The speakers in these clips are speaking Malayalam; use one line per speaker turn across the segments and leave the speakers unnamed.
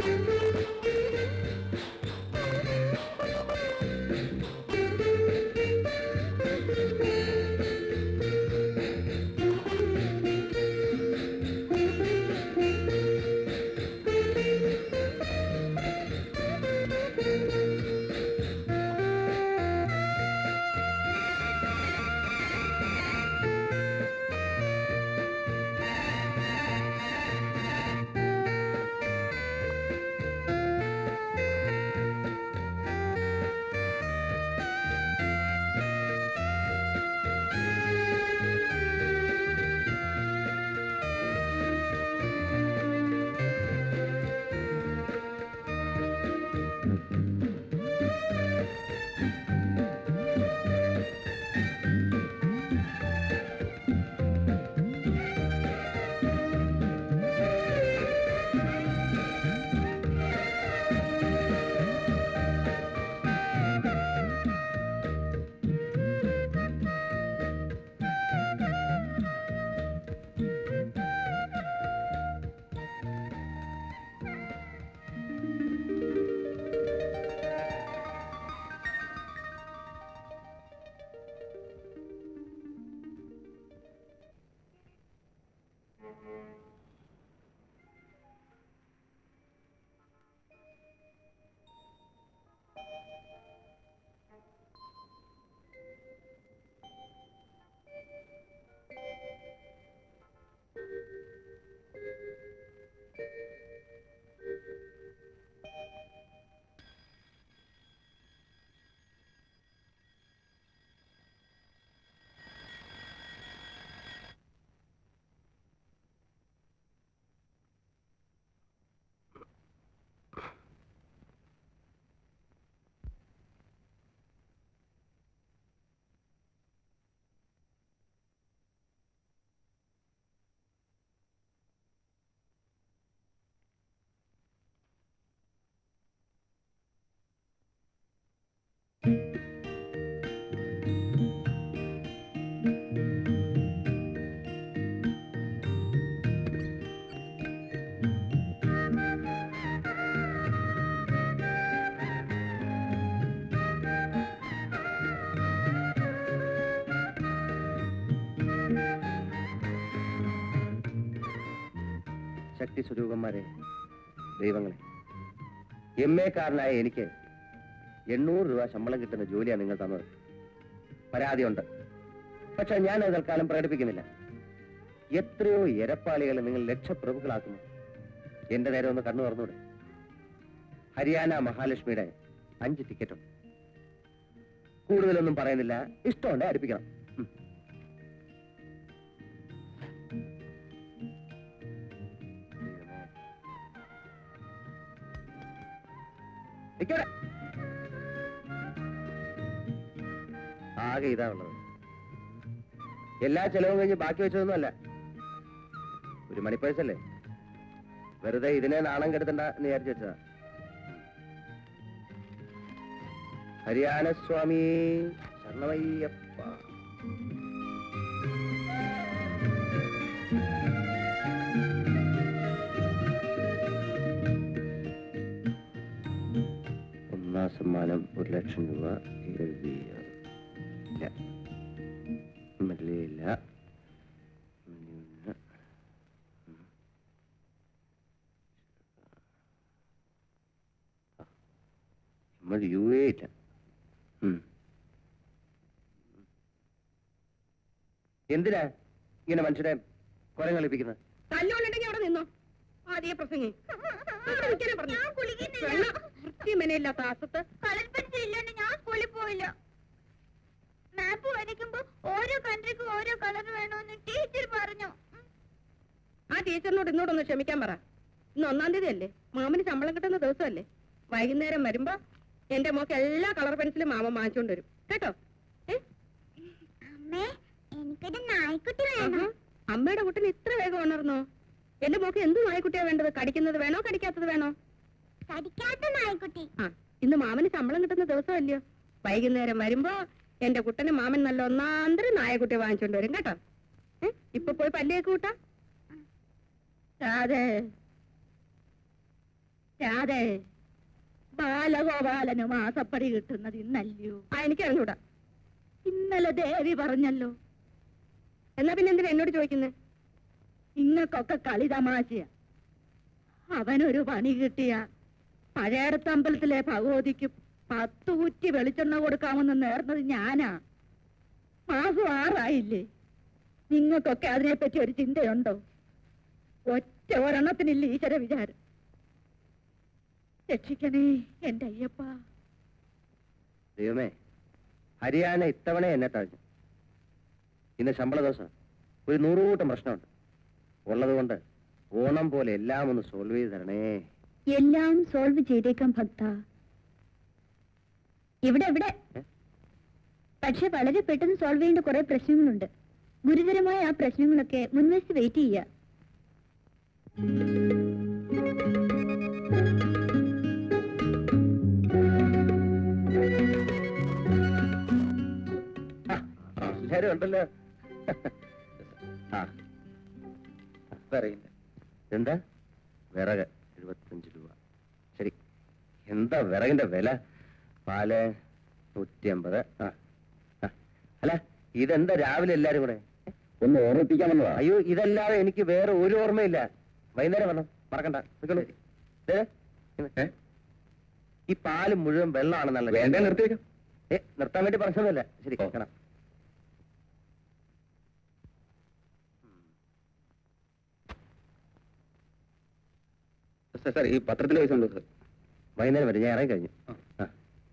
ശക്തി സ്വരൂപന്മാരെ ദൈവങ്ങളെ എം എ കാരനായ എനിക്ക് എണ്ണൂറ് രൂപ ശമ്പളം കിട്ടുന്ന ജോലിയാണ് നിങ്ങൾ തന്നത് പരാതിയുണ്ട് പക്ഷെ ഞാൻ അത് തൽക്കാലം പ്രകടിപ്പിക്കുന്നില്ല എത്രയോ എരപ്പാളികളെ നിങ്ങൾ ലക്ഷപ്രഭുക്കളാക്കുന്നു എന്റെ നേരെ ഒന്ന് കണ്ണു തുറന്നൂടെ ഹരിയാന മഹാലക്ഷ്മിയുടെ അഞ്ച് ടിക്കറ്റുണ്ട് കൂടുതലൊന്നും പറയുന്നില്ല ഇഷ്ടമുണ്ട് അടുപ്പിക്കണം ഉം. നിക്കവിടെ. ആകെ ഇതാ ഉള്ളത് എല്ലാ ചെലവും കഴിഞ്ഞ് ബാക്കി വെച്ചതൊന്നുമല്ല ഒരു മണിപ്പേഴ്സല്ലേ വെറുതെ ഇതിനെ നാണം കെടുത്തണ്ട എന്ന് വിചാരിച്ചു വെച്ചതാ ഹരിയാന സ്വാമി ശരണമയ്യപ്പ ഒന്നാം സമ്മാനം ഒരു ലക്ഷം രൂപ എഴുതിയ ഇല്ല മല്ലിയില്ല മല്ലിയില്ല. ഉം. ആ. നമ്മൾ യു എ ഇല്ല ഉം. എന്തിനാ ഇങ്ങനെ മനുഷ്യരെ കൊലം കളിപ്പിക്കുന്നത്
തല്ലുകൊണ്ടുണ്ടെങ്കിൽ അവിടെ നിന്നോ ആദ്യ പ്രസംഗി അവിടെ നിൽക്കാനേ പറഞ്ഞു. വെള്ളം വൃത്തിമെനയില്ലാത്ത ആസത്ത്
കളർ പെൻസിൽ ഇല്ലാണ്ട് ഞാൻ സ്കൂളിൽ പോയില്ല മാപ്പ് വരയ്ക്കുമ്പോ ഓരോ കൺട്രിക്കും ഓരോ കളർ വേണമെന്ന് ടീച്ചർ പറഞ്ഞു
ആ ടീച്ചറിനോട് ഇന്നോടൊന്ന് ക്ഷമിക്കാൻ പറ ഇന്ന് ഒന്നാം തീയതി അല്ലേ മാമന് ശമ്പളം കിട്ടുന്ന ദിവസമല്ലേ വൈകുന്നേരം വരുമ്പോ എന്റെ മോക്ക് എല്ലാ കളർ പെൻസിലും മാമൻ വാങ്ങിച്ചോണ്ട് വരും കേട്ടോ ഏ?
അമ്മേ എനിക്കൊരു നായ്ക്കുട്ടി
ആഹാ. അമ്മയുടെ കുട്ടിന് ഇത്ര വേഗം ഉണർന്നോ എന്റെ മോക്ക് എന്ത് നായ്ക്കുട്ടിയാ വേണ്ടത് കടിക്കുന്നത് വേണോ കടിക്കാത്തത് വേണോ
കടിക്കാത്ത നായ്ക്കുട്ടി
ആ ഇന്ന് മാമന് ശമ്പളം കിട്ടുന്ന ദിവസമല്ലയോ വൈകുന്നേരം വരുമ്പോ എന്റെ കുട്ടന് മാമൻ നല്ല ഒന്നാന്തരം നായക്കുട്ടി വാങ്ങിച്ചോണ്ട് വരും കേട്ടോ ഏ? ഇപ്പൊ പോയി പല്ലിയൊക്കെ കൂട്ടാ അതെ
രാധേ ബാലഗോപാലന് മാസപ്പടി കിട്ടുന്നത് ഇന്നല്ലയോ
ആ എനിക്ക് അറിഞ്ഞൂടാ
ഇന്നലെ ദേവി പറഞ്ഞല്ലോ
എന്നാ പിന്നെ എന്തിനാ എന്നോട് ചോദിക്കുന്നത്
ഇങ്ങക്കൊക്കെ കളി തമാശയ അവനൊരു പണി കിട്ടിയ പഴയടത്തമ്പലത്തിലെ ഭഗവതിക്ക് പത്ത് കുറ്റി വെളിച്ചെണ്ണ കൊടുക്കാമെന്ന് നേർന്നത് ഞാനാ മാസം ആറായില്ലേ നിങ്ങൾക്കൊക്കെ അതിനെപ്പറ്റി ഒരു ചിന്തയുണ്ടോ ഒറ്റ ഒരെണ്ണത്തിനില്ല ഈശ്വര വിചാരം രക്ഷിക്കണേ എന്റെ അയ്യപ്പ
ദൈവമേ ഹരിയാന ഇത്തവണ എന്നെ തഴഞ്ഞു ഇന്ന് ശമ്പള ദിവസം ഒരു നൂറുകൂട്ടം പ്രശ്നമുണ്ട് ഉള്ളത് കൊണ്ട് ഓണം പോലെ എല്ലാം ഒന്ന് സോൾവ് ചെയ്ത് തരണേ
എല്ലാം സോൾവ് ചെയ്തേക്കാം ഭക്ത ഇവിടെ ഇവിടെ
ഏ?
പക്ഷെ വളരെ പെട്ടെന്ന് സോൾവ് ചെയ്യേണ്ട കുറെ പ്രശ്നങ്ങളുണ്ട് ഗുരുതരമായ ആ പ്രശ്നങ്ങളൊക്കെ മുൻവശത്ത് വെയിറ്റ് ചെയ്യുക
ആ, എല്ലാരും ഉണ്ടല്ലോ ആ
പറയില്ല
എന്താ വിറക് എഴുപത്തഞ്ച് രൂപ ശരി എന്താ വിറകിന്റെ വില പാല് നൂറ്റി അമ്പത് ആ ആ. അല്ല ഇതെന്താ രാവിലെ എല്ലാരും കൂടെ
ഒന്ന് ഓർമ്മിപ്പിക്കാൻ വന്നതാ
അയ്യോ ഇതല്ലാതെ എനിക്ക് വേറെ ഒരു ഓർമ്മയില്ല വൈകുന്നേരം വരണം മറക്കണ്ട നിൽക്കണു. ദേ, ഇന്ന്. ഈ പാല് മുഴുവൻ വെള്ളമാണെന്നല്ല
വേണ്ട നിർത്തിയേക്കാം
ഏ നിർത്താൻ വേണ്ടി പറഞ്ഞതല്ല ശരി
ഓ.
കാണാം
സാർ സാർ ഈ പത്രത്തിന്റെ പൈസ ഉണ്ടോ സാർ
വൈകുന്നേരം വരെ ഞാൻ ഇറങ്ങി കഴിഞ്ഞു
ആ.
ആ.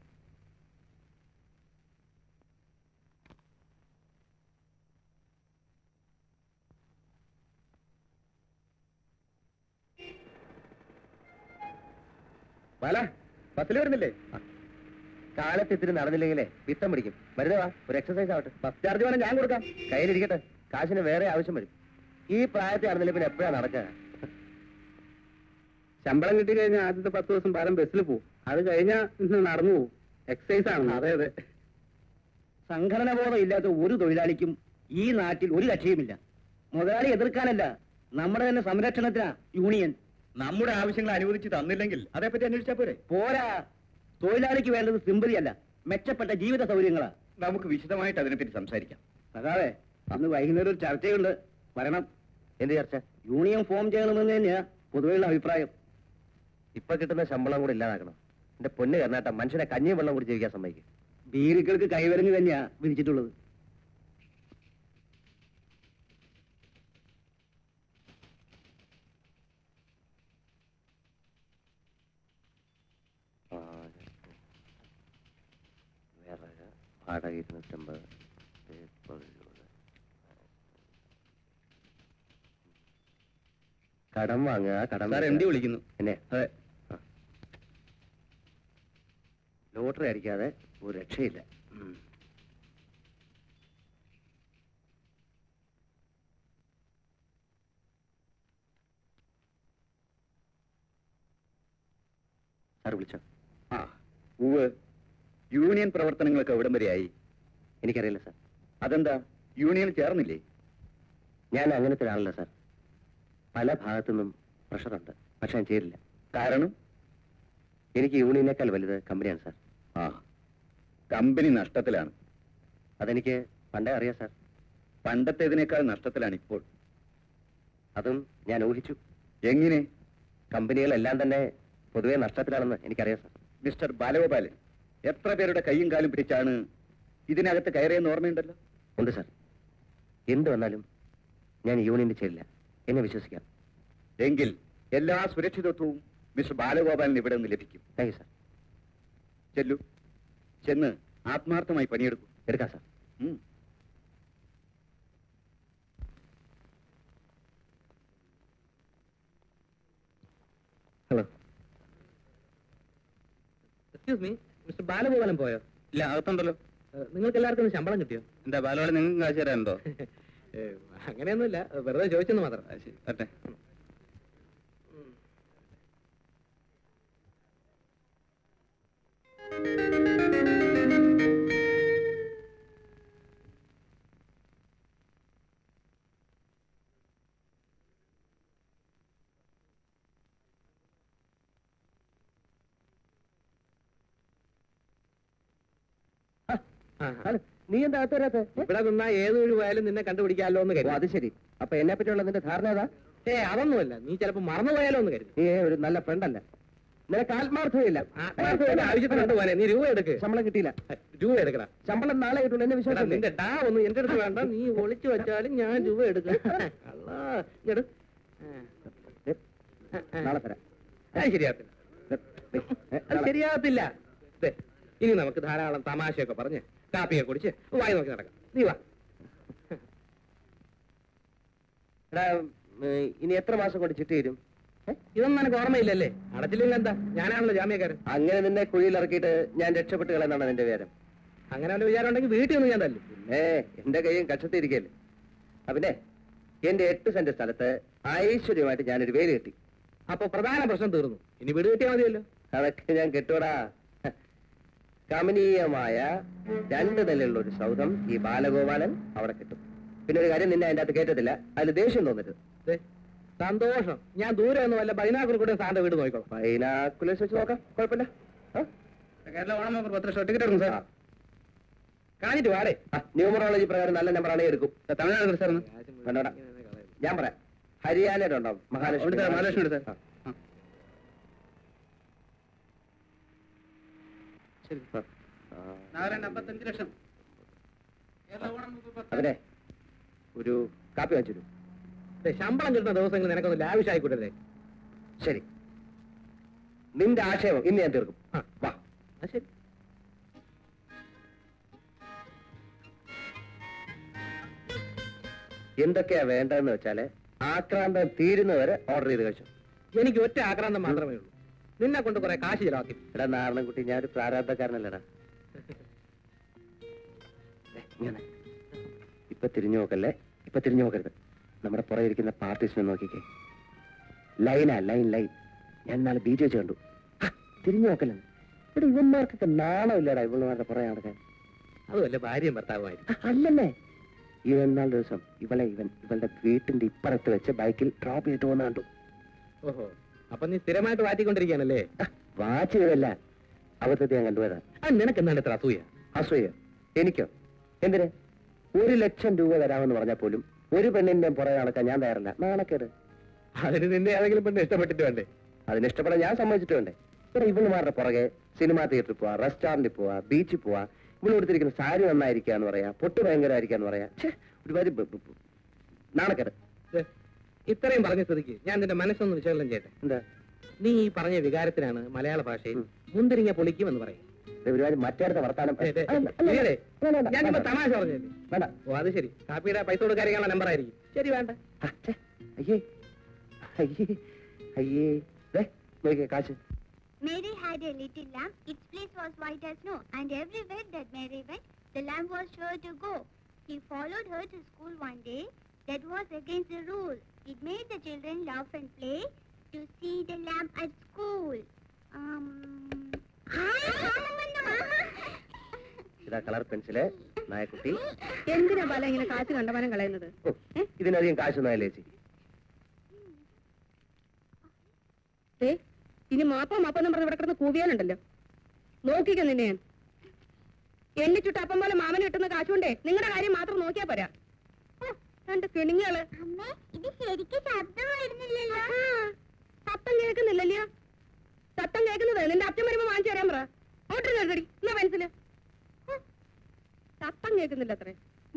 ബാല ബസ്സിൽ വരുന്നില്ലേ
കാലത്ത് ഇത്തിരി നടന്നില്ലെങ്കിലേ പിത്തം പിടിക്കും വെറുതെ വാ ഒരു എക്സസൈസ് ആവട്ടെ
ബസ് ചാർജ് വേണം ഞാൻ കൊടുക്കാം
കയ്യിലിരിക്കട്ടെ കാശിന് വേറെ ആവശ്യം വരും ഈ പ്രായത്തിൽ നടന്നില്ല പിന്നെ എപ്പോഴാ നടക്കുക
ശമ്പളം കിട്ടി കഴിഞ്ഞാൽ ആദ്യത്തെ പത്ത് ദിവസം ബാലം ബസ്സിൽ പോകും അത് കഴിഞ്ഞാൽ ഇന്ന് നടന്നു പോകും എക്സസൈസ് ആണ് അതെ അതെ
സംഘടന ബോധം ഇല്ലാത്ത ഒരു തൊഴിലാളിക്കും ഈ നാട്ടിൽ ഒരു കക്ഷിയുമില്ല മുതലാളി എതിർക്കാനല്ല നമ്മുടെ തന്നെ സംരക്ഷണത്തിനാ യൂണിയൻ
നമ്മുടെ ആവശ്യങ്ങൾ അനുവദിച്ച് തന്നില്ലെങ്കിൽ അതേപ്പറ്റി അന്വേഷിച്ചാ പോരെ
പോരാ തൊഴിലാളിക്ക് വേണ്ടത് സിമ്പതി അല്ല മെച്ചപ്പെട്ട ജീവിത സൗകര്യങ്ങളാ
നമുക്ക് വിശദമായിട്ട് അതിനെപ്പറ്റി സംസാരിക്കാം
സഖാവേ അന്ന് വൈകുന്നേരം ഒരു ചർച്ചയുണ്ട് വരണം
എന്ത് ചർച്ച
യൂണിയൻ ഫോം ചെയ്യണമെന്ന് തന്നെയാ പൊതുവെയുള്ള അഭിപ്രായം
ഇപ്പൊ കിട്ടുന്ന ശമ്പളം കൂടി ഇല്ലാതാക്കണം എന്റെ പൊന്ന് കർണാട്ട മനുഷ്യനെ കഞ്ഞിയും വെള്ളം കൂടി ജീവിക്കാൻ സമ്മതിക്കും
ബീരുക്കൾക്ക് കൈവരഞ്ഞ് തന്നെയാ വിധിച്ചിട്ടുള്ളത്
വിറക് വാടക ഇരുന്നൂറ്റമ്പത് പേപ്പർ ഇരുപത്. കടം വാങ്ങുക കടം
സാർ എം ഡി വിളിക്കുന്നു
എന്നെ
അതെ
ലോട്ടറി അടിക്കാതെ ഒരു രക്ഷയില്ല ഉം. സാർ വിളിച്ചോ
ആ ഉവ് യൂണിയൻ പ്രവർത്തനങ്ങളൊക്കെ എവിടം വരെയായി
എനിക്കറിയില്ല സാർ
അതെന്താ യൂണിയൻ ചേർന്നില്ലേ
ഞാൻ അങ്ങനത്തെ ഒരാളല്ല സാർ പല ഭാഗത്തു നിന്നും പ്രഷറുണ്ട് പക്ഷെ ഞാൻ ചേരില്ല
കാരണം
എനിക്ക് യൂണിയനേക്കാൾ വലുത് കമ്പനിയാണ് സാർ
ആ കമ്പനി നഷ്ടത്തിലാണ്
അതെനിക്ക് പണ്ടേ അറിയാം സാർ
പണ്ടത്തേതിനേക്കാൾ നഷ്ടത്തിലാണ് ഇപ്പോൾ
അതും ഞാൻ ഊഹിച്ചു
എങ്ങനെ
കമ്പനികളെല്ലാം തന്നെ പൊതുവെ നഷ്ടത്തിലാണെന്ന് എനിക്കറിയാം സാർ
മിസ്റ്റർ ബാലഗോപാലൻ എത്ര പേരുടെ കൈയും കാലും പിടിച്ചാണ് ഇതിനകത്ത് കയറിയെന്ന് ഓർമ്മയുണ്ടല്ലോ
ഉണ്ട് സാർ എന്ത് വന്നാലും ഞാൻ യൂണിയനിൽ ചേരില്ല എന്നെ വിശ്വസിക്കാം
എങ്കിൽ എല്ലാ സുരക്ഷിതത്വവും മിസ്റ്റർ ബാലഗോപാലിന് ഇവിടെ നിന്ന് ലഭിക്കും
താങ്ക് യു സാർ
ചെല്ലു ചെന്ന് ആത്മാർത്ഥമായി പണിയെടുക്കൂ
എടുക്കാം സാർ
ഉം.
Hello
excuse me mister Balagopalan പോയോ
ഇല്ല അകത്തുണ്ടല്ലോ
നിങ്ങൾക്ക് എല്ലാവർക്കും ശമ്പളം കിട്ടിയോ
എന്താ ബാലഗോപാലൻ നിങ്ങൾക്ക് കാശ് തരാനുണ്ടോ
അങ്ങനെയൊന്നുമില്ല വെറുതെ ചോദിച്ചെന്ന് മാത്രം
പറ്റേ
ആണ്. നീ എന്താ അകത്ത് വരാത്തെ? ഏ?
ഇവിടെ നിന്നാ ഏത് വഴി പോയാലും നിന്നെ കണ്ടുപിടിക്കാമല്ലോ എന്ന്
ഓ,
കരുതി
അത് ശരി അപ്പൊ എന്നെ പറ്റിയുള്ള നിന്റെ ധാരണ ഏതാ
ഏ അതൊന്നുമല്ല നീ ചിലപ്പോ മറന്നു പോയാലോ എന്ന് കരുതി
നീ ഒരു നല്ല ഫ്രണ്ടല്ല നിനക്ക് ആത്മാർത്ഥതയില്ല
ആത്മാർത്ഥതയുടെ ആവശ്യത്തിനുണ്ട് പോലെ നീ രൂപ എടുക്ക്
ശമ്പളം കിട്ടിയില്ല
രൂപ എടുക്കടാ
ശമ്പളം നാളെ കിട്ടുള്ളൂ എന്നെ
എടാ,
വിശ്വാസം
നിന്റെ ഡാ ഒന്നും എന്റെ അടുത്ത് വേണ്ട നീ ഒളിച്ചു വെച്ചാലും ഞാൻ രൂപ എടുക്കും അല്ലാ, ഇങ്ങട്. ആ.
നാളെ തരാം
അത് ശരിയാകത്തില്ല
ദേ, ദേ, ഏ,
അത്
നാളെ.
ശരിയാകത്തില്ല ദേ, ഇനി നമുക്ക് ധാരാളം തമാശയൊക്കെ പറഞ്ഞ് കാപ്പിയെ കുടിച്ച് വായി നോക്കി നടക്കാം നീ വാ
എടാ, ഏ, ഇനി എത്ര മാസം കൊണ്ട് ചിട്ടി തരും ഏ?
ഇതൊന്നും എനിക്ക് ഓർമ്മയില്ലല്ലേ അടച്ചില്ലെങ്കിൽ എന്താ ഞാനാണല്ലോ ജാമ്യക്കാരൻ
അങ്ങനെ നിന്നെ കുഴിയിൽ ഇറക്കിയിട്ട് ഞാൻ രക്ഷപ്പെട്ട് കളയെന്നാണ് നിന്റെ വിചാരം
അങ്ങനെ വല്ല വിചാരം ഉണ്ടെങ്കിൽ വീട്ടിൽ നിന്ന് ഞാൻ തല്ലും
ഏ എന്റെ കൈയും കക്ഷത്തിരിക്കല്ലേ അതിനെ എന്റെ എട്ട് സെന്റ് സ്ഥലത്ത് ഐശ്വര്യമായിട്ട് ഞാനൊരു വേലി കെട്ടി
അപ്പൊ പ്രധാന പ്രശ്നം തീർന്നു ഇനി വീട് കിട്ടിയാൽ മതിയല്ലോ
അതൊക്കെ ഞാൻ കെട്ടുവടാ കമനീയമായ രണ്ട് നിലയുള്ള ഒരു സൗധം ഈ ബാലഗോപാലൻ അവിടെ കിട്ടും പിന്നെ ഒരു കാര്യം നിന്നെ അതിന്റെ അകത്ത് കയറ്റത്തില്ല അതിൽ ദേഷ്യം തോന്നരുത്
ദേ, സന്തോഷം ഞാൻ ദൂരെ ഒന്നും വല്ല ബൈനാക്കുറി കൂടെ സാറിന്റെ വീട് നോക്കിക്കോളാം
ബൈനാക്കുലേഴ്സ് വെച്ച് നോക്കാം കുഴപ്പമില്ല ആ?
കേരള ഓണം ഓഫർ പത്ത് ലക്ഷം ടിക്കറ്റ് എടുക്കും സാർ കാണിട്ട് വാടേ
ആ, ന്യൂമറോളജി പ്രകാരം നല്ല നമ്പറാണേ എടുക്കും
തമിഴ്നാട് സാർ
വേണ്ടോടാ. ഞാൻ പറയാം ഹരിയാനയുടെ ഉണ്ടാവും മഹാലക്ഷ്മി
ഉണ്ട് സാർ, മഹാലക്ഷ്മി ഉണ്ട് സാർ.
ആ.
ശരി
ആ. ആ.
അമ്പത്തഞ്ച് ലക്ഷം
അതിനെ ഒരു കാപ്പി വാങ്ങിച്ചു
ദേ, ശമ്പളം കിട്ടുന്ന ദിവസങ്ങൾ നിനക്കൊന്ന് ലാവിഷായിക്കൂട്ടല്ലേ
ശരി നിന്റെ ആശയം ഇന്ന് ഞാൻ തീർക്കും
ആ.
വാ
അത് ശരി
എന്തൊക്കെയാ വേണ്ടതെന്ന് വെച്ചാല് ആക്രാന്തം തീരുന്നവരെ ഓർഡർ ചെയ്ത് കഴിച്ചു
എനിക്ക് ഒറ്റ ആക്രാന്തം മാത്രമേ ഉള്ളൂ നിന്നെ കൊണ്ട് കുറെ കാശ് ചിലവാക്കി
എടാ നാരണൻകുട്ടി ഞാൻ ഒരു പ്രാരാബ്ധക്കാരനല്ലടാ ദേ, ഇങ്ങനെ. ഇപ്പൊ തിരിഞ്ഞു നോക്കല്ലേ ഇപ്പൊ തിരിഞ്ഞു നോക്കരുത് നമ്മുടെ പുറകെ ഇരിക്കുന്ന പാർട്ടീസിനെ നോക്കിക്കേ ലൈനാ ലൈൻ ലൈൻ ഞാൻ നാളെ ബീച്ച് വെച്ച് കണ്ടു ആ, തിരിഞ്ഞു നോക്കല്ലേ ഇവിടെ ഇവന്മാർക്കൊക്കെ നാണമില്ലടാ ഇവന്മാരുടെ പുറകെ നടക്കാൻ
അത് വല്ല ഭാര്യയും ഭർത്താവുമായിരിക്കും
ആ, അല്ലല്ലേ ഇവൻ നാല് ദിവസം ഇവളെ ഇവൻ ഇവളുടെ വീട്ടിന്റെ ഇപ്പുറത്ത് വെച്ച് ബൈക്കിൽ ഡ്രോപ്പ് ചെയ്തിട്ട് പോകുന്ന കണ്ടു
ഓഹോ അപ്പൊ നീ സ്ഥിരമായിട്ട് വാറ്റിക്കൊണ്ടിരിക്കുകയാണല്ലേ
ആ, വാച്ച് ചെയ്തല്ല അബദ്ധത്തെ ഞാൻ കണ്ടുപോയതാ
അത് നിനക്ക് എന്താണ് ഇത്ര അസൂയ
അസൂയ എനിക്കോ എന്തിന് ഒരു ലക്ഷം രൂപ തരാമെന്ന് പറഞ്ഞാൽ പോലും ഒരു പെണ്ണിന്റെ പുറകെ നടക്കാൻ ഞാൻ തയ്യാറല്ല നാണക്കേട്
അതിന് നിന്നെ ഏതെങ്കിലും പെണ്ണ് ഇഷ്ടപ്പെട്ടിട്ട് വേണ്ടേ
അതിന് ഇഷ്ടപ്പെടാൻ ഞാൻ സമ്മതിച്ചിട്ടുണ്ട് ഇവിടെ ഇവളുമാരുടെ പുറകെ സിനിമാ തിയേറ്ററിൽ പോവാ റെസ്റ്റോറന്റിൽ പോവാ ബീച്ചിൽ പോവാ ഇവള് കൊടുത്തിരിക്കുന്ന സാരി നന്നായിരിക്കാന്ന് പറയാ പൊട്ട് ഭയങ്കരമായിരിക്കാന്ന് പറയാ ഛെ, ഒരുപാട് ബ- ബ- ബ- നാണക്കേട്
ദേ, ഇത്രയും പറഞ്ഞ സ്ഥിതിക്ക് ഞാൻ നിന്റെ മനസ്സൊന്ന് വിശകലനം ചെയ്യട്ടെ
എന്താ
നീ ഈ പറഞ്ഞ വികാരത്തിനാണ് മലയാള ഭാഷയിൽ
ഉം.
മുന്തിരിങ്ങ പൊളിക്കുമെന്ന് പറയും
ഇത് ഒരുപാട് മറ്റേടത്തെ വർത്താനം
ദേ, ദേ,
അല്ല, അല്ല,
ഇല്ലേ?
വേണ്ട, വേണ്ട,
ഞാനിപ്പോ
വേണ്ട.
തമാശ പറഞ്ഞല്ലേ
വേണ്ട
ഓ അത് ശരി കാപ്പിയുടെ പൈസ കൊടുക്കാനുള്ള നമ്പർ ആയിരിക്കും ശരി വേണ്ട
ആ, ഛെ, അയ്യേ അയ്യേ അയ്യേ ദേ, നോക്കിയേ കാശ്
Mary had a little lamb. Its place was white as snow, and everywhere that Mary went, the lamb was sure to go. He followed her to school one day. That was against the rule. It made the children laugh and play to see the lamb at school. Um.
ഇതാ കളർ പെൻസില് നായക്കുട്ടി
എന്തിനാ ബാല ഇങ്ങനെ കാശ് കണ്ടമാനം കളയുന്നത്
ഓ, ഇതിനധികം കാശൊന്നും ആയില്ലേ ചേച്ചി
ഏ ഇനി മാപ്പ മാപ്പെന്നും പറഞ്ഞ് ഇവിടെ കിടന്ന് കൂവിയാലുണ്ടല്ലോ നോക്കിക്ക നിന്നെ ഞാൻ എണ്ണി ചുട്ട അപ്പം പോലെ മാമന് കിട്ടുന്ന കാശുകൊണ്ടേ നിങ്ങളുടെ കാര്യം മാത്രം നോക്കിയാ പോരാ ഓ, രണ്ട് കിണിങ്ങള്
അമ്മേ ഇത് ശരിക്കും ശബ്ദം വരുന്നില്ലല്ലോ
സത്തം കേൾക്കുന്നില്ലല്ലോ സത്തം കേൾക്കുന്നത് നിന്റെ അച്ഛൻ വരുമ്പോ വാങ്ങിച്ചു തരാൻ പറ ഓട്ടർ കരുതടി എന്നാ പെൻസില് ഹ്, സത്തം കേൾക്കുന്നില്ല അത്രേ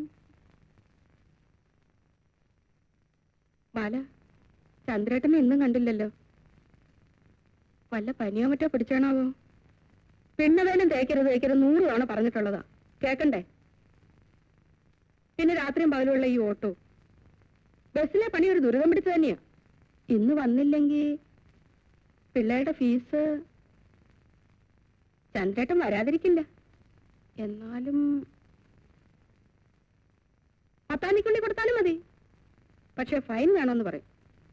ബാല ചന്ദ്രേട്ടനെ ഇന്നും കണ്ടില്ലല്ലോ വല്ല പനിയോ മറ്റോ പിടിച്ചാണാവോ പെണ്ണവേലും തേക്കരുത് തേക്കരുത് നൂറ് തവണ പറഞ്ഞിട്ടുള്ളതാ കേക്കണ്ടേ പിന്നെ രാത്രിയും പകലുള്ള ഈ ഓട്ടോ ബസ്സിലെ പണി ഒരു ദുരിതം പിടിച്ചു തന്നെയാ ഇന്ന് വന്നില്ലെങ്കിൽ പിള്ളേരുടെ ഫീസ് ചന്ദ്രേട്ടൻ വരാതിരിക്കില്ല എന്നാലും പത്താനിക്കുള്ളി കൊടുത്താലും മതി പക്ഷെ ഫൈൻ വേണമെന്ന് പറയും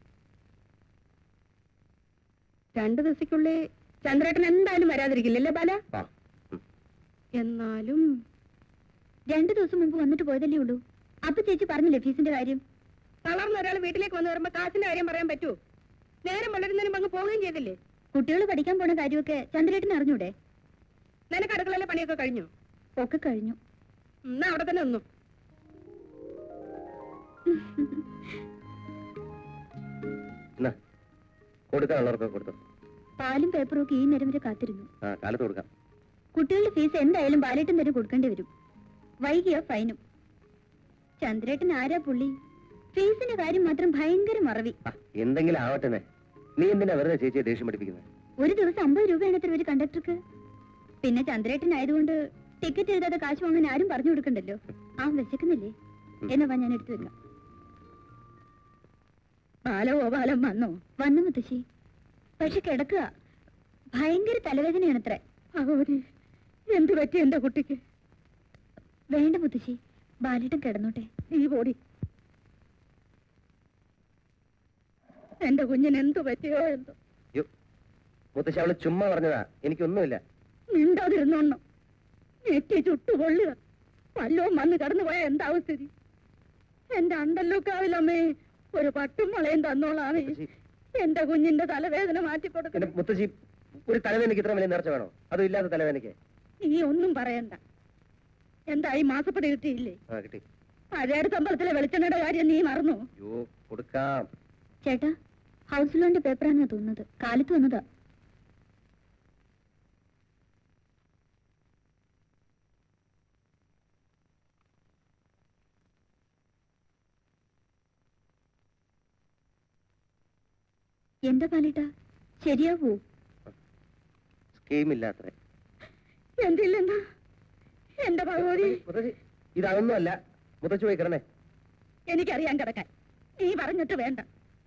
രണ്ടു ദിവസക്കുള്ളിൽ ചന്ദ്രേട്ടൻ എന്തായാലും വരാതിരിക്കില്ലല്ലേ ബാല
ആ ഉം.
എന്നാലും
രണ്ടു ദിവസം മുമ്പ് വന്നിട്ട് പോയതല്ലേ ഉള്ളൂ അപ്പൊ ചേച്ചി പറഞ്ഞില്ലേ ഫീസിന്റെ കാര്യം
തളർന്ന ഒരാൾ വീട്ടിലേക്ക് വന്ന് വരുമ്പോ കാശിന്റെ കാര്യം പറയാൻ പറ്റുമോ നേരം വളരുന്നതിന് മുമ്പ് അങ്ങ് പോവുകയും ചെയ്തില്ലേ
കുട്ടികൾ പഠിക്കാൻ പോണ കാര്യമൊക്കെ ചന്ദ്രേട്ടന് അറിഞ്ഞൂടെ
നിനക്ക് അടുക്കളയിലെ പണിയൊക്കെ കഴിഞ്ഞോ
ഒക്കെ കഴിഞ്ഞു
എന്നാ അവിടെ തന്നെ നിന്നു
എന്നാ കൊടുക്കാനുള്ളവർക്ക് കൊടുത്തു
പാലും പേപ്പറും ഒക്കെ ഈ നേരം വരെ കാത്തിരുന്നു
ആ കാലത്ത് കൊടുക്കാം
കുട്ടികളുടെ ഫീസ് എന്തായാലും ബാലേട്ടൻ തന്നെ കൊടുക്കേണ്ടി വരും വൈകിയ ഫൈനും ചന്ദ്രേട്ടൻ ആരാ പുള്ളി ഫീസിന്റെ കാര്യം മാത്രം ഭയങ്കര മറവി
ആ, എന്തെങ്കിലും ആവട്ടെ നീ എന്തിനാ വെറുതെ ചേച്ചിയെ ദേഷ്യം പഠിപ്പിക്കുന്നത്
ഒരു ദിവസം അമ്പത് രൂപയാണ് എത്ര ഒരു കണ്ടക്ടർക്ക് പിന്നെ ചന്ദ്രേട്ടൻ ആയതുകൊണ്ട് ടിക്കറ്റ് എഴുതാതെ കാശ് വാങ്ങാൻ ആരും പറഞ്ഞു കൊടുക്കണ്ടല്ലോ ആ വിശക്കുന്നില്ലേ എന്നാ വാ ഞാൻ എടുത്തു വെക്കാം ബാലഗോപാലം വന്നോ വന്നു മുത്തശ്ശി പക്ഷെ കിടക്കുക ഭയങ്കര തലവേദനയാണത്രേ
ഭഗവതി എന്തു പറ്റി എന്റെ കുട്ടിക്ക്
വേണ്ട മുത്തശ്ശി ബാലേട്ടൻ കിടന്നോട്ടെ
ഈ പോടി എന്റെ കുഞ്ഞിന് എന്തു പറ്റിയോ എന്തോ
യ്യോ, മുത്തശ്ശി അവള് ചുമ്മാ പറഞ്ഞതാ എനിക്കൊന്നുമില്ല
മിണ്ടാതിരുന്നോണം നെറ്റി ചുട്ടു കൊള്ളുക വല്ലവും വന്ന് കടന്നു പോയ എന്താവും സ്ഥിതി എന്റെ അണ്ടല്ലോ കാവിലമ്മേ ഒരു പട്ടും മുളയും തന്നോളാമേ
മുത്തശ്ശി,
എന്റെ കുഞ്ഞിന്റെ തലവേദന മാറ്റി
എന്റെ
കൊടുക്കണം
മുത്തശ്ശി ഒരു തലവേദനയ്ക്ക് ഇത്ര വലിയ നേർച്ച വേണോ അതും ഇല്ലാത്ത തലവേദനയ്ക്ക്
നീ ഒന്നും പറയണ്ട എന്തായി മാസപ്പടി കിട്ടിയില്ലേ
ആ കിട്ടി
പഴയടുത്ത അമ്പലത്തിലെ വെളിച്ചെണ്ണയുടെ കാര്യം നീ മറന്നു
യോ കൊടുക്കാം
ചേട്ടാ ഹൗസ് ലോണിന്റെ പേപ്പറാണെന്നാ തോന്നുന്നത് കാലത്ത് വന്നതാ എന്താ പാലേട്ടാ ശരിയാവൂ
സ്കീം ഇല്ലാത്രേ
എന്തില്ലെന്നാ എന്റെ ഭഗവതി
മുത്തശ്ശി ഇതൊന്നുമല്ല മുത്തശ്ശി പോയി കിടന്നേ
എനിക്കറിയാൻ കിടക്കാൻ നീ പറഞ്ഞിട്ട് വേണ്ട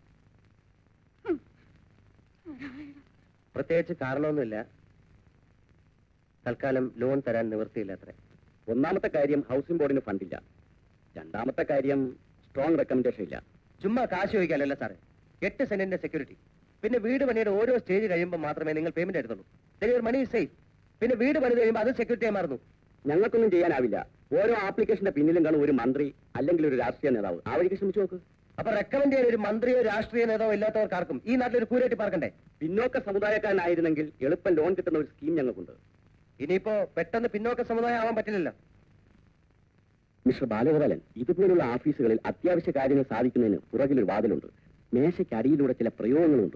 പ്രത്യേകിച്ച് കാരണമൊന്നുമില്ല തൽക്കാലം ലോൺ തരാൻ നിവൃത്തിയില്ലാത്രേ
ഒന്നാമത്തെ കാര്യം ഹൗസിംഗ് ബോർഡിന് ഫണ്ടില്ല രണ്ടാമത്തെ കാര്യം സ്ട്രോങ് റെക്കമെൻഡേഷൻ ഇല്ല
ചുമ്മാ കാശ് ചോദിക്കാനല്ല സാറേ എട്ട് സെന്റിന്റെ സെക്യൂരിറ്റി പിന്നെ വീട് പണിയുടെ ഓരോ സ്റ്റേജ് കഴിയുമ്പോൾ മാത്രമേ നിങ്ങൾ പേയ്മെന്റ് എടുത്തുള്ളൂ ഡെലിവർ മണി സേഫ് പിന്നെ വീട് പണിത് കഴിയുമ്പോൾ അത് സെക്യൂരിറ്റി ആയി മാറുന്നു
ഞങ്ങൾക്കൊന്നും ചെയ്യാനാവില്ല ഓരോ ആപ്ലിക്കേഷന്റെ പിന്നിലും കാണും ഒരു മന്ത്രി അല്ലെങ്കിൽ ഒരു രാഷ്ട്രീയ നേതാവ് ആ വഴിക്ക് ശ്രമിച്ചു നോക്ക്
അപ്പൊ റെക്കമെൻഡ് ചെയ്യാൻ ഒരു മന്ത്രിയോ രാഷ്ട്രീയ നേതാവോ ഇല്ലാത്തവർക്കാർക്കും ഈ നാട്ടിൽ ഒരു കൂരേറ്റി പാർക്കണ്ടേ
പിന്നോക്ക സമുദായക്കാരനായിരുന്നെങ്കിൽ എളുപ്പം ലോൺ കിട്ടുന്ന ഒരു സ്കീം ഞങ്ങൾക്കുണ്ട്
ഇനിയിപ്പോ പെട്ടെന്ന് പിന്നോക്ക സമുദായം ആവാൻ പറ്റില്ലല്ലോ
മിസ്റ്റർ ബാലഗോപാലൻ ഇതുപോലുള്ള ഓഫീസുകളിൽ അത്യാവശ്യ കാര്യങ്ങൾ സാധിക്കുന്നതിന് പുറകിലൊരു വാതിലുണ്ട് മേശയ്ക്ക് അടിയിലൂടെ ചില പ്രയോഗങ്ങളുണ്ട്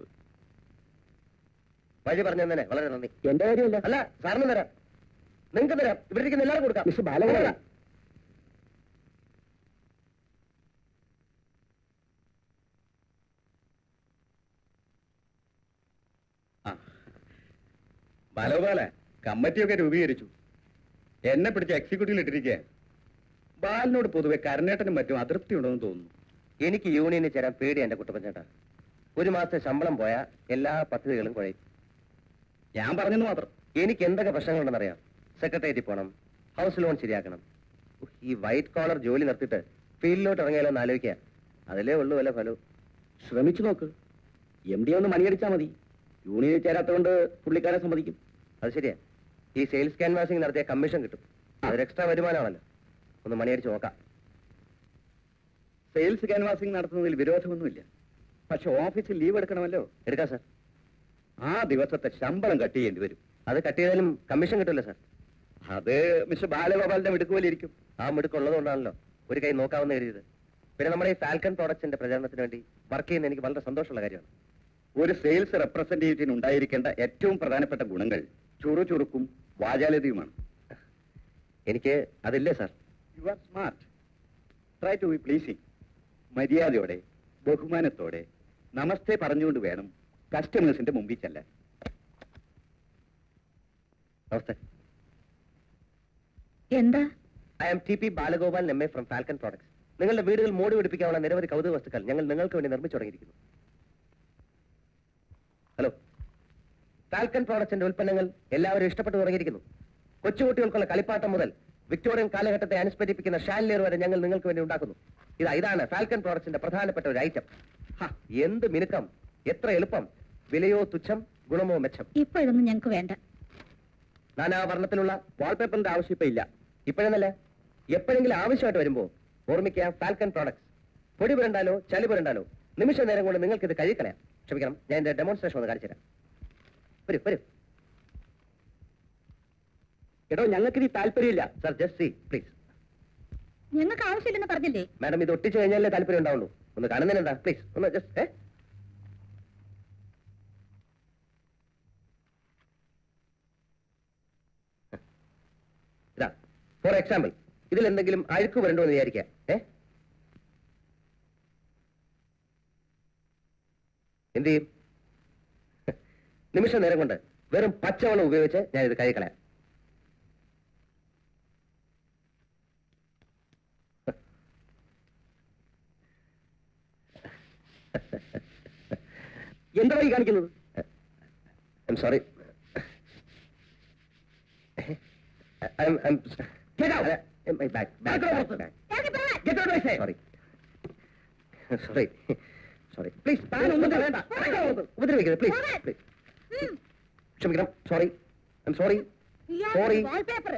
വഴി പറഞ്ഞു തന്നെ വളരെ നന്ദി
എന്റെ കാര്യമല്ല
അല്ല സാറിന് തരാം നിങ്ങൾക്ക് തരാം ഇവിടെ ഇരിക്കുന്ന എല്ലാവർക്കും കൊടുക്കാം
മിസ്റ്റർ ബാലഗോപാലൻ
ബാലോപാല കമ്മിറ്റിയൊക്കെ രൂപീകരിച്ചു എന്നെ പിടിച്ച് എക്സിക്യൂട്ടീവിൽ ഇട്ടിരിക്കുക ബാലിനോട് പൊതുവെ കരനേട്ടനും മറ്റും അതൃപ്തി ഉണ്ടെന്ന് തോന്നുന്നു
എനിക്ക് യൂണിയനിൽ ചേരാൻ പേടി എന്റെ കുട്ടപ്പച്ചേട്ടാ ഒരു മാസത്തെ ശമ്പളം പോയാൽ എല്ലാ പദ്ധതികളും കുഴയും
ഞാൻ പറഞ്ഞെന്ന് മാത്രം
എനിക്ക് എന്തൊക്കെ പ്രശ്നങ്ങളുണ്ടെന്നറിയാം സെക്രട്ടേറിയറ്റിൽ പോകണം ഹൗസ് ലോൺ ശരിയാക്കണം ഉഹ്, ഈ വൈറ്റ് കോളർ ജോലി നിർത്തിയിട്ട് ഫീൽഡിലോട്ട് ഇറങ്ങിയാലോ എന്ന് ആലോചിക്കുക അതിലേ ഉള്ളൂ വല്ല ഫലവും
ശ്രമിച്ചു നോക്ക് എം ഡി ഒന്ന് മണിയടിച്ചാൽ മതി യൂണിയനിൽ ചേരാത്തതുകൊണ്ട് പുള്ളിക്കാരെ സമ്മതിക്കും
അത് ശരിയാ ഈ സെയിൽസ് ക്യാൻവാസിംഗ് നടത്തിയ കമ്മീഷൻ കിട്ടും അതൊരു എക്സ്ട്രാ വരുമാനമാണല്ലോ ഒന്ന് മണിയടിച്ച് നോക്കാം
സെയിൽസ് ക്യാൻവാസിംഗ് നടത്തുന്നതിൽ വിരോധമൊന്നുമില്ല പക്ഷെ ഓഫീസിൽ ലീവ് എടുക്കണമല്ലോ
എടുക്കാം സാർ
ആ ദിവസത്തെ ശമ്പളം കട്ട് ചെയ്യേണ്ടി വരും
അത് കട്ട് ചെയ്താലും കമ്മീഷൻ കിട്ടില്ല സാർ
അത് മിസ്റ്റർ ബാലഗോപാലിന്റെ മിടുക്കുപോലിരിക്കും
ആ മിടുക്കുള്ളത് കൊണ്ടാണല്ലോ ഒരു കൈ നോക്കാവുന്ന എഴുതിയത് പിന്നെ നമ്മുടെ ഈ ഫാൽക്കൺ പ്രോഡക്ട്സിന്റെ പ്രചാരണത്തിന് വേണ്ടി വർക്ക് ചെയ്യുന്ന എനിക്ക് വളരെ സന്തോഷമുള്ള കാര്യമാണ്
ഒരു സെയിൽസ് റെപ്രസെന്റേറ്റീവിന് ഉണ്ടായിരിക്കേണ്ട ഏറ്റവും പ്രധാനപ്പെട്ട ഗുണങ്ങൾ ചുറുചുറുക്കും വാചാലതയുമാണ്
എനിക്ക് അതില്ലേ sir
you are smart try to be pleasing മര്യാദയോടെ ബഹുമാനത്തോടെ നമസ്തേ പറഞ്ഞുകൊണ്ട് വേണം കസ്റ്റമേഴ്സിന്റെ മുമ്പിൽ ചെല്ലാൻ
നമസ്തേ
എന്താ
I'm T P Balagopal M A from Falcon Products നിങ്ങളുടെ വീടുകൾ മോടി പിടിപ്പിക്കാനുള്ള നിരവധി കൗതുക വസ്തുക്കൾ ഞങ്ങൾ നിങ്ങൾക്ക് വേണ്ടി നിർമ്മിച്ചു തുടങ്ങിയിരിക്കുന്നു ഹലോ ഫാൽക്കൺ പ്രോഡക്ട്സിന്റെ ഉൽപ്പന്നങ്ങൾ എല്ലാവരും ഇഷ്ടപ്പെട്ടു തുടങ്ങിയിരിക്കുന്നു കൊച്ചുകുട്ടികൾക്കുള്ള കളിപ്പാട്ടം മുതൽ വിക്ടോറിയൻ കാലഘട്ടത്തെ അനുസ്മരിപ്പിക്കുന്ന ഷാൻലിയർ വരെ ഞങ്ങൾ നിങ്ങൾക്ക് വേണ്ടി ഉണ്ടാക്കുന്നു ഇതാ ഇതാണ് ഫാൽക്കൺ പ്രോഡക്ട്സിന്റെ പ്രധാനപ്പെട്ട ഒരു ഐറ്റം ഹ, എന്ത് മിനുക്കം എത്ര എളുപ്പം വിലയോ തുച്ഛം ഗുണമോ മെച്ചം
ഇപ്പൊ ഇതൊന്നും ഞങ്ങക്ക് വേണ്ട
നാനാവർണ്ണത്തിലുള്ള
വാൾപേപ്പറിന്റെ ആവശ്യം ഇപ്പൊ ഇല്ല
ഇപ്പോഴെന്നല്ല എപ്പോഴെങ്കിലും ആവശ്യമായിട്ട് വരുമ്പോ ഓർമ്മിക്കാം ഫാൽക്കൺ പ്രോഡക്ട്സ് പൊടി പുരണ്ടാലോ ചളി പുരണ്ടാലോ നിമിഷ നേരം കൊണ്ട് നിങ്ങൾക്ക് ഇത് കഴുകിക്കളയാം ക്ഷമിക്കണം ഞാൻ എന്റെ ഡെമോൺസ്ട്രേഷൻ ഒന്ന് കാണിച്ചു തരാം വരൂ വരൂ
എടോ ഞങ്ങൾക്ക് ഇനി താല്പര്യമില്ല
സർ ജസ്റ്റ് സി പ്ലീസ്
ഞങ്ങൾക്ക് ആവശ്യമില്ലെന്ന് പറഞ്ഞില്ലേ
മാഡം ഇത് ഒട്ടിച്ചു കഴിഞ്ഞാലേ താല്പര്യം ഉണ്ടാവുള്ളൂ ഒന്ന് കാണുന്നതിന് എന്താ പ്ലീസ് ഒന്ന് ജസ്റ്റ് ഏ ഇതാ ഫോർ എക്സാമ്പിൾ ഇതിൽ എന്തെങ്കിലും അഴുക്ക് വരണ്ടോ എന്ന് വിചാരിക്കാം ഏ എന്ത് ചെയ്യും നിമിഷ നേരം കൊണ്ട് വെറും പച്ചവെള്ളം ഉപയോഗിച്ച് ഞാൻ ഇത് കഴിക്കളയാം
എന്താ ഈ കാണിക്കുന്നത്
I'm sorry. I'm, I'm,
Get out.
Uh, my back, back,
Get out.
back, back.
Get out, I say.
Sorry. Sorry. Sorry. Please,
താൻ ഒന്നും പറയണ്ട.
ഉപദ്രവിക്കരുത് പ്ലീസ് പ്ലീസ് ക്ഷമിക്കണം sorry I'm sorry Sorry.
Wallpaper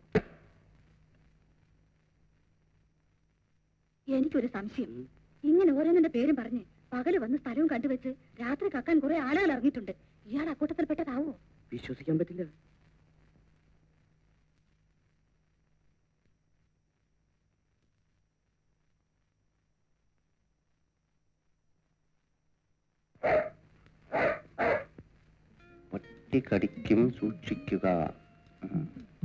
എനിക്കൊരു സംശയം ഇങ്ങനെ ഓരോന്നിന്റെ പേരും പറഞ്ഞ് പകല് വന്ന് സ്ഥലവും കണ്ടുവെച്ച് രാത്രി കക്കാൻ കുറെ ആളുകൾ ഇറങ്ങിയിട്ടുണ്ട് ഇയാൾ അക്കൂട്ടത്തിൽപ്പെട്ടതാവോ
വിശ്വസിക്കാൻ പറ്റില്ല പട്ടി കടിക്കും സൂക്ഷിക്കുക ഉം.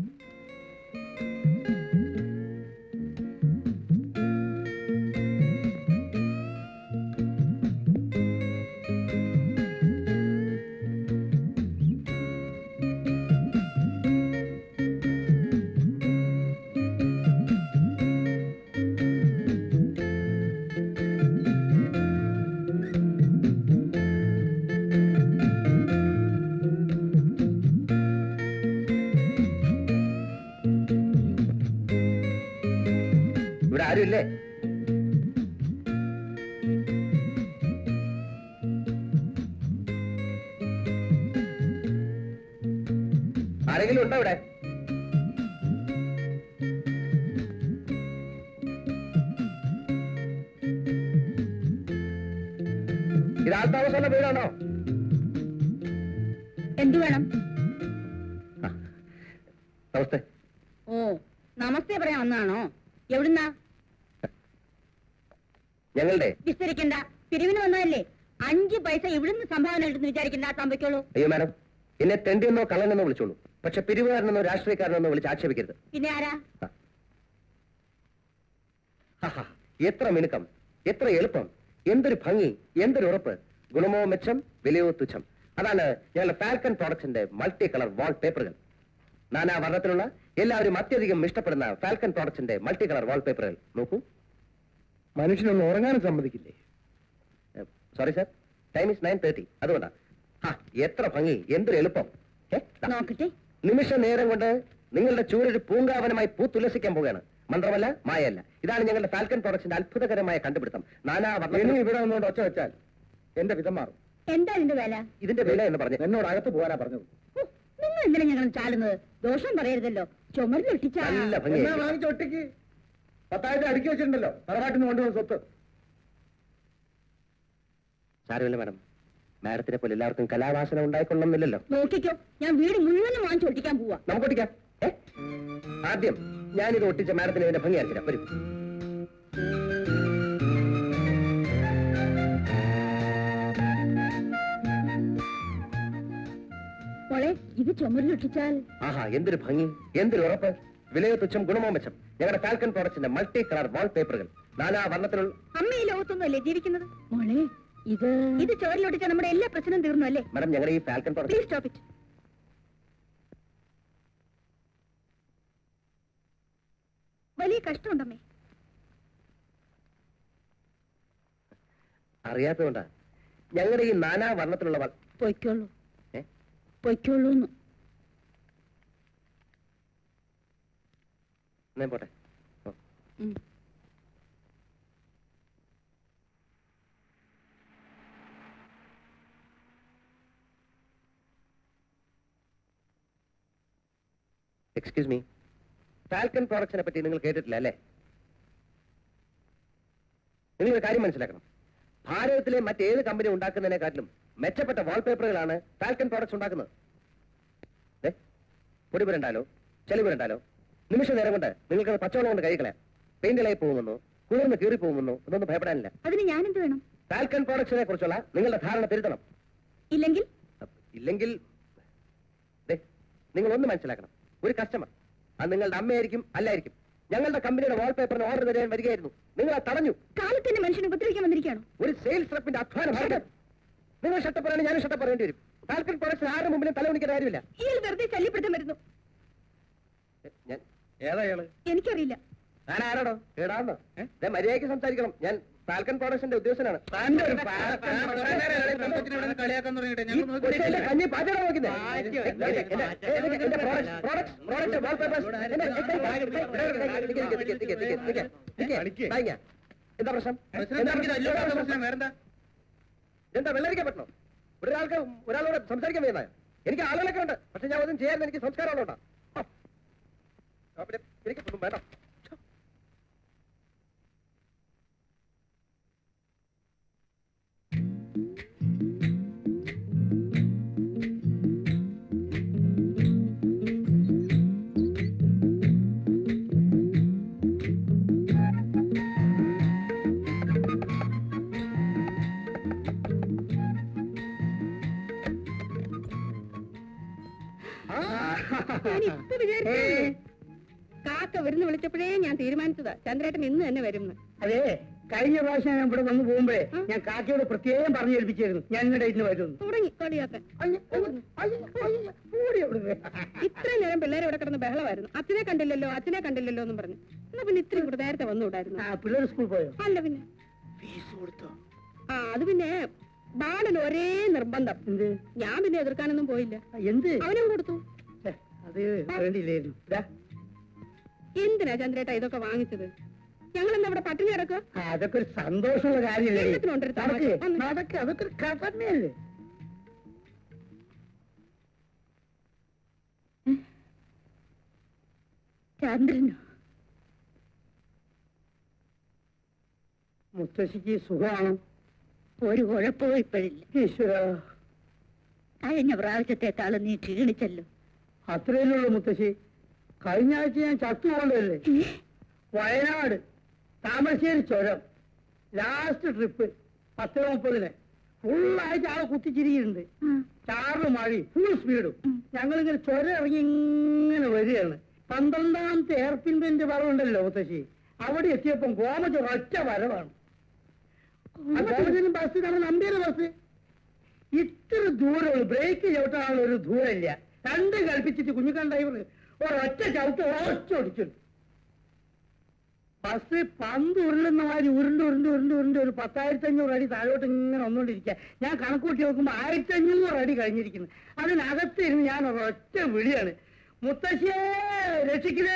ഇവിടെ ആരുമില്ലേ ആരെങ്കിലും ഉണ്ടോ ഇവിടെ ഇത് ആൾ താമസമുള്ള വീടാണോ
എന്തു വേണം
ആ, നമസ്തേ
ഓ നമസ്തേ പറയാൻ വന്നാണോ എവിടുന്നാ
ഞങ്ങളുടെ
വിസ്തരിക്കണ്ട പിരിവിന് വന്നതല്ലേ അഞ്ച് പൈസ ഇവിടുന്ന് സംഭാവന ഉണ്ടെന്ന് വിചാരിക്കണ്ട സംഭവിക്കുള്ളൂ
അയ്യോ മാഡം എന്നെ തെണ്ടിയെന്നോ കള്ളനെന്നോ വിളിച്ചോളൂ പക്ഷെ പിരിവുകാരനെന്നോ രാഷ്ട്രീയക്കാരനെന്നോ വിളിച്ച് ആക്ഷേപിക്കരുത്
പിന്നെ ആരാ
ഹഹ, എത്ര മിനുക്കം എത്ര എളുപ്പം എന്തൊരു ഭംഗി എന്തൊരു ഉറപ്പ് ഗുണമോ മെച്ചം വിലയോ തുച്ഛം അതാണ് ഞങ്ങളുടെ ഫാൽക്കൺ പ്രോഡക്ട്സിന്റെ മൾട്ടി കളർ വാൾ പേപ്പറുകൾ നാനാ വർണ്ണത്തിലുള്ള എല്ലാവരും അത്യധികം ഇഷ്ടപ്പെടുന്ന ഫാൽക്കൺ പ്രോഡക്ട്സിന്റെ മൾട്ടി കളർ വാൾ പേപ്പറുകൾ നോക്കൂ
മനുഷ്യനൊന്ന് ഉറങ്ങാനും സമ്മതിക്കില്ലേ
sorry sir time is nine thirty അതുകൊണ്ടാ ആ എത്ര ഭംഗി എന്തൊരു എളുപ്പം ഏ, ദാ.
നോക്കട്ടെ
നിമിഷ നേരം കൊണ്ട് നിങ്ങളുടെ ചൂരൊരു പൂങ്കാവനമായി പൂത്തുലസിക്കാൻ പോവുകയാണ് മന്ത്രമല്ല മായല്ല ഇതാണ് ഞങ്ങളുടെ ഫാൽക്കൺ പ്രോഡക്ട്സിന്റെ അത്ഭുതകരമായ കണ്ടുപിടുത്തം നാനാ
ഇനി
വർണ്ണ
ഇവിടെ നിന്നുകൊണ്ട് ഒച്ച വെച്ചാൽ എന്റെ വിധം മാറും
എന്താ ഇതിന്റെ വില
ഇതിന്റെ വില എന്ന് പറഞ്ഞു
എന്നോട് അകത്ത് പോകാനാ പറഞ്ഞത്
ഹോ, നിങ്ങൾ എന്തിനാ ഞങ്ങൾ ചാടുന്നത് ദോഷം പറയരുതല്ലോ ചുമരിലൊട്ടിച്ചാ
നല്ല ഭംഗി
എന്നാ വാങ്ങിച്ച ഒറ്റയ്ക്ക് പത്തായിരം അടുക്കി വെച്ചിട്ടുണ്ടല്ലോ തറവാട്ടിൽ നിന്ന് കൊണ്ടുവന്ന സ്വത്ത്
സാരമില്ല മാഡം മാഡത്തിനെ പോലെ എല്ലാവർക്കും കലാവാസന ഉണ്ടായിക്കൊള്ളണമെന്നില്ലല്ലോ
നോക്കിക്കോ ഞാൻ വീട് മുഴുവനും വാങ്ങിച്ചു ഒട്ടിക്കാൻ പോവാ
നമുക്ക് ഒട്ടിക്കാം ഏ ആദ്യം ഞാനിത് ഒട്ടിച്ച മാഡത്തിന് ഇതിന്റെ ഭംഗി ആയിരിക്കാം വരും
മോളെ ഇത് ചുമരിലൊട്ടിച്ചാൽ
ആഹാ എന്തൊരു ഭംഗി എന്തൊരു ഉറപ്പ് വിലയോ തുച്ഛം ഗുണമോ മെച്ചം ഞങ്ങളുടെ ഫാൽക്കൺ പ്രോഡക്ട്സിന്റെ മൾട്ടി കളർ വാൾ പേപ്പറുകൾ നാനാ വർണ്ണത്തിലുള്ള
അമ്മ ഈ ലോകത്തൊന്നും അല്ലേ ജീവിക്കുന്നത് മോളെ ഇത് ഇത് ചോരിലൊട്ടിച്ചാൽ നമ്മുടെ എല്ലാ പ്രശ്നവും തീർന്നു അല്ലേ
മാഡം ഞങ്ങളുടെ ഈ Falcon product
please stop it വലിയ കഷ്ടമുണ്ടമ്മേ
അറിയാത്തതുകൊണ്ടാ ഞങ്ങളുടെ ഈ നാനാ വർണ്ണത്തിലുള്ള വൾ-
പൊയ്ക്കോളൂ
ഏ?
പൊയ്ക്കോളൂന്ന്
എന്നാ പോട്ടെ ഓ.
ഉം.
എക്സ്ക്യൂസ് മീ ഫാൽക്കൺ പ്രോഡക്ട്സിനെ പറ്റി നിങ്ങൾ കേട്ടിട്ടില്ല അല്ലേ നിങ്ങൾ ഒരു കാര്യം മനസ്സിലാക്കണം ഭാരതത്തിലെ മറ്റേത് കമ്പനി ഉണ്ടാക്കുന്നതിനെക്കാട്ടിലും മെച്ചപ്പെട്ട വാൾപേപ്പറുകളാണ് ഫാൽക്കൺ പ്രോഡക്ട്സ് ഉണ്ടാക്കുന്നത് ദേ, പൊടി പുരണ്ടാലോ ചെളി പുരണ്ടാലോ നിമിഷ നേരം കൊണ്ട് നിങ്ങൾക്ക് പച്ചവെള്ളം കൊണ്ട് കഴിക്കളയാം പെയിന്റിലായി പോകുമെന്നോ കുളിർന്ന് കീറി പോകുമെന്നോ ഇതൊന്നും ഭയപ്പെടാനില്ല
അതിന് ഞാനെന്ത് വേണം
ഫാൽക്കൺ പ്രോഡക്ട്സിനെ കുറിച്ചുള്ള നിങ്ങളുടെ ധാരണ തിരുത്തണം
ഇല്ലെങ്കിൽ
ഇല്ലെങ്കിൽ ദേ, നിങ്ങൾ ഒന്ന് മനസ്സിലാക്കണം ഒരു കസ്റ്റമർ അത് നിങ്ങളുടെ അമ്മയായിരിക്കും അല്ലായിരിക്കും ഞങ്ങളുടെ കമ്പനിയുടെ വാൾപേപ്പറിന് ഓർഡർ തരാൻ വരികയായിരുന്നു നിങ്ങൾ അത് തടഞ്ഞു
കാലത്തിന്റെ മനുഷ്യനെ ഉപദ്രവിക്കാൻ വന്നിരിക്കുകയാണോ
ഒരു സെയിൽസ് റെപ്പിന്റെ അധ്വാനം ഭാരം. നിങ്ങൾ ഷട്ടപ്പറയാണ് ഞാനും ഷട്ടപ്പറയേണ്ടി വരും ഫാൽക്കൺ പ്രോഡക്ട്സ് ആരുടെ മുമ്പിലും തല ഉണിക്കേണ്ട കാര്യമില്ല
ഇയാൾ വെറുതെ ശല്യപ്പെടുത്താൻ വരുന്നു
ഞാൻ ഏതാ ഇയാള്
എനിക്കറിയില്ല
ഞാൻ ആരാടോ ഏടാന്നോ ഞാൻ മര്യാദയ്ക്ക് സംസാരിക്കണം ഞാൻ ഫാൽക്കൺ പ്രോഡക്ട്സിന്റെ ഉദ്യോഗസ്ഥനാണ് ഈ കൊച്ചിന്റെ കഞ്ഞി പാചകം നോക്കുന്നേ എന്റെ- എന്റെ- എന്റെ- എന്റെ products, products, products, wallpapers, എന്റെ- എന്റെ- നിക്ക്, നിക്ക്, നിക്ക്, നിക്ക്, നിക്ക്, നിക്ക്, നിക്ക്. ദാ ഇങ്ങ്. എന്താ പ്രശ്നം എന്താ പ്രശ്നം? എന്താ വെള്ളരിക്കാൻ പറ്റണോ ഒരാൾക്ക് ഒരാളോട് സംസാരിക്കാൻ വേണ്ട എനിക്ക് ആളുകളൊക്കെ ഉണ്ട് പക്ഷെ ഞാൻ ഒന്നും ചെയ്യാൻ എനിക്ക് സംസ്കാരമുള്ളതാ എനിക്ക് ഒന്നും വേണ്ട
ഞാൻ ഇപ്പൊ വിചാരിച്ചേ കാക്ക വരുന്ന് വിളിച്ചപ്പോഴേ ഞാൻ തീരുമാനിച്ചതാ ചന്ദ്രേട്ടൻ ഇന്ന് തന്നെ വരും
അതെ കഴിഞ്ഞ പ്രാവശ്യം ഞാൻ ഇവിടെ വന്ന് പോകുമ്പോഴേ ഞാൻ കാക്കയോട് പ്രത്യേകം പറഞ്ഞു ഏൽപ്പിച്ചായിരുന്നു ഞാൻ ഇങ്ങോട്ട് ഇന്ന് വരുന്നു
തുടങ്ങി കളിയാക്കാൻ ഇത്രയും നേരം പിള്ളേരെ ഇവിടെ കിടന്ന് ബഹളമായിരുന്നു അച്ഛനെ കണ്ടില്ലല്ലോ അച്ഛനെ കണ്ടില്ലല്ലോ എന്നും പറഞ്ഞു എന്നാ പിന്നെ ഇത്രയും കൂടെ നേരത്തെ വന്നുകൂടായിരുന്നു
ആ പിള്ളേർ സ്കൂൾ പോയോ
അല്ല പിന്നെ
ഫീസ് കൊടുത്തോ
ആ അത് പിന്നെ ബാലന് ഒരേ നിർബന്ധം
എന്ത്
ഞാൻ പിന്നെ എതിർക്കാനൊന്നും പോയില്ല
ആ, എന്ത്
അവനും കൊടുത്തു
ഛെ, അത് വേണ്ടിയില്ലായിരുന്നു ദാ,
എന്തിനാ ചന്ദ്രേട്ട ഇതൊക്കെ വാങ്ങിച്ചത് ഞങ്ങൾ എന്താ ഇവിടെ പട്ടിണി കിടക്കുക
ആ, അതൊക്കെ ഒരു സന്തോഷമുള്ള കാര്യമല്ലേ
എല്ലാത്തിനും ഉണ്ടൊരു തമാശ.
നടക്ക്,
വന്ന്.
നടക്ക്, അതൊക്കെ ഒരു കടമയല്ലേ
ചന്ദ്രനോ
മുത്തശ്ശിക്ക് സുഖമാണോ
ഒരു കുഴപ്പവും ഇപ്പോഴില്ല
ഈശ്വര
കഴിഞ്ഞ പ്രാവശ്യത്തെക്കാളും നീ ക്ഷീണിച്ചല്ലോ
അത്രയല്ലുള്ളൂ മുത്തശ്ശി കഴിഞ്ഞ ആഴ്ച ഞാൻ ചത്തുകൊണ്ടല്ലേ വയനാട് താമരശ്ശേരി ചുരം ലാസ്റ്റ് ട്രിപ്പ് പത്ത് മുപ്പതിന് ഫുള്ളായിട്ട് ആളെ കുത്തിച്ചിരിക്കുന്നുണ്ട് ചാറ് മഴ ഫുൾ സ്പീഡും ഞങ്ങളിങ്ങനെ ചുരം ഇറങ്ങി ഇങ്ങനെ വരികയാണ് പന്ത്രണ്ടാമത്തെ എയർപിൻ ബെന്റ് വളവുണ്ടല്ലോ മുത്തശ്ശി അവിടെ എത്തിയപ്പം ഗോമജ ഒറ്റ വരവാണ് ആ ഗോമജനും ബസ് നമ്മുടെ നമ്പിയുടെ ബസ് ഇത്ര ദൂരമുള്ളൂ ബ്രേക്ക് ചവിട്ടാനുള്ള ഒരു ദൂരമില്ല രണ്ട് കൽപ്പിച്ചിട്ട് കുഞ്ഞുക്കാൻ ഡ്രൈവർ ഒരൊറ്റ ചവിട്ട് ഓടിച്ചു ബസ് പന്ത് ഉരുളുന്ന മാതിരി ഉരുണ്ട് ഉരുണ്ട് ഉരുണ്ട് ഉരുണ്ട് ഒരു പത്തായിരത്തി അഞ്ഞൂറ് അടി താഴോട്ട് ഇങ്ങനെ വന്നുകൊണ്ടിരിക്കുക ഞാൻ കണക്കൂട്ടി നോക്കുമ്പോൾ ആയിരത്തി അഞ്ഞൂറ് അടി കഴിഞ്ഞിരിക്കുന്നു അതിനകത്ത് ഇരുന്ന് ഞാൻ ഒരൊറ്റ വിളിയാണ് മുത്തശ്ശേ രക്ഷിക്കണേ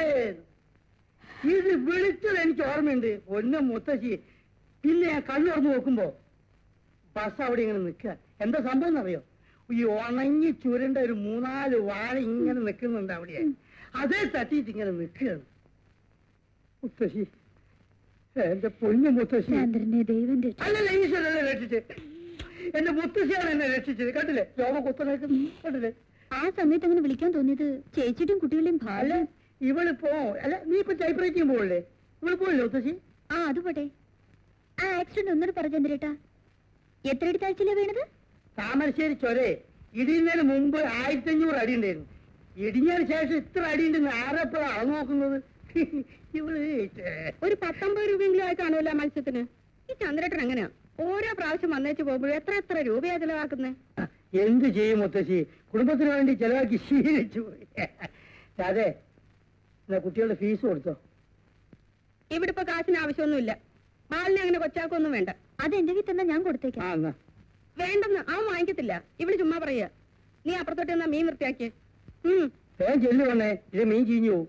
ഇത് വിളിച്ചത് എനിക്ക് ഓർമ്മയുണ്ട് ഒന്ന് മുത്തശ്ശി പിന്നെ ഞാൻ കണ്ണു തുറന്ന് നോക്കുമ്പോ ബസ് അവിടെ ഇങ്ങനെ നിൽക്കുക എന്താ സംഭവം എന്നറിയോ ഈ ഉണങ്ങി ചുരുണ്ട ഒരു മൂന്നാല് വാഴ ഇങ്ങനെ നിൽക്കുന്നുണ്ട് അവിടെ അതേ തട്ടിയിട്ട് ഇങ്ങനെ നിൽക്കുകയാണ് മുത്തശ്ശി എന്റെ പൊന്നു മുത്തശ്ശി
ചന്ദ്രനെ ദൈവം രക്ഷിച്ചു.
അല്ലല്ല ഈശ്വരല്ലേ രക്ഷിച്ച് എന്റെ മുത്തശ്ശിയാണ് എന്നെ രക്ഷിച്ചത് കണ്ടില്ലേ രോമ കുത്തനേക്ക് കണ്ടില്ലേ
ആ സമയത്ത് അങ്ങനെ വിളിക്കാൻ തോന്നിയത് ചേച്ചിയുടെയും കുട്ടികളുടെയും
അല്ല
ഭാര്യ
ഇവളിപ്പോ അല്ല നീ ഇപ്പൊ ടൈപ്പ് റൈറ്റിംഗ് പോകല്ലേ ഇവള് പോയില്ലേ മുത്തശ്ശി
ആ അത് പോട്ടെ ആ ആക്സിഡന്റ് ഒന്നുകൂടെ പറ ചന്ദ്രേട്ടാ എത്ര അടി താഴ്ചയിലാ വീണത്
താമരശ്ശേരി ചൊരേ ഇടിയുന്നതിന് മുമ്പ് ആയിരത്തി അഞ്ഞൂറ് അടി ഉണ്ടായിരുന്നു ഇടിഞ്ഞതിന് ശേഷം ഇത്ര അടി ഉണ്ടെന്ന് ആരെപ്പോഴാണ് അളവ് നോക്കുന്നത് ഇവള് ഛേ.
ഒരു പത്തൊമ്പത് രൂപയെങ്കിലും ആയി കാണുമല്ലോ ആ മത്സ്യത്തിന് ഈ ചന്ദ്രേട്ടൻ എങ്ങനെയാ ഓരോ പ്രാവശ്യം വന്നേച്ച് പോകുമ്പോഴും എത്ര എത്ര രൂപയാ ചെലവാക്കുന്നത്
എന്ത് ചെയ്യും മുത്തശ്ശി കുടുംബത്തിന് വേണ്ടി ചെലവാക്കി ശീലിച്ചു പോയി അതെ എന്നാ കുട്ടികളുടെ ഫീസ് കൊടുത്തോ
ഇവിടെ ഇപ്പൊ കാശിന് ആവശ്യമൊന്നുമില്ല ബാലിനെ അങ്ങനെ കൊച്ചാക്കൊന്നും വേണ്ട
അത് എന്റെ വീട്ടിൽ തന്നെ ഞാൻ
ആ
കൊടുത്തേക്കാം
എന്നാ
വേണ്ടെന്ന് അവൻ വാങ്ങിക്കത്തില്ല ഇവിടെ ചുമ്മാ പറയാ നീ അപ്പുറത്തോട്ട് എന്നാ മീൻ വൃത്തിയാക്കിയേ ഉം
വേഗം ചെല്ലു വന്നേ ഇത് മീൻ ചീഞ്ഞു പോവും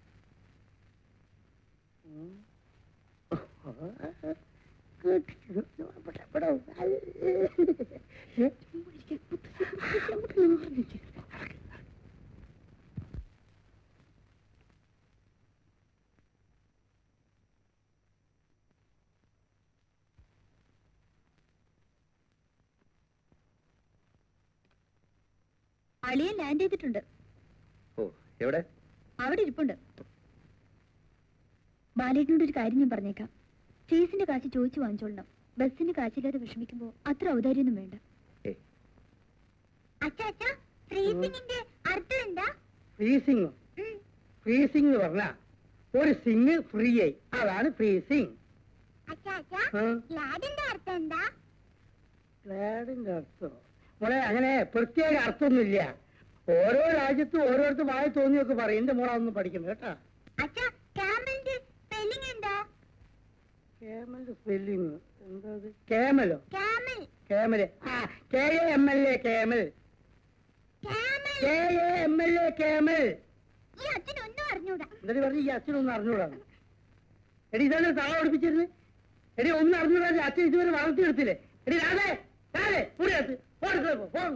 അളിയൻ ലാൻഡ് ചെയ്തിട്ടുണ്ട്
ഓ എവിടെ
അവിടെ ഇരിപ്പുണ്ട് ബാലേട്ടനോട് ഒരു കാര്യം ഞാൻ പറഞ്ഞേക്കാം ഫീസിന്റെ കാശ് ചോദിച്ചു വാങ്ങിച്ചോളണം ബസ്സിന്റെ കാശില്ലാതെ വിഷമിക്കുമ്പോ അത്ര ഔദാര്യൊന്നും വേണ്ട
ഏയ്
അച്ഛാ ഫ്രീസിംഗിന്റെ അർത്ഥം എന്താ
ഫ്രീസിങ് ഫ്രീസിങ് എന്ന് പറഞ്ഞാ ഒരു സിങ് ഫ്രീ ആയി അതാണ് ഫ്രീസിങ്
അച്ഛാ ഗ്ലാഡിന്റെ അർത്ഥം എന്താ
ഗ്ലാഡിന്റെ അർത്ഥം മോളെ അങ്ങനെ പ്രത്യേക അർത്ഥമൊന്നുമില്ല ഓരോ രാജ്യത്തും ഓരോരുത്തർ വായി തോന്നിയൊക്കെ പറയും എന്റെ മോളെ അതൊന്നും പഠിക്കണം കേട്ടാ
അച്ഛാ ക്യാമലിന്റെ സ്പെല്ലിംഗ് എന്താ
കേമലിന്റെ സ്പെല്ലിങ് എന്താ അത്? കേമലോ
ക്യാമൽ
കേമല് ആ K A M L A camel
camel
K A M L A camel
ഈ അച്ഛൻ ഒന്നും അറിഞ്ഞൂടാ
എന്നിട്ട് പറഞ്ഞ് ഈ അച്ഛനൊന്നും അറിഞ്ഞൂടാണ് എടി ഇതാണ് താള പഠിപ്പിച്ചിരുന്നത് എടി ഒന്നും അറിഞ്ഞൂടാ അച്ഛൻ ഇതുവരെ വളർത്തിയെടുത്തില്ലേ എടി രാധേ രാധേ മുറിയത്ത് ഫോൺ ഫോൺ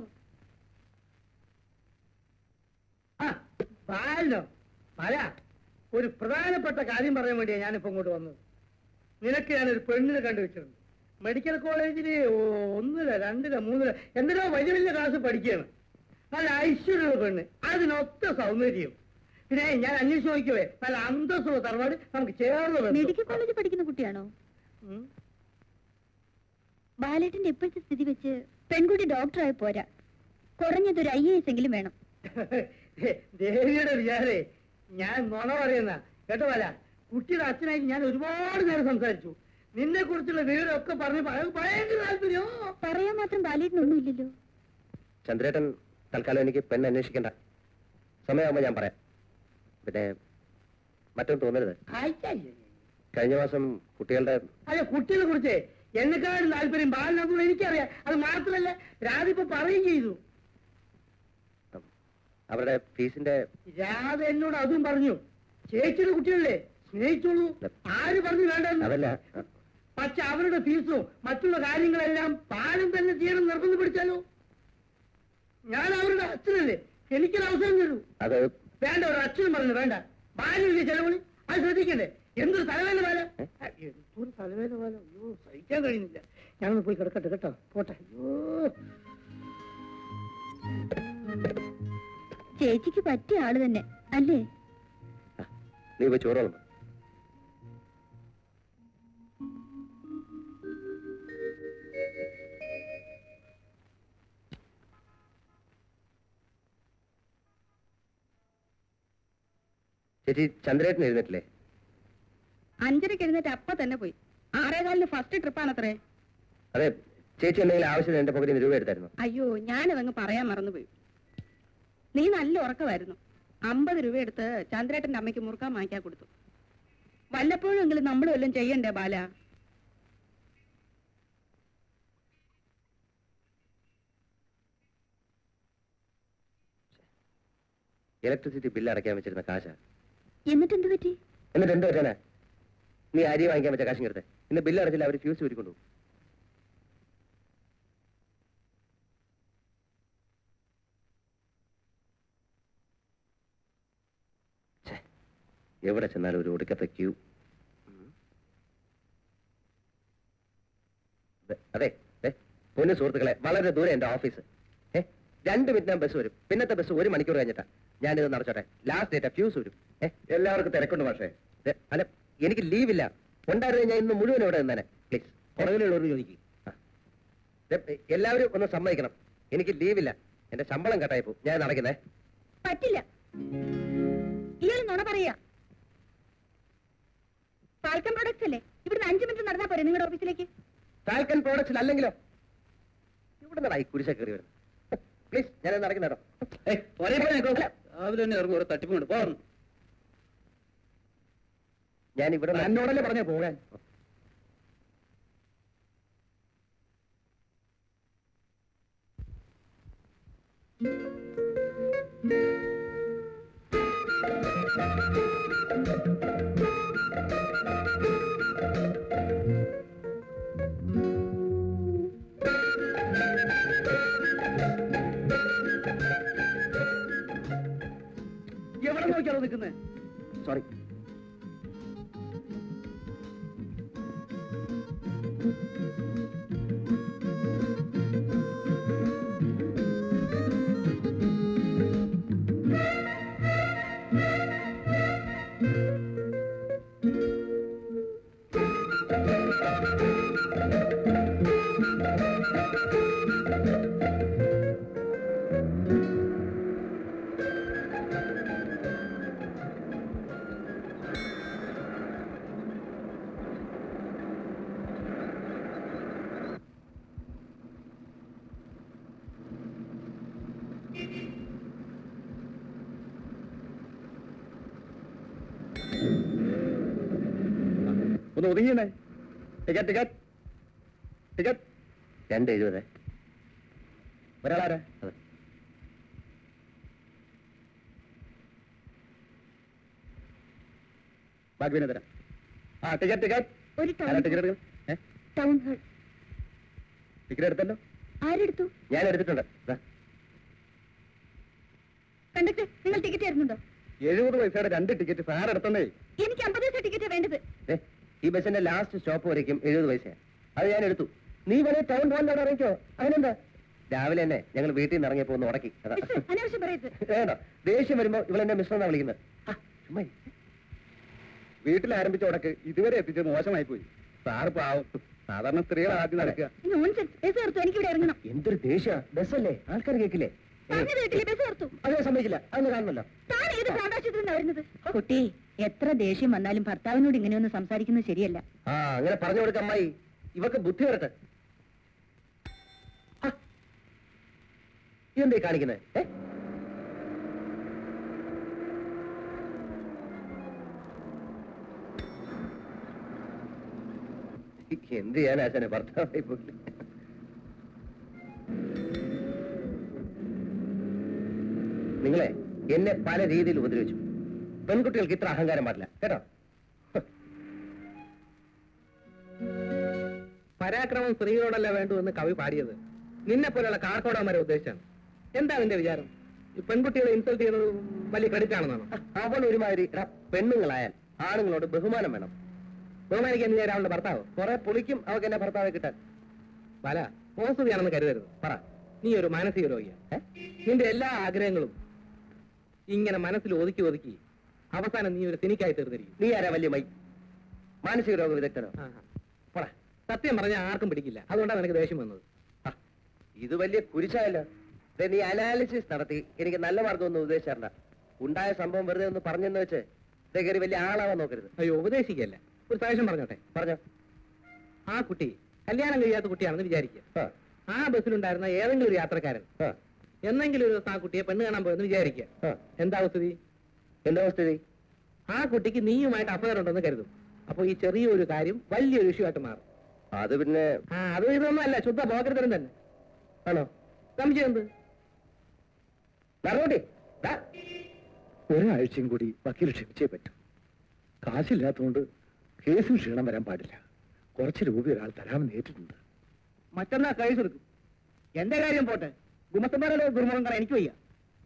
ആ പാലോ മല ഒരു പ്രധാനപ്പെട്ട കാര്യം പറയാൻ വേണ്ടിയാണ് ഞാനിപ്പോ ഇങ്ങോട്ട് വന്നത് നിനക്ക് ഞാനൊരു പെണ്ണിനെ കണ്ടുവച്ചിട്ടുണ്ട് മെഡിക്കൽ കോളേജില് ഒ- ഒന്നില രണ്ടില മൂന്നില എന്തിനോ വലിയ വലിയ ക്ലാസ് പഠിക്കുകയാണ് നല്ല ഐശ്വര്യമുള്ള പെണ്ണ് അതിനൊത്ത സൗന്ദര്യം പിന്നെ ഞാൻ അന്വേഷിച്ച് നോക്കിയവേ നല്ല അന്തസ്സുള്ള തറവാട് നമുക്ക് ചേർന്ന് ബന്ധം.
മെഡിക്കൽ കോളേജിൽ പഠിക്കുന്ന കുട്ടിയാണോ
ഉം.
ബാലേട്ടന്റെ ഇപ്പോഴത്തെ സ്ഥിതി വെച്ച് പെൺകുട്ടി ഡോക്ടറായി പോരാ കുറഞ്ഞത് ഒരു ഐ എസ് എങ്കിലും വേണം
ദേവിയുടെ വിചാരേ ഞാൻ നുണ പറയുന്ന കേട്ടോ വല കുട്ടിയുടെ അച്ഛനായി ഞാൻ ഒരുപാട് നേരം സംസാരിച്ചു നിന്നെ കുറിച്ചുള്ള വിവരമൊക്കെ പറഞ്ഞു ഭയ- ഭയങ്കര താല്പര്യോ
പറയാൻ മാത്രം ബാലേട്ടനൊന്നും ഇല്ലല്ലോ
ചന്ദ്രേട്ടൻ തൽക്കാലം എനിക്ക് പെണ്ണ് അന്വേഷിക്കണ്ട സമയമാകുമ്പോൾ ഞാൻ പറയാം പിന്നെ മറ്റൊന്നും തോന്നരുത്
ആയിട്ടായി
കഴിഞ്ഞ മാസം കുട്ടികളുടെ
അല്ല കുട്ടികളെ കുറിച്ച് എന്നെക്കാളും താല്പര്യം ബാലനാഥോട് എനിക്കറിയാം അത് മാത്രമല്ല രാധിപ്പോ പറയുകയും ചെയ്തു
ഉം, അവരുടെ ഫീസിന്റെ
രാധ എന്നോട് അതും പറഞ്ഞു ചേച്ചിയുടെ കുട്ടികളല്ലേ സ്നേഹിച്ചോളൂ ആര് പറഞ്ഞു വേണ്ടെന്ന്
അതല്ല
പക്ഷെ അവരുടെ ഫീസും മറ്റുള്ള കാര്യങ്ങളെല്ലാം പാലം തന്നെ ചെയ്യണം നിർബന്ധം പിടിച്ചാലോ ഞാൻ അവരുടെ അച്ഛനല്ലേ എനിക്കൊരു അവസരം തരൂ
അത്
വേണ്ട ഒരു അച്ഛനും പറഞ്ഞു വേണ്ട ബാലില്ലേ ചെലവിളി അത് ശ്രദ്ധിക്കണ്ടേ എന്തൊരു തലവേദന പോലെ
ഏ?
എന്തൊരു തലവേദന പോലെ അയ്യോ സഹിക്കാൻ കഴിയുന്നില്ല ഞാനൊന്ന് പോയി കിടക്കട്ടെ കേട്ടോ പോട്ടെ അയ്യോ
ചേച്ചിക്ക് പറ്റിയ ആള് തന്നെ അല്ലേ
നീ പോയി ചോറ് വിളമ്പ്. ചേച്ചി ചന്ദ്രേട്ടൻ എഴുന്നേറ്റില്ലേ
അഞ്ചരക്ക് എഴുന്നേറ്റ് അപ്പ തന്നെ പോയി ആറേകാലിന് ഫസ്റ്റ് ട്രിപ്പാണത്രേ
അതെ ചേച്ചി എന്തെങ്കിലും ആവശ്യത്തിന് എന്റെ പോക്കറ്റിൽ നിന്ന് രൂപ എടുത്തായിരുന്നു
അയ്യോ ഞാനതങ്ങ് പറയാൻ മറന്നുപോയി നീ നല്ല ഉറക്കമായിരുന്നു അമ്പത് രൂപ എടുത്ത് ചന്ദ്രേട്ടന്റെ അമ്മയ്ക്ക് മുറുക്കാൻ വാങ്ങിക്കാൻ കൊടുത്തു വല്ലപ്പോഴും എങ്കിലും നമ്മളും എല്ലാം ചെയ്യണ്ടേ ബാല
ഇലക്ട്രിസിറ്റി ബില്ല് അടയ്ക്കാൻ വെച്ചിരുന്ന കാശ
എന്നിട്ട് എന്ത് പറ്റി
എന്നിട്ട് എന്ത് പറ്റാനാ നീ അരി വാങ്ങിക്കാൻ വെച്ച കാശും എടുത്ത് ഇന്ന് ബില്ല് അടച്ചില്ല അവർ ഫ്യൂസ് ഊരിക്കൊണ്ടു എവിടെ ചെന്നാലും ഒരു ഒടുക്കത്തെ ക്യൂ അതെ ദേ, പൊന്നു സുഹൃത്തുക്കളെ വളരെ ദൂരെ എന്റെ ഓഫീസ് ഏ രണ്ട് മിനിറ്റിനാൻ ബസ് വരും പിന്നത്തെ ബസ് ഒരു മണിക്കൂർ കഴിഞ്ഞിട്ടാ ഞാനിത് നടച്ചോട്ടെ ലാസ്റ്റ് ഡേറ്റ് ഫ്യൂസ് വരും ഏ
എല്ലാവർക്കും തിരക്കുണ്ട് പക്ഷേ
ദേ, അല്ല എനിക്ക് ലീവില്ല ഉണ്ടായിരുന്നു ഞാൻ ഇന്ന് മുഴുവൻ ഇവിടെ നിന്നേനെ പ്ലീസ്
പുറകിലുള്ളവർ ചോദിക്കും
എല്ലാവരും ഒന്ന് സമ്മതിക്കണം എനിക്ക് ലീവില്ല എന്റെ ശമ്പളം കട്ടായി പോകും ഞാൻ നടക്കുന്നേ
പറ്റില്ല ഇയാൾ നുണ പറയാ ഫാൽക്കൺ പ്രൊഡക്ട്സ് അല്ലേ ഇവിടുന്ന് അഞ്ചു മിനിറ്റ് നടന്നാ പോരെ നിങ്ങളുടെ ഓഫീസിലേക്ക്
ഫാൽക്കൺ പ്രോഡക്ട്സിൽ അല്ലെങ്കിലോ ഇവിടെ നിന്നായി കുരിശ കയറി വരുന്നത് പ്ലീസ് ഞാൻ നടക്കുന്ന കേട്ടോ
രാവിലെ തന്നെ ഇറങ്ങും ഒരു തട്ടിപ്പുണ്ട് പോകണം
ഞാൻ ഇവിടെ
എന്നോടല്ലേ പറഞ്ഞ പോകാൻ
എവിടെ നോക്കിയാണോ നിൽക്കുന്നത്
സോറി
ഒന്ന് ഒതുങ്ങിയേ ടിക്കറ്റ് ടിക്കറ്റ് ടിക്കറ്റ്
രണ്ട് എഴുപത്
ഒരാളാരാ
അതെ
ബാക്കി പിന്നെ തരാം ആ ടിക്കറ്റ് ടിക്കറ്റ്
ഒരു
ആരാ ടിക്കറ്റ് എടുക്കണം ഏ
ടൗൺ ഹാൾ
ടിക്കറ്റ് എടുത്തല്ലോ
ആരെടുത്തു
ഞാൻ എടുത്തിട്ടുണ്ട് ദാ.
കണ്ടക്ടർ നിങ്ങൾ ടിക്കറ്റ് തരുന്നുണ്ടോ
എഴുപത് പൈസയുടെ രണ്ട് ടിക്കറ്റ് സാർ എടുത്തണ്ടേ
എനിക്ക് അമ്പത് പൈസ ടിക്കറ്റ് വേണ്ടത്
ദേ, ഈ ബസ്സിന്റെ ലാസ്റ്റ് സ്റ്റോപ്പ് വരയ്ക്കും എഴുപത് പൈസയാണ് അത് ഞാൻ എടുത്തു നീ വേണേ ടൗൺ പോകാൻ ഇറങ്ങിക്കോ അതിനെന്താ രാവിലെ തന്നെ ഞങ്ങൾ വീട്ടിൽ നിന്ന് ഇറങ്ങിയപ്പോ ഒന്ന് ഉടക്കി അതാ
മിസ്റ്റർ, അനാവശ്യം പറയരുത്
വേണ്ട ദേഷ്യം വരുമ്പോ ഇവളെന്നെ മിസ്റ്റർ എന്നാ വിളിക്കുന്നത് ആ, ചുമ്മാ ഇരി.
വീട്ടിൽ ആരംഭിച്ച ഉടക്ക് ഇതുവരെ എത്തിച്ചത് മോശമായി പോയി സാറ് പാവം സാധാരണ സ്ത്രീകൾ ആദ്യം നടക്കുക
നോൺസെൻസ് ബസ് നിർത്തും എനിക്കിവിടെ ഇറങ്ങണം
എന്തൊരു ദേഷ്യ ബസ്സല്ലേ ആൾക്കാർ കേൾക്കില്ലേ ഏയ്,
പറഞ്ഞത് കേട്ടില്ലേ ബസ് നിർത്തും
അത് ഞാൻ സമ്മതിക്കില്ല അതൊന്ന് കാണുമല്ലോ
താൻ ഏത് പ്രാദേശികത്തിൽ നിന്നാ വരുന്നത്
കുട്ടി എത്ര ദേഷ്യം വന്നാലും ഭർത്താവിനോട് ഇങ്ങനെയൊന്നും സംസാരിക്കുന്നത് ശരിയല്ല
ആ അങ്ങനെ പറഞ്ഞു കൊടുക്ക അമ്മായി ഇവക്ക് ബുദ്ധി വരട്ടെ ആ, ഇതെന്തേ കാണിക്കുന്നത് ഏ എന്ത് ചെയ്യാൻ ആശാനെ ഭർത്താവായി പോയി നിങ്ങളെ എന്നെ പല രീതിയിൽ ഉപദ്രവിച്ചു പെൺകുട്ടികൾക്ക് ഇത്ര അഹങ്കാരം പാടില്ല കേട്ടോ
പരാക്രമം സ്ത്രീകളോടല്ല വേണ്ടു എന്ന് കവി പാടിയത് നിന്നെ പോലെയുള്ള കാർക്കോടന്മാരെ ഉദ്ദേശിച്ചാണ് എന്താ നിന്റെ വിചാരം ഈ പെൺകുട്ടികളെ ഇൻസൾട്ട് ചെയ്യുന്നത് വലിയ ക്രെഡിറ്റ് ആണെന്നാണോ
അവൻ ഒരുമാതിരി എടാ, പെണ്ണുങ്ങളായാൽ ആണുങ്ങളോട് ബഹുമാനം വേണം
ബഹുമാനിക്കാൻ നീ അവളുടെ ഭർത്താവ്
കുറെ പുളിക്കും അവക്ക് എന്നെ ഭർത്താവെ കിട്ടാൻ
പല പോസ്തുതിയാണെന്ന് കരുതരുത്
പറ
നീ ഒരു മാനസിക രോഗിയാണ്
ഏ?
നിന്റെ എല്ലാ ആഗ്രഹങ്ങളും ഇങ്ങനെ മനസ്സിൽ ഒതുക്കി ഒതുക്കി അവസാനം നീ ഒരു സിനിക്കായി തീർന്നിരിക്കും
നീ ആരാ വലിയ മൈ മാനസിക രോഗ വിദഗ്ധനോ
ആഹാ.
പറ
സത്യം പറഞ്ഞാൽ ആർക്കും പിടിക്കില്ല അതുകൊണ്ടാണ് നിനക്ക് ദേഷ്യം വന്നത്
ആ, ഇത് വലിയ കുരിശായല്ലോ ദേ, നീ അനാലിസിസ് നടത്തി എനിക്ക് നല്ല മാർഗമൊന്നും ഉദ്ദേശിച്ചാണ്ട ഉണ്ടായ സംഭവം വെറുതെ ഒന്ന് പറഞ്ഞെന്ന് വെച്ച് ദേ കയറി വലിയ ആളാവാൻ നോക്കരുത്
അയ്യോ ഉപദേശിക്കല്ല ഒരു സജഷൻ പറഞ്ഞോട്ടെ
പറഞ്ഞോ
ആ കുട്ടി കല്യാണം കഴിയാത്ത കുട്ടിയാണെന്ന് വിചാരിക്കുക
ആ,
ആ ബസ്സിലുണ്ടായിരുന്ന ഏതെങ്കിലും ഒരു യാത്രക്കാരൻ
ആ,
എന്നെങ്കിലും ഒരു ദിവസം ആ കുട്ടിയെ പെണ്ണ് കാണാൻ പോയെന്ന് വിചാരിക്കുക
ആ.
എന്താ സ്ഥിതി
എന്താ സ്ഥിതി
ആ കുട്ടിക്ക് നീയുമായിട്ട് അഫയർ ഉണ്ടെന്ന് കരുതും അപ്പൊ ഈ ചെറിയൊരു കാര്യം വലിയൊരു ഇഷ്യൂ ആയിട്ട് മാറും
അത് പിന്നെ
ആ അത് ഇതൊന്നും അല്ല ശുദ്ധ പോക്കരുത്തരം തന്നെ
ആണോ
സംശയം എന്ത്
നടന്നോട്ടെ ദാ,
ഒരാഴ്ചയും കൂടി വക്കീൽ ക്ഷമിച്ചേ പറ്റൂ കാശില്ലാത്തതുകൊണ്ട് കേസിന് ക്ഷീണം വരാൻ പാടില്ല കുറച്ച് രൂപ ഒരാൾ തരാമെന്ന് ഏറ്റിട്ടുണ്ട്
മറ്റന്നാ കേസ് എടുക്കും എന്റെ കാര്യം പോട്ടെ ഗുമസ്തന്മാരുടെ ദുർമുഖം കാണാൻ എനിക്ക് വയ്യ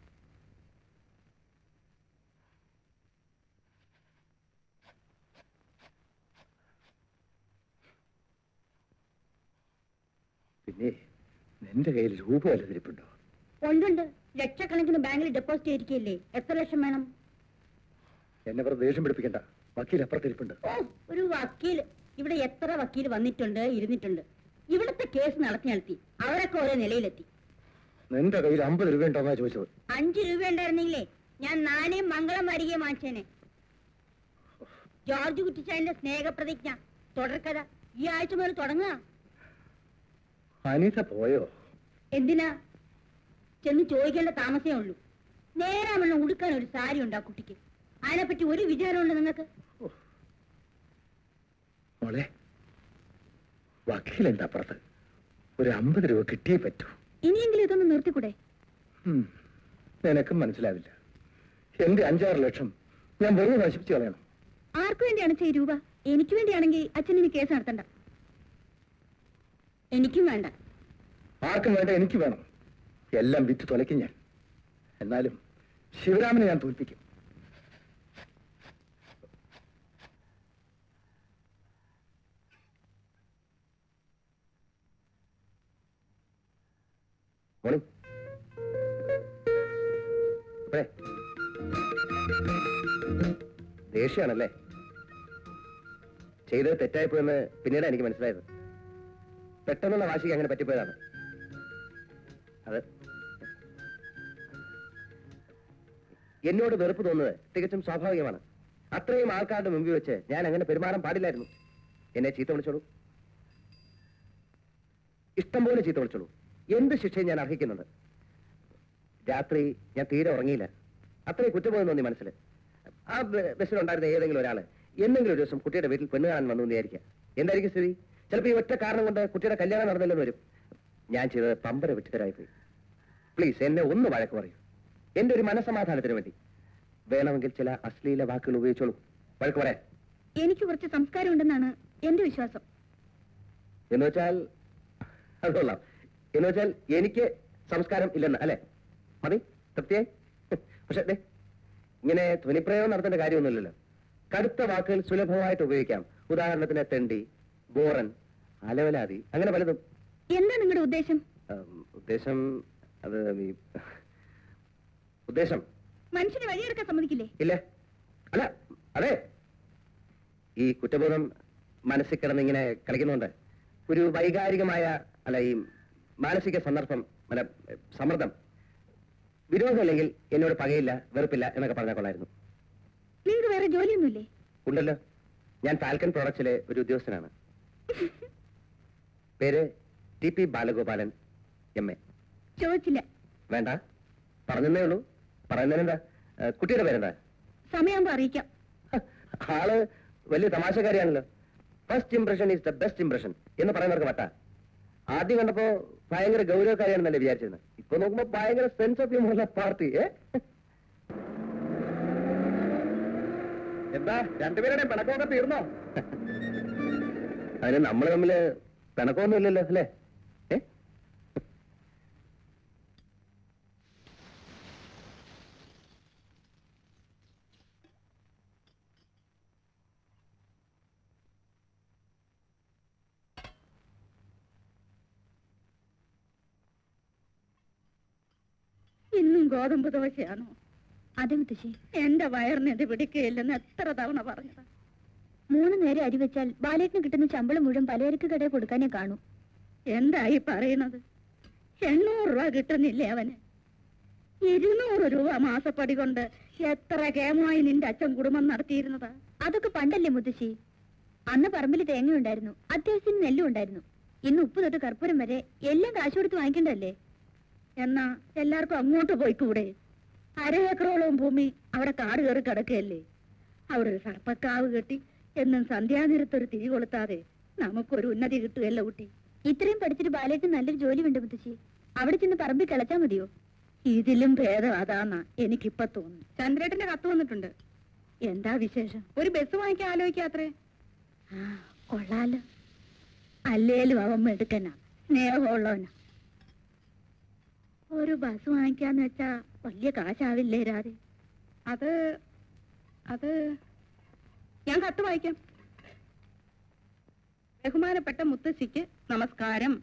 പിന്നെ നിന്റെ കയ്യിൽ രൂപ വല്ല തിരിപ്പുണ്ടോ
ഉണ്ടുണ്ട് ലക്ഷക്കണക്കിന് ബാങ്കിൽ ഡെപ്പോസിറ്റ് ചെയ്തിരിക്കുകയല്ലേ എത്ര ലക്ഷം വേണം
എന്നെ വെറുതെ ദേഷ്യം പിടിപ്പിക്കണ്ട വക്കീൽ അപ്പുറത്തിരിപ്പുണ്ട്
ഓ ഒരു വക്കീല് ഇവിടെ എത്ര വക്കീൽ വന്നിട്ടുണ്ട് ഇരുന്നിട്ടുണ്ട് ഇവിടുത്തെ കേസ് നടത്തി നടത്തി അവരൊക്കെ ഓരോ നിലയിലെത്തി
നിന്റെ കയ്യിൽ അമ്പത് രൂപ ഉണ്ടോന്നാ ചോദിച്ചത്
അഞ്ചു രൂപ ഉണ്ടായിരുന്നെങ്കിലേ ഞാൻ നാനേ മംഗളം വരികയെ വാങ്ങിച്ചേനെ ജോർജ് കുറ്റിച്ചായന്റെ സ്നേഹപ്രതിജ്ഞ തുടർക്കഥ ഈ ആഴ്ച മുതൽ തുടങ്ങുക
അനിത പോയോ
എന്തിനാ ചെന്ന് ചോദിക്കേണ്ട താമസമേ ഉള്ളൂ നേരാമണ്ണം ഉടുക്കാൻ ഒരു സാരി ഉണ്ട് ആ കുട്ടിക്ക് അതിനെപ്പറ്റി ഒരു വിചാരമുണ്ട് നിങ്ങൾക്ക്
മോളെ വക്കീലുണ്ട് അപ്പുറത്ത് ഒരു അമ്പത് രൂപ കിട്ടിയേ പറ്റൂ
ഇനിയെങ്കിലും ഇതൊന്ന് നിർത്തിക്കൂടെ
ഉം. നിനക്കും മനസ്സിലാവില്ല എന്റെ അഞ്ചാറ് ലക്ഷം ഞാൻ വെറുതെ നശിപ്പിച്ചു കളയണം
ആർക്കു വേണ്ടിയാണ് ഈ രൂപ എനിക്ക് വേണ്ടിയാണെങ്കിൽ അച്ഛൻ ഇനി കേസ് നടത്തണ്ട എനിക്കും വേണ്ട
ആർക്കും വേണ്ട എനിക്ക് വേണം എല്ലാം വിറ്റ് തുലയ്ക്കും ഞാൻ എന്നാലും ശിവരാമനെ ഞാൻ തോൽപ്പിക്കും
മോളി അപ്പഴേ ദേഷ്യാണല്ലേ ചെയ്തത് തെറ്റായിപ്പോയെന്ന് പിന്നീട് എനിക്ക് മനസ്സിലായത് പെട്ടെന്നുള്ള വാശിക്ക് അങ്ങനെ പറ്റിപ്പോയതാണ് അത് എന്നോട് വെറുപ്പ് തോന്നുന്നത് തികച്ചും സ്വാഭാവികമാണ് അത്രയും ആൾക്കാരുടെ മുമ്പിൽ വെച്ച് ഞാൻ അങ്ങനെ പെരുമാറാൻ പാടില്ലായിരുന്നു എന്നെ ചീത്ത വിളിച്ചോളൂ ഇഷ്ടം പോലെ ചീത്ത വിളിച്ചോളൂ എന്ത് ശിക്ഷയും ഞാൻ അർഹിക്കുന്നുണ്ട് രാത്രി ഞാൻ തീരെ ഉറങ്ങിയില്ല അത്രയും കുറ്റബോധം തോന്നി മനസ്സിൽ ആ ബ- ബസ്സിലുണ്ടായിരുന്ന ഏതെങ്കിലും ഒരാള് എന്തെങ്കിലും ഒരു ദിവസം കുട്ടിയുടെ വീട്ടിൽ പെണ്ണ് കാണാൻ വന്നു എന്ന് വിചാരിക്കാം എന്തായിരിക്കും സ്ഥിതി ചിലപ്പോൾ ഈ ഒറ്റ കാരണം കൊണ്ട് കുട്ടിയുടെ കല്യാണം നടന്നില്ലെന്ന് വരും ഞാൻ ചെയ്തത് പമ്പര വിട്ടുതരായി പോയി പ്ലീസ് എന്നെ ഒന്ന് വഴക്ക് പറയൂ എന്റെ ഒരു മനസമാധാനത്തിന് വേണ്ടി വേണമെങ്കിൽ ചില അശ്ലീല വാക്കുകൾ ഉപയോഗിച്ചോളൂ വഴക്ക് പറയാൻ
എനിക്ക് കുറച്ച് സംസ്കാരം ഉണ്ടെന്നാണ് എന്റെ വിശ്വാസം
എന്ന് വെച്ചാൽ അത് കൊള്ളാം എന്ന് വെച്ചാൽ എനിക്ക് സംസ്കാരം ഇല്ലെന്ന് അല്ലെ മതി തൃപ്തിയായി പക്ഷെ ദേ, ഇങ്ങനെ ധ്വനിപ്രയോഗം നടത്തേണ്ട കാര്യമൊന്നുമില്ലല്ലോ കടുത്ത വാക്കുകൾ സുലഭമായിട്ട് ഉപയോഗിക്കാം ഉദാഹരണത്തിന് തെണ്ടി ബോറൻ അലവലാതി അങ്ങനെ പലതും
എന്താ നിങ്ങളുടെ ഉദ്ദേശം
ഉം, ഉദ്ദേശം അത് ഈ ഉദ്ദേശം
മനുഷ്യന് വഴിയെടുക്കാൻ സമ്മതിക്കില്ലേ
ഇല്ല അല്ല അതെ ഈ കുറ്റബോധം മനസ്സിൽ കിടന്നിങ്ങനെ കളിക്കുന്നുണ്ട് ഒരു വൈകാരികമായ അല്ല ഈ മാനസിക സന്ദർഭം അല്ല സമ്മർദ്ദം വിരോധമില്ലെങ്കിൽ എന്നോട് പകയില്ല വെറുപ്പില്ല എന്നൊക്കെ പറഞ്ഞാൽ കൊള്ളായിരുന്നു
നിങ്ങൾക്ക് വേറെ ജോലിയൊന്നുമില്ലേ
ഉണ്ടല്ലോ ഞാൻ ഫാൽക്കൺ പ്രോഡക്ട്സിലെ ഒരു ഉദ്യോഗസ്ഥനാണ് പേര് T P Balagopalan M A
ചോദിച്ചില്ല
വേണ്ട പറഞ്ഞതേ ഉള്ളൂ പറയുന്നതിനെന്താ ഏ, കുട്ടിയുടെ പേരെന്താ
സമയമാകുമ്പോ അറിയിക്കാം
ഹ, ആള് വലിയ തമാശക്കാരിയാണല്ലോ first impression is the best impression എന്ന് പറയുന്നവർക്ക് വട്ട ആദ്യം കണ്ടപ്പോ ഭയങ്കര ഗൗരവക്കാരിയാണെന്നല്ലേ വിചാരിച്ചിരുന്നത് ഇപ്പൊ നോക്കുമ്പോ ഭയങ്കര സെൻസ് ഓഫ് ഹ്യൂമറുള്ള പാർട്ടി ഏ
എന്താ രണ്ടുപേരുടെയും പിണക്കമൊക്കെ തീർന്നോ
അതിന് നമ്മൾ തമ്മില് പിണക്കമൊന്നും ഇല്ലല്ലോ അല്ലേ ഏ
ഇന്നും ഗോതമ്പ് ദോശയാണോ
അതെ മുത്തശ്ശി
എന്റെ വയറിന് ഇത് പിടിക്കുകയില്ലെന്ന് എത്ര തവണ പറഞ്ഞതാ
മൂന്ന് നേരം അരി വെച്ചാൽ ബാലേട്ടിന് കിട്ടുന്ന ശമ്പളം മുഴുവൻ പലചരക്ക് കടയിൽ കൊടുക്കാനേ കാണൂ
എന്തായി പറയണത് എണ്ണൂറ് രൂപ കിട്ടുന്നില്ലേ അവന് ഇരുന്നൂറ് രൂപ മാസപ്പടി കൊണ്ട് എത്ര കേമമായി നിന്റെ അച്ഛൻ കുടുംബം നടത്തിയിരുന്നത്
അതൊക്കെ പണ്ടല്ലേ മുത്തശ്ശി അന്ന് പറമ്പിൽ തേങ്ങ ഉണ്ടായിരുന്നു അത്യാവശ്യത്തിന് നെല്ലും ഉണ്ടായിരുന്നു ഇന്ന് ഉപ്പ് തൊട്ട് കർപ്പൂരം വരെ എല്ലാം കാശ് കൊടുത്ത് വാങ്ങിക്കണ്ടല്ലേ
എന്നാ എല്ലാവർക്കും അങ്ങോട്ട് പോയിക്കൂടെ അര ഏക്കറോളം ഭൂമി അവിടെ കാട് കയറി കിടക്കുകയല്ലേ അവിടെ ഒരു സർപ്പക്കാവ് കെട്ടി എന്നും സന്ധ്യാനേരത്തൊരു തിരി കൊളുത്താതെ നമുക്കൊരു ഉന്നതി കിട്ടുകയല്ല കുട്ടി
ഇത്രയും പഠിച്ചിട്ട് ബാലേട്ടിന് നല്ലൊരു ജോലി ഉണ്ട് മുത്തശ്ശി അവിടെ ചെന്ന് പറമ്പിൽ കിളച്ചാ മതിയോ
ഇതിലും ഭേദം അതാന്നാ എനിക്കിപ്പൊ തോന്നുന്നു ചന്ദ്രേട്ടന്റെ കത്ത് വന്നിട്ടുണ്ട് എന്താ വിശേഷം ഒരു ബസ് വാങ്ങിക്കാൻ ആലോചിക്കാത്രേ ആ കൊള്ളാലോ അല്ലേലും അവൻ മെടുക്കനാ സ്നേഹമുള്ളവനാ ഒരു ബസ് വാങ്ങിക്കാന്ന് വെച്ചാ വലിയ കാശാവില്ലേ രാധെ അത് അത് ഞാൻ കത്ത് വായിക്കാം ബഹുമാനപ്പെട്ട മുത്തശ്ശിക്ക് നമസ്കാരം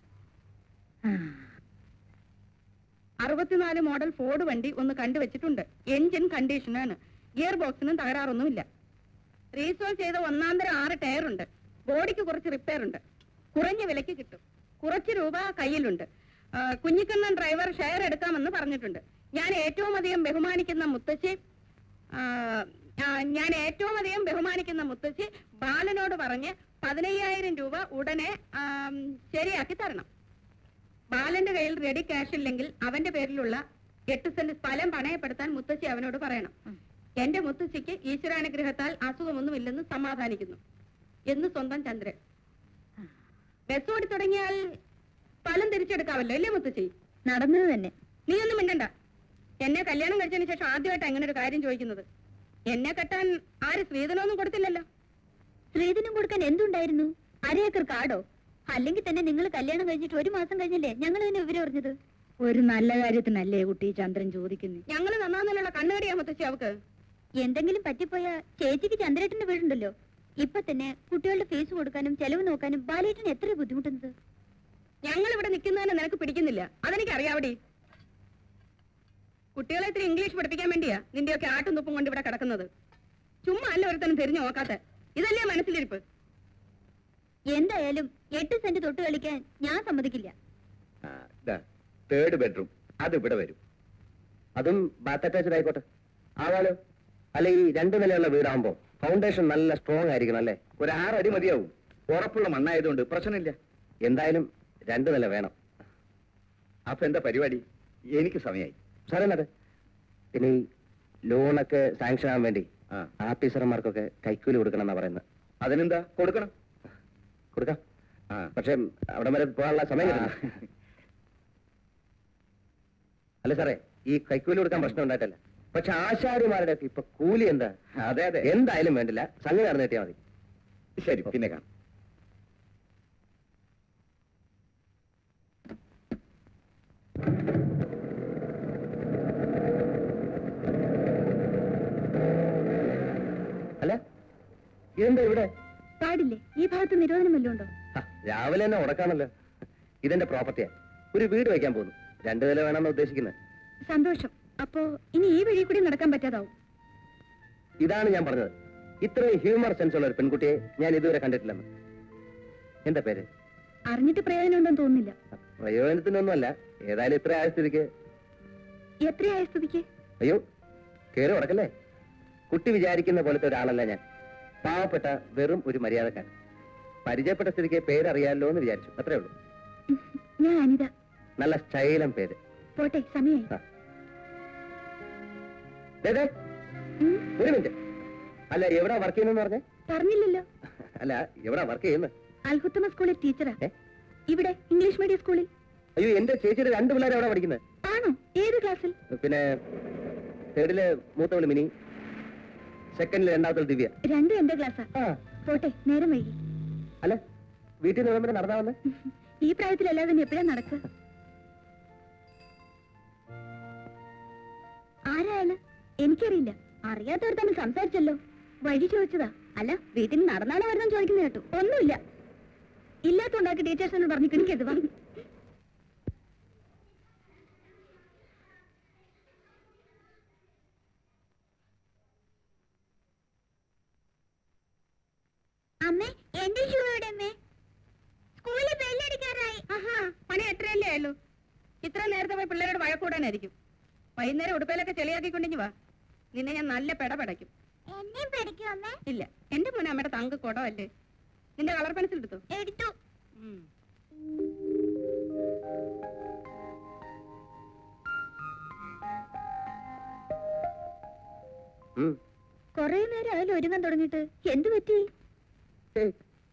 അറുപത്തിനാല് മോഡൽ ഫോർഡ് വണ്ടി ഒന്ന് കണ്ടുവച്ചിട്ടുണ്ട് എഞ്ചിൻ കണ്ടീഷനാണ് ഗിയർ ബോക്സിനും തകരാറൊന്നുമില്ല റീസോൾ ചെയ്ത ഒന്നാന്തരം ആറ് ടയറുണ്ട് ബോഡിക്ക് കുറച്ച് റിപ്പയർ ഉണ്ട് കുറഞ്ഞ വിലയ്ക്ക് കിട്ടും കുറച്ച് രൂപ കയ്യിലുണ്ട് ആ, കുഞ്ഞിക്കണ്ണൻ ഡ്രൈവർ ഷെയർ എടുക്കാമെന്ന് പറഞ്ഞിട്ടുണ്ട് ഞാൻ ഏറ്റവും അധികം ബഹുമാനിക്കുന്ന മുത്തശ്ശി ആ, ആ, ഞാൻ ഏറ്റവും അധികം ബഹുമാനിക്കുന്ന മുത്തശ്ശി ബാലനോട് പറഞ്ഞ് പതിനയ്യായിരം രൂപ ഉടനെ ആം, ശരിയാക്കി തരണം ബാലന്റെ കയ്യിൽ റെഡി ക്യാഷ് ഇല്ലെങ്കിൽ അവന്റെ പേരിലുള്ള എട്ട് സെന്റ് സ്ഥലം പണയപ്പെടുത്താൻ മുത്തശ്ശി അവനോട് പറയണം എന്റെ മുത്തശ്ശിക്ക് ഈശ്വരാനുഗ്രഹത്താൽ അസുഖമൊന്നുമില്ലെന്ന് സമാധാനിക്കുന്നു എന്ന് സ്വന്തം ചന്ദ്രൻ ബസ് ഓടി തുടങ്ങിയാൽ സ്ഥലം തിരിച്ചെടുക്കാവല്ലോ അല്ലേ മുത്തശ്ശി
നടന്നത് തന്നെ
നീ ഒന്നും മിണ്ടണ്ട എന്നെ കല്യാണം കഴിച്ചതിന് ശേഷം ആദ്യമായിട്ട് അങ്ങനെ ഒരു കാര്യം ചോദിക്കുന്നത് എന്നെ കെട്ടാൻ ആര് സ്ത്രീധനമൊന്നും കൊടുത്തില്ലല്ലോ
സ്ത്രീധനം കൊടുക്കാൻ എന്തുണ്ടായിരുന്നു അരയേക്കർ കാടോ അല്ലെങ്കിൽ തന്നെ നിങ്ങൾ കല്യാണം കഴിച്ചിട്ട് ഒരു മാസം കഴിഞ്ഞല്ലേ ഞങ്ങൾ ഇതിനെ വിവരം അറിഞ്ഞത്
ഒരു നല്ല കാര്യത്തിനല്ലേ കുട്ടി ചന്ദ്രൻ ചോദിക്കുന്നു ഞങ്ങൾ നന്നാന്നുള്ള കണ്ണുകടിയാ മുത്തശ്ശി അവക്ക്
എന്തെങ്കിലും പറ്റിപ്പോയ ചേച്ചിക്ക് ചന്ദ്രേട്ടന്റെ വീടുണ്ടല്ലോ ഇപ്പൊ തന്നെ കുട്ടികളുടെ ഫീസ് കൊടുക്കാനും ചെലവ് നോക്കാനും ബാലേട്ടന് എത്ര ബുദ്ധിമുട്ടുന്നത്
ഞങ്ങൾ ഇവിടെ നിൽക്കുന്നതിന് നിനക്ക് പിടിക്കുന്നില്ല അതെനിക്ക് അറിയാവടി കുട്ടികളെ ഇത്തിരി ഇംഗ്ലീഷ് പഠിപ്പിക്കാൻ വേണ്ടിയാ നിന്റെയൊക്കെ ആട്ടും തുപ്പും കൊണ്ട് ഇവിടെ കിടക്കുന്നത് ചുമ്മാ അല്ല ഒരുത്തനും തിരിഞ്ഞു നോക്കാത്ത ഇതല്ലേ മനസ്സിലിരിപ്പ്
എന്തായാലും എട്ട് സെന്റ് തൊട്ട് കളിക്കാൻ ഞാൻ സമ്മതിക്കില്ല
തേർഡ് ബെഡ്റൂം അത് ഇവിടെ വരും
അതും ബാത്ത് അറ്റാച്ച്ഡ് ആയിക്കോട്ടെ ആവാലോ അല്ല ഈ രണ്ട് നിലയുള്ള വീടാകുമ്പോ ഫൗണ്ടേഷൻ നല്ല സ്ട്രോങ് ആയിരിക്കണം അല്ലേ
ഒരു ആറടി മതിയാവും ഉറപ്പുള്ള മണ്ണായതുകൊണ്ട് പ്രശ്നമില്ല
എന്തായാലും രണ്ട് നില വേണം
അപ്പൊ എന്താ പരിപാടി എനിക്ക് സമയമായി
സാറേ എന്നത് പിന്നെ ഈ ലോണൊക്കെ സാങ്ഷൻ ആവാൻ വേണ്ടി
ആ
ആഫീസർമാർക്കൊക്കെ കൈക്കൂലി കൊടുക്കണം എന്നാ പറയുന്നത്
അതിനെന്താ കൊടുക്കണം
കൊടുക്കാം
ആ
പക്ഷെ അവിടെ വരെ പോകാനുള്ള സമയം കിട്ടില്ല അല്ല സാറേ ഈ കൈക്കൂലി കൊടുക്കാൻ പ്രശ്നം ഉണ്ടായിട്ടല്ല പക്ഷെ ആശാരിമാരുടെ ഒക്കെ ഇപ്പൊ കൂലി എന്താ
അതെ അതെ
എന്തായാലും വേണ്ടില്ല സംഗതി നടന്നു കിട്ടിയാൽ മതി
ശരി പിന്നെ കാണാം
അല്ല ഇതെന്താ ഇവിടെ
പാടില്ലേ ഈ ഭാഗത്ത് നിരോധനം വല്ലതും ഉണ്ടോ
ഹ, രാവിലെ തന്നെ ഉടക്കാണല്ലോ ഇതെന്റെ പ്രോപ്പർട്ടിയാ ഒരു വീട് വെക്കാൻ പോകുന്നു രണ്ടു നില വേണമെന്ന് ഉദ്ദേശിക്കുന്നത്
സന്തോഷം അപ്പോ ഇനി ഈ വഴി കൂടി നടക്കാൻ പറ്റാതാവും
ഇതാണ് ഞാൻ പറഞ്ഞത് ഇത്രയും ഹ്യൂമർ സെൻസ് ഉള്ള ഒരു പെൺകുട്ടിയെ ഞാൻ ഇതുവരെ കണ്ടിട്ടില്ലെന്ന് എന്താ പേര്
അറിഞ്ഞിട്ട് പ്രയോജനം ഉണ്ടെന്ന് തോന്നുന്നില്ല
പ്രയോജനത്തിനൊന്നുമല്ല ഏതായാലും ഇത്ര ആയ സ്ഥിതിക്ക്
എത്രയായ സ്ഥിതിക്ക്
അയ്യോ കേറി ഉടക്കല്ലേ കുട്ടി വിചാരിക്കുന്ന പോലത്തെ ഒരാളല്ല ഞാൻ പാവപ്പെട്ട വെറും ഒരു മര്യാദക്കാരൻ പരിചയപ്പെട്ട സ്ഥിതിക്ക് പേരറിയാമല്ലോ എന്ന് വിചാരിച്ചു അത്രേ ഉള്ളൂ
ഞാൻ അനിത
നല്ല സ്റ്റൈലം പേര്
പോട്ടെ സമയായി
ആ. ദേ, ദേ,
ഉം,
ഒരു മിനിറ്റ് അല്ല എവിടാ വർക്ക് ചെയ്യുന്നെന്ന് പറഞ്ഞേ
പറഞ്ഞില്ലല്ലോ
അല്ല എവിടാ വർക്ക് ചെയ്യുന്നത്
അൽഹുത്തമ സ്കൂളിൽ ടീച്ചറാ
ഏ?
ഇവിടെ ഇംഗ്ലീഷ് മീഡിയം സ്കൂളിൽ
അയ്യോ എന്റെ ചേച്ചിയുടെ രണ്ട് പിള്ളേരെ അവിടെ പഠിക്കുന്നത്
ആണോ ഏത് ക്ലാസ്സിൽ
പിന്നെ തേർഡില് മൂത്തവള് മിനി സെക്കൻഡില് രണ്ടാമത്തെ ദിവ്യ
രണ്ടും എന്റെ ക്ലാസ്സാ
ആ
പോട്ടെ നേരം വൈകി
അല്ല വീട്ടിൽ നിന്ന് വിളമ്പരം നടന്നാ വന്ന്
ഈ പ്രായത്തിലല്ലാതെ ഇനി എപ്പോഴാ നടക്കുക ആരായാല് എനിക്കറിയില്ല അറിയാത്തവർ തമ്മിൽ സംസാരിച്ചല്ലോ വഴി ചോദിച്ചതാ അല്ല വീട്ടിൽ നടന്നാണോ വരുന്ന ചോദിക്കുന്ന കേട്ടു ഒന്നുമില്ല ഇല്ലാത്തോണ്ടാക്കി ടീച്ചേഴ്സിനോട് പറഞ്ഞു കിണിക്കരുത് വാ അമ്മേ എന്റെ ഷൂ എവിടെ അമ്മേ സ്കൂളിൽ ബെല്ലടിക്കാറായി
ആഹാ പണി എത്രയല്ലേ ആയുള്ളൂ ഇത്ര നേരത്തെ പോയി പിള്ളേരോട് വഴക്കൂടാനായിരിക്കും വൈകുന്നേരം ഉടുപ്പയിലൊക്കെ ചെളിയാക്കിക്കൊണ്ടിഞ്ഞു വാ നിന്നെ ഞാൻ നല്ല പെട പെടയ്ക്കും
എന്നെയും പഠിക്കും അമ്മേ
ഇല്ല എന്റെ മോനെ അമ്മയുടെ തങ്ക കുടമല്ലേ നിന്റെ കളർ പെൻസിൽ എടുത്തു
എടുത്തു
ഉം.
ഉം.
കൊറേ നേരം ആയാലും ഒരുങ്ങാൻ തുടങ്ങിയിട്ട് എന്തു പറ്റി
ഏയ്.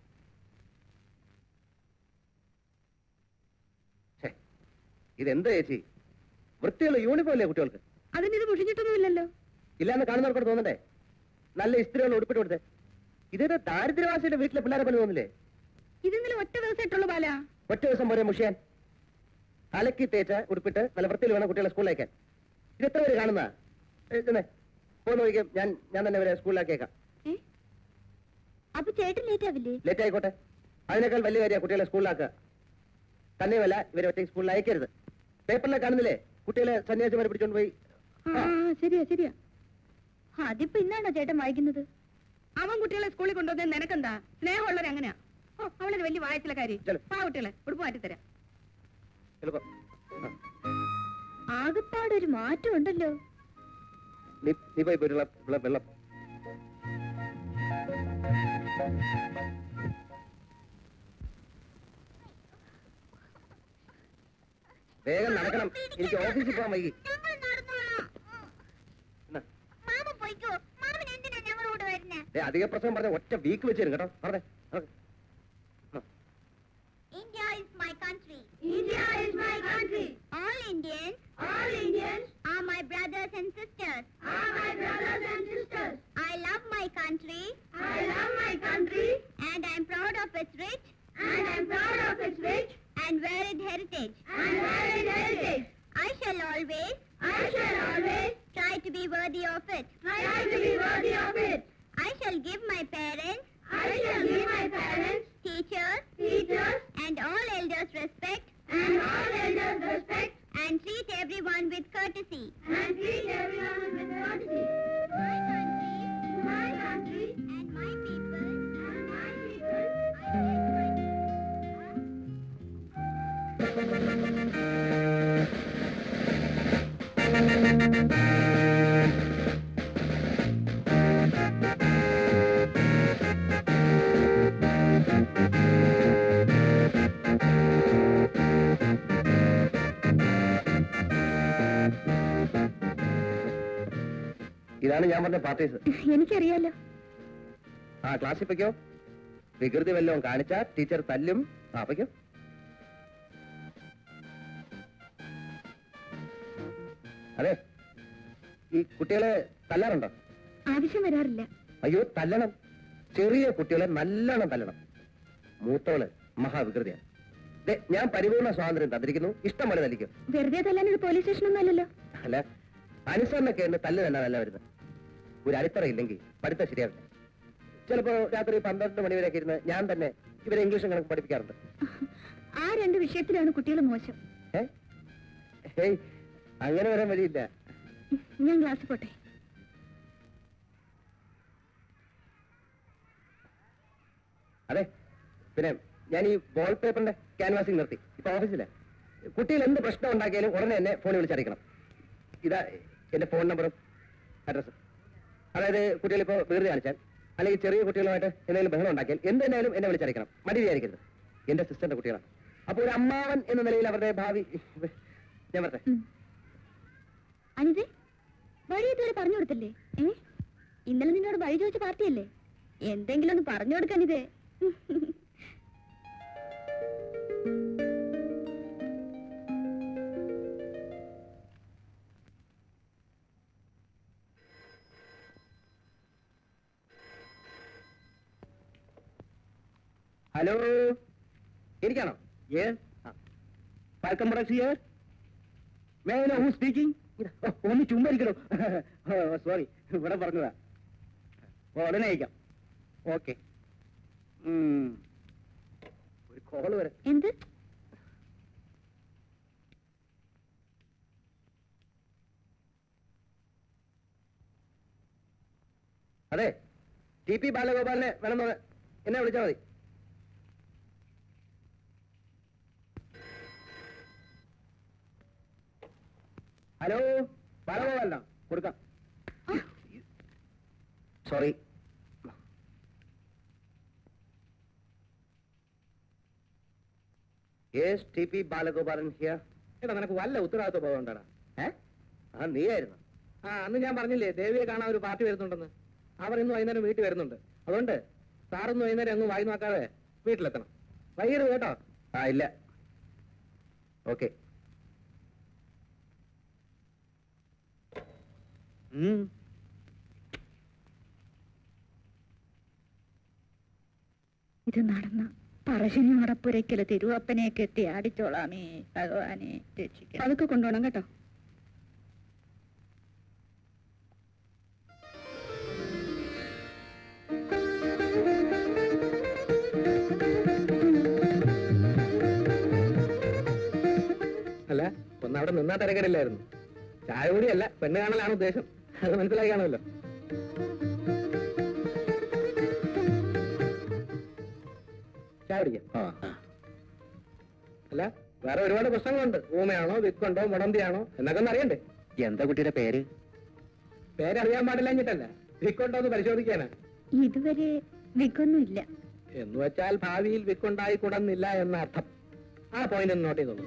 ഛെ, ഇതെന്താ ചേച്ചി വൃത്തിയുള്ള യൂണിഫോം അല്ലേ കുട്ടികൾക്ക്
അതിനിത് മുഷിഞ്ഞിട്ടൊന്നുമില്ലല്ലോ
ഇല്ലാന്ന് കാണുന്നവർക്കോട് തോന്നണ്ടേ നല്ല ഇസ്ത്രീയുള്ള ഉടുപ്പിട്ട് കൊടുത്തേ ഇതേതാ ദാരിദ്ര്യവാസിയുടെ വീട്ടിലെ പിള്ളേരെ പോലെ തോന്നില്ലേ
ഇതിന്നലെ ഒറ്റ ദിവസം ഇട്ടുള്ളൂ ബാല
ഒറ്റ ദിവസം പോരെ മുഷിയാൻ അലക്കി തേച്ച ഉടുപ്പിട്ട് നല്ല വൃത്തിയിൽ വേണം കുട്ടികളെ സ്കൂളിലേക്കാൻ ഇത് എത്ര പേര് കാണുന്ന പോന്ന് നോക്കിയാൽ ഞാൻ ഞാൻ തന്നെ ഇവരെ സ്കൂളിലാക്കിയേക്കാം
അപ്പൊ ചേട്ടൻ ലേറ്റ് ആവില്ലേ
ലേറ്റ് ആയിക്കോട്ടെ അതിനേക്കാൾ വലിയ കാര്യമാണ് കുട്ടികളെ സ്കൂളിലാക്കുക തന്നെയുമല്ല ഇവരെ ഒറ്റ സ്കൂളിൽ അയക്കരുത് പേപ്പറിലെ കാണുന്നില്ലേ കുട്ടികളെ സന്യാസിമാരെ പിടിച്ചോണ്ട് പോയി
ആ ശരിയാ ശരിയാ
അതിപ്പോ ഇന്നാണോ ചേട്ടൻ വായിക്കുന്നത്
അവൻ കുട്ടികളെ സ്കൂളിൽ കൊണ്ടുവന്നത് നിനക്കെന്താ സ്നേഹമുള്ളവർ അങ്ങനെയാ ഓ അവളൊരു വലിയ വായച്ചിലെ കാര്യം
ചെല്.
പാ കുട്ടികളെ ഉടുപ്പ് മാറ്റിത്തരാം
ചിലപ്പോ ആ.
ആകെപ്പാടൊരു മാറ്റം ഉണ്ടല്ലോ
നീ നീ പോയി പോയി വെള്ളം വെള്ളം- വെള്ളം വേഗം നടക്കണം എനിക്ക് ഓഫീസിൽ പോകാൻ വൈകി എന്നാ,
മാമ പോയിക്കോ മാമൻ എന്തിനാ ഞങ്ങളോട് വരുന്നേ
ദേ, അധിക പ്രസംഗം പറഞ്ഞ ഒറ്റ വീക്ക് വെച്ച് തരും കേട്ടോ പറഞ്ഞേ നടക്ക്.
India is my country. India is my country. All Indians. All Indians are my brothers and sisters. Are my brothers and sisters. I love my country. I love my country. And I'm proud of its rich. And I'm proud of its rich. And varied heritage. And varied heritage. I shall always. I shall always try to be worthy of it. Try to be worthy of it. I shall give my parents. I shall give my parents. Teachers. Teachers. And all elders respect. And all elders respect. And treat everyone with courtesy. And treat everyone with courtesy. My country. My country. And my people. And my people. I take my
ഇതാണ് ഞാൻ പറഞ്ഞ പാർട്ടീസ്
എനിക്കറിയാലോ
ആ ക്ലാസ്സിൽ പൊയ്ക്കോ വികൃതി വല്ലതും കാണിച്ചാ ടീച്ചർ തല്ലും ആ പൊയ്ക്കോ അതെ ഈ കുട്ടികളെ തല്ലാറുണ്ടോ
ആവശ്യം വരാറില്ല
അയ്യോ തല്ലണം ചെറിയ കുട്ടികളെ നല്ലോണം തല്ലണം മൂത്തവള് മഹാവികൃതിയാണ് ദേ, ഞാൻ പരിപൂർണ സ്വാതന്ത്ര്യം തന്നിരിക്കുന്നു ഇഷ്ടം പോലെ തല്ലിക്കും
വെറുതെ തല്ലാൻ ഇത് പോലീസ് സ്റ്റേഷനൊന്നും അല്ലല്ലോ
അല്ല അനുസരണൊക്കെ എന്ന് തല്ല് തന്നാലല്ല വരുന്നത് ഒരു അടിത്തറ ഇല്ലെങ്കിൽ പഠിത്തം ശരിയാവില്ല ചിലപ്പോ രാത്രി പന്ത്രണ്ട് മണി വരെയൊക്കെ ഇരുന്ന് ഞാൻ തന്നെ ഇവരെ ഇംഗ്ലീഷും കണക്ക് പഠിപ്പിക്കാറുണ്ട്
ആ രണ്ട് വിഷയത്തിലാണ് കുട്ടികൾ മോശം
ഏ ഹേയ് അങ്ങനെ വരാൻ വഴിയില്ല
ഞാൻ ക്ലാസ്സിൽ പോട്ടെ
അതെ പിന്നെ ഞാൻ ഈ വാൾ പേപ്പറിന്റെ ക്യാൻവാസിംഗ് നിർത്തി ഇപ്പൊ ഓഫീസിലെ കുട്ടികൾ എന്ത് പ്രശ്നം ഉണ്ടാക്കിയാലും ഉടനെ എന്നെ ഫോണിൽ വിളിച്ചറിയിക്കണം ഇതാ എന്റെ ഫോൺ നമ്പറും അഡ്രസ്സും അതായത് കുട്ടികൾ ഇപ്പോൾ വീട് കാണിച്ചാൽ അല്ലെങ്കിൽ ചെറിയ കുട്ടികളുമായിട്ട് എന്തെങ്കിലും ബഹളം ഉണ്ടാക്കിയാൽ എന്തെന്നാലും എന്നെ വിളിച്ചറിയിക്കണം മടി വിചാരിക്കരുത് എന്റെ സിസ്റ്ററിന്റെ കുട്ടികളാണ് അപ്പൊ ഒരു അമ്മാവൻ എന്ന നിലയിൽ അവരുടെ ഭാവി ഞാൻ പറട്ടെ
അനിതേ വഴി ഇതുവരെ പറഞ്ഞു കൊടുത്തില്ലേ ഏ ഇന്നലെ നിന്നോട് വഴി ചോദിച്ച പാർട്ടിയല്ലേ എന്തെങ്കിലും ഒന്ന് പറഞ്ഞു കൊടുക്കാൻ ഇതേ
ഹലോ എനിക്കാണോ Falcon Products here may know who speaking ഒന്ന് ചുമ്മാ ഇരിക്കണോ സോറി ഇവിടെ പറഞ്ഞതാ ഓ, ഉടനെ അയക്കാം ഓക്കെ ഒരു കോള് വരെ
എന്ത്
അതെ ടി പി ബാലഗോപാലിനെ വേണമെന്ന് എന്നെ വിളിച്ചാൽ മതി ഹലോ ബാലഗോപാലനാ കൊടുക്കാം sorry yes T P Balagopalan here
എടാ നിനക്ക് വല്ല ഉത്തരവാദിത്വ ബോധം ഉണ്ടാടാ
ഏ ആ നീയായിരുന്നു
ആ അന്ന് ഞാൻ പറഞ്ഞില്ലേ ദേവിയെ കാണാൻ ഒരു പാർട്ടി വരുന്നുണ്ടെന്ന് അവർ ഇന്ന് വൈകുന്നേരം വീട്ടിൽ വരുന്നുണ്ട് അതുകൊണ്ട് സാറിന്ന് വൈകുന്നേരം അങ്ങ് വായി നോക്കാതെ വീട്ടിലെത്തണം വൈകിട്ട് കേട്ടോ
ആ ഇല്ല ഓക്കെ
ഇത് നടന്ന പറശ്ശിനി മടപ്പുരയ്ക്കല് തിരുവപ്പനെയൊക്കെ എത്തി ആടിച്ചോളാമേ ഭഗവാനെ രക്ഷിക്കണം അതൊക്കെ കൊണ്ടുപോകണം കേട്ടോ
അല്ല ഒന്ന് അവിടെ നിന്നാ തിരക്കടില്ലായിരുന്നു ചായ കൂടിയല്ല പെണ്ണ് കാണലാണ് ഉദ്ദേശം അത് മനസ്സിലായി കാണുമല്ലോ ചായ കുടിക്കാം അല്ല വേറെ ഒരുപാട് പ്രശ്നങ്ങളുണ്ട് ഊമയാണോ വിക്കുണ്ടോ മുടന്തിയാണോ എന്നൊക്കെ ഒന്ന് അറിയണ്ടേ
എന്താ കുട്ടിയുടെ പേര്
പേരറിയാൻ പാടില്ലഞ്ഞിട്ടല്ല വിക്കുണ്ടോ എന്ന് പരിശോധിക്കാനാ
ഇതുവരെ വിക്കൊന്നുമില്ല
എന്ന് വെച്ചാൽ ഭാവിയിൽ വിക്കുണ്ടായി കൂടന്നില്ല എന്ന അർത്ഥം ആ പോയിന്റ് ഒന്ന് നോട്ട് ചെയ്തോളൂ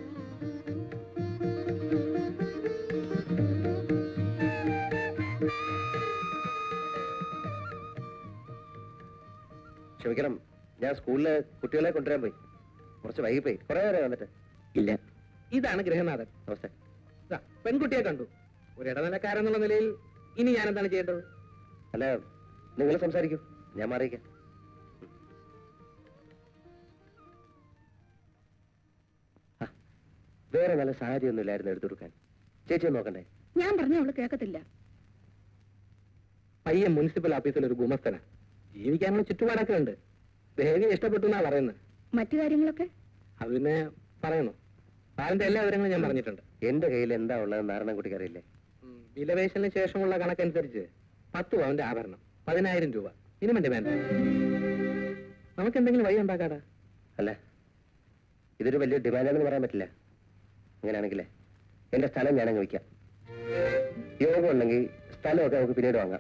ക്ഷമിക്കണം ഞാൻ സ്കൂളില് കുട്ടികളെ കൊണ്ടുവരാൻ പോയി കുറച്ച് വൈകിപ്പോയി കുറെ നേരം വന്നിട്ട് ഇല്ല
ഇതാണ് ഗൃഹനാഥൻ
നമസ്തേ
ദാ, പെൺകുട്ടിയെ കണ്ടു ഒരു ഇടനിലക്കാരെന്നുള്ള നിലയിൽ ഇനി ഞാൻ എന്താണ് ചെയ്യേണ്ടത്
അല്ല നിങ്ങൾ സംസാരിക്കൂ ഞാൻ മാറിയിക്കാം ആ, വേറെ നല്ല സാഹചര്യമൊന്നും ഇല്ലായിരുന്നു എടുത്തു കൊടുക്കാൻ ചേച്ചി ഒന്ന് നോക്കണ്ടേ
ഞാൻ പറഞ്ഞ അവള് കേൾക്കത്തില്ല
പയ്യൻ മുനിസിപ്പൽ ഓഫീസിൽ ഒരു ഗുമസ്തനാ ജീവിക്കാനുള്ള ചുറ്റുപാടൊക്കെ ഉണ്ട് ദേവിയെ ഇഷ്ടപ്പെട്ടു എന്നാ പറയുന്നത്
മറ്റു കാര്യങ്ങളൊക്കെ
അത് പിന്നെ പറയണോ സാറിന്റെ എല്ലാ വിവരങ്ങളും ഞാൻ പറഞ്ഞിട്ടുണ്ട്
എന്റെ കയ്യിൽ എന്താ ഉള്ളത് നാരായണൻകുട്ടിക്ക് അറിയില്ലേ
ഉം, വിലപേശലിന് ശേഷമുള്ള കണക്കനുസരിച്ച് പത്ത് പവന്റെ ആഭരണം പതിനായിരം രൂപ ഇനിമന്റെ വേണ്ട നമുക്ക് എന്തെങ്കിലും വഴി ഉണ്ടാക്കാടാ
അല്ല ഇതൊരു വലിയ ഡിമാൻഡാണെന്ന് പറയാൻ പറ്റില്ല അങ്ങനെയാണെങ്കിലേ എന്റെ സ്ഥലം ഞാനങ്ങ് വയ്ക്കാം യോഗം ഉണ്ടെങ്കിൽ സ്ഥലമൊക്കെ നമുക്ക് പിന്നീട് വാങ്ങാം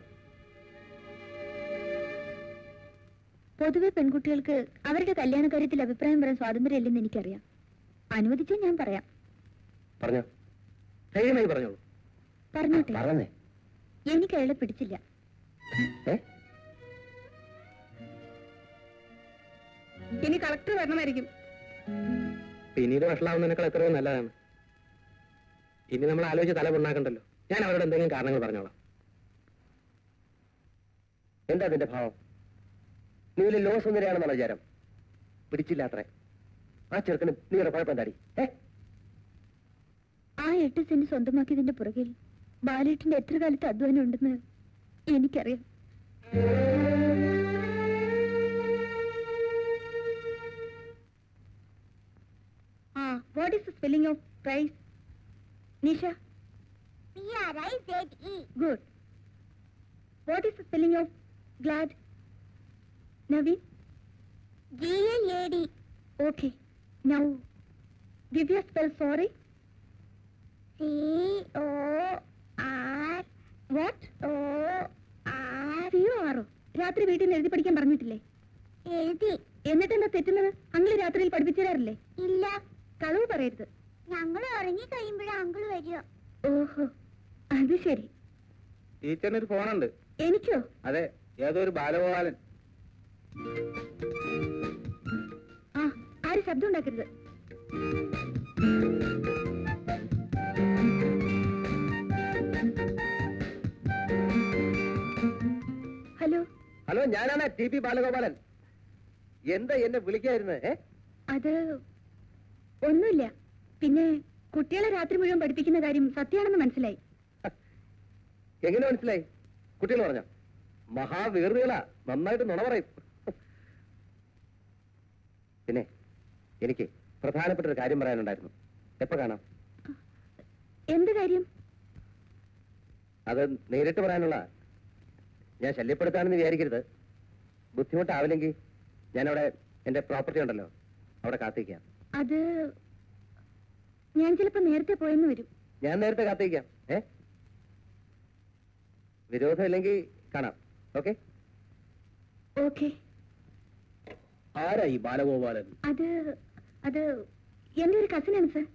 പൊതുവെ പെൺകുട്ടികൾക്ക് അവരുടെ കല്യാണ കാര്യത്തിൽ അഭിപ്രായം പറയാൻ സ്വാതന്ത്ര്യമില്ലെന്ന് എനിക്കറിയാം അനുവദിച്ചാൽ ഞാൻ പറയാം
പറഞ്ഞോ
ധൈര്യമായി പറഞ്ഞോളൂ
പറഞ്ഞോട്ടെ
പറഞ്ഞേ
എനിക്ക് അയാളെ പിടിച്ചില്ല
ഏ
ഇനി കളക്ടർ വരണമായിരിക്കും
പിന്നീട് വഷളാവുന്നതിനേക്കാൾ എത്രയോ നല്ലതാണ് ഇനി നമ്മൾ ആലോചിച്ച് തല പൊണ്ണാക്കണ്ടല്ലോ ഞാൻ അവരോട് എന്തെങ്കിലും കാരണങ്ങൾ പറഞ്ഞോളാം
എന്താ അതിന്റെ ഭാവം നീ വലിയ ലോ സുന്ദരിയാണെന്നുള്ള വിചാരം പിടിച്ചില്ല അത്രേ ആ ചെറുക്കന് നീയുടെ കുഴപ്പം എന്താടി ഏ
ആ എട്ട് സെന്റ് സ്വന്തമാക്കിയതിന്റെ പുറകിൽ ബാലേട്ടിന്റെ എത്ര കാലത്ത് അധ്വാനം ഉണ്ടെന്ന് എനിക്കറിയാം
ആ what is the spelling of prize Nisha
P-R-I-Z-E.
Good what is the spelling of glad Naveen
G-L-A-D.
Okay now Divya spell sorry
C-O-R.
What
O-R.
സിയോ ആറോ രാത്രി വീട്ടിൽ നിന്ന് എഴുതി പഠിക്കാൻ പറഞ്ഞിട്ടില്ലേ
എഴുതി
എന്നിട്ട് എന്താ തെറ്റുന്നത് അങ്കിള് രാത്രിയിൽ പഠിപ്പിച്ചു തരാറില്ലേ
ഇല്ല
കളവ് പറയരുത്
ഞങ്ങൾ ഉറങ്ങി കഴിയുമ്പോഴേ അങ്കിൾ വരിക
ഓഹോ അത് ശരി
ടീച്ചറിന് ഒരു ഫോണുണ്ട്
എനിക്കോ
അതെ ഏതോ ഒരു ബാലഗോപാലൻ
ആ ആരും ശബ്ദം ഉണ്ടാക്കരുത് ഹലോ
ഹലോ ഞാനാണ് ടി പി ബാലഗോപാലൻ എന്താ എന്നെ വിളിക്കായിരുന്നു ഏ
അത് ഒന്നുമില്ല പിന്നെ കുട്ടികളെ രാത്രി മുഴുവൻ പഠിപ്പിക്കുന്ന കാര്യം സത്യമാണെന്ന് മനസ്സിലായി
എങ്ങനെ മനസ്സിലായി കുട്ടികൾ പറഞ്ഞ മഹാവീറുകളാ നന്നായിട്ട് നുണ പറയും പിന്നെ എനിക്ക് പ്രധാനപ്പെട്ട ഒരു കാര്യം പറയാനുണ്ടായിരുന്നു എപ്പോ കാണാം
എന്ത് കാര്യം
അത് നേരിട്ട് പറയാനുള്ള ഞാൻ ശല്യപ്പെടുത്താണെന്ന് വിചാരിക്കരുത് ബുദ്ധിമുട്ടാവില്ലെങ്കിൽ ഞാനവിടെ എന്റെ പ്രോപ്പർട്ടി ഉണ്ടല്ലോ അവിടെ കാത്തിരിക്കാം
അത് ഞാൻ ചിലപ്പോ നേരത്തെ പോയെന്ന് വരും
ഞാൻ നേരത്തെ കാത്തിരിക്കാം ഏ വിരോധം ഇല്ലെങ്കിൽ കാണാം ഓക്കെ
ഓക്കെ
ആരാ ഈ ബാലഗോപാലൻ
അത് അത് എന്റെ ഒരു കസിനാണ് സർ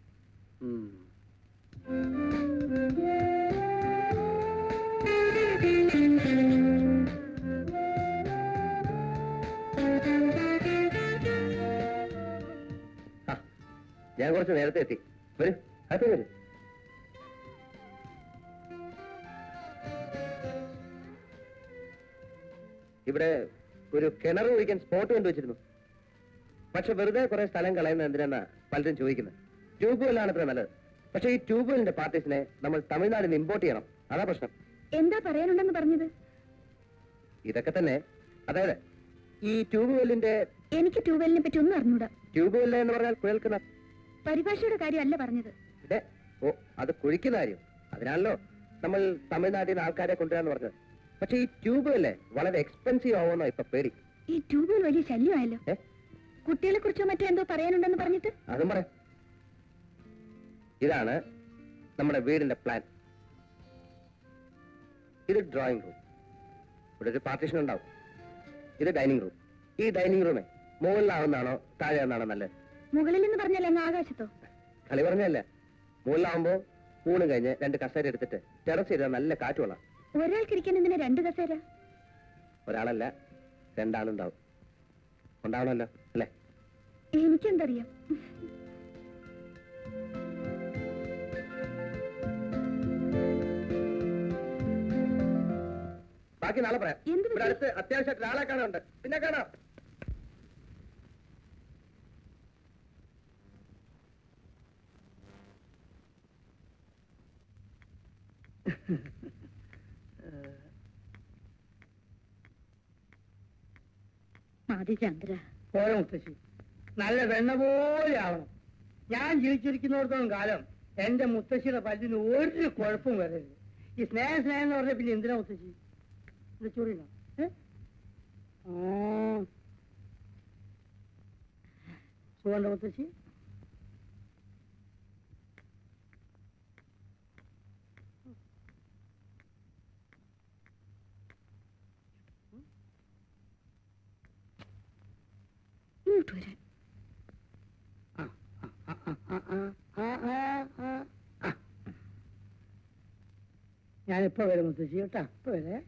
ആ ഞാൻ കുറച്ച് നേരത്തെ എത്തി വരൂ അകത്ത് വരൂ ഇവിടെ ഒരു കിണർ ഒഴിക്കാൻ സ്പോട്ട് കണ്ടുവച്ചിരുന്നു പക്ഷെ വെറുതെ കുറെ സ്ഥലം കളയുന്ന എന്തിനാ പലരും ചോദിക്കുന്നത് ട്യൂബ് വെല്ലാണ് അത്ര നല്ലത് പക്ഷെ ഈ ട്യൂബ് വെല്ലിന്റെ പാർട്ടീസിനെ നമ്മൾ തമിഴ്നാട്ടിൽ നിന്ന് ഇമ്പോർട്ട് ചെയ്യണം അതാ പ്രശ്നം
എന്താ പറയാനുണ്ടെന്ന് പറഞ്ഞത്
ഇതൊക്കെ തന്നെ അതായത് ഈ ട്യൂബ് വെല്ലിന്റെ
എനിക്ക് ട്യൂബെല്ലിനെ പറ്റി ഒന്നും അറിഞ്ഞൂടാ
ട്യൂബ് വെല്ല് എന്ന് പറഞ്ഞാൽ കുഴൽക്കുന്ന
പരിഭാഷയുടെ കാര്യമല്ല പറഞ്ഞത്
ഇതേ ഓ അത് കുഴിക്കുന്ന കാര്യം അതിനാണല്ലോ നമ്മൾ തമിഴ്നാട്ടിൽ നിന്ന് ആൾക്കാരെ കൊണ്ടുവരാന്ന് പറഞ്ഞത് പക്ഷെ ഈ ട്യൂബ് അല്ലേ വളരെ എക്സ്പെൻസീവ് ആവുമെന്നോ ഇപ്പൊ പേടി
ഈ ട്യൂബിൽ വലിയ ശല്യമായല്ലോ
ഏ
കുട്ടികളെ കുറിച്ചോ മറ്റോ എന്തോ പറയാനുണ്ടെന്ന് പറഞ്ഞിട്ട്
അതും പറയാം ഇതാണ് നമ്മുടെ വീടിന്റെ പ്ലാൻ ഇത് ഡ്രോയിങ് റൂം ഇവിടെ ഒരു പാർട്ടീഷൻ ഉണ്ടാവും ഇത് ഡൈനിങ് റൂം ഈ ഡൈനിങ് റൂമേ മുകളിലാവുന്നതാണോ താഴെയാവുന്നതാണോ നല്ലത്
മുകളിൽ നിന്ന് പറഞ്ഞാൽ അങ്ങ് ആകാശത്തോ
കളി പറഞ്ഞല്ലേ മുകളിലാവുമ്പോ ഊണ് കഴിഞ്ഞ് രണ്ട് കസേര എടുത്തിട്ട് ടെറസ് ചെയ്താൽ നല്ല കാറ്റ് കൊള്ളാം
ഒരാൾക്കിരിക്കാൻ എന്തിനാ രണ്ട് കസേര
ഒരാളല്ല രണ്ടാളുണ്ടാവും ഉണ്ടാവണമല്ലോ അല്ലേ
എനിക്കെന്തറിയാം
ബാക്കി നാളെ പറയാം
എന്ത്
ഇവിടെ
പറ്റി?
അടുത്ത് അത്യാവശ്യമായിട്ട് ഒരാളെ കാണാനുണ്ട് പിന്നെ കാണാം
മതി ചന്ദ്ര
പോരെ മുത്തശ്ശി നല്ല വെണ്ണ പോലെ ആവണം ഞാൻ ജീവിച്ചിരിക്കുന്നിടത്തോളം കാലം എന്റെ മുത്തശ്ശിയുടെ പല്ലിന് ഒരു കുഴപ്പവും വരരുത് ഈ സ്നേഹം സ്നേഹം എന്ന് പറഞ്ഞ പിന്നെ എന്തിനാ മുത്തശ്ശി ഇത് ചൊറിയണോ ഏ ആ. സുഖമുണ്ടോ മുത്തശ്ശി
ഇങ്ങോട്ട് വരാൻ
ഞാനിപ്പോ വരാം മുത്തശ്ശി കേട്ടാ ഇപ്പൊ വരേ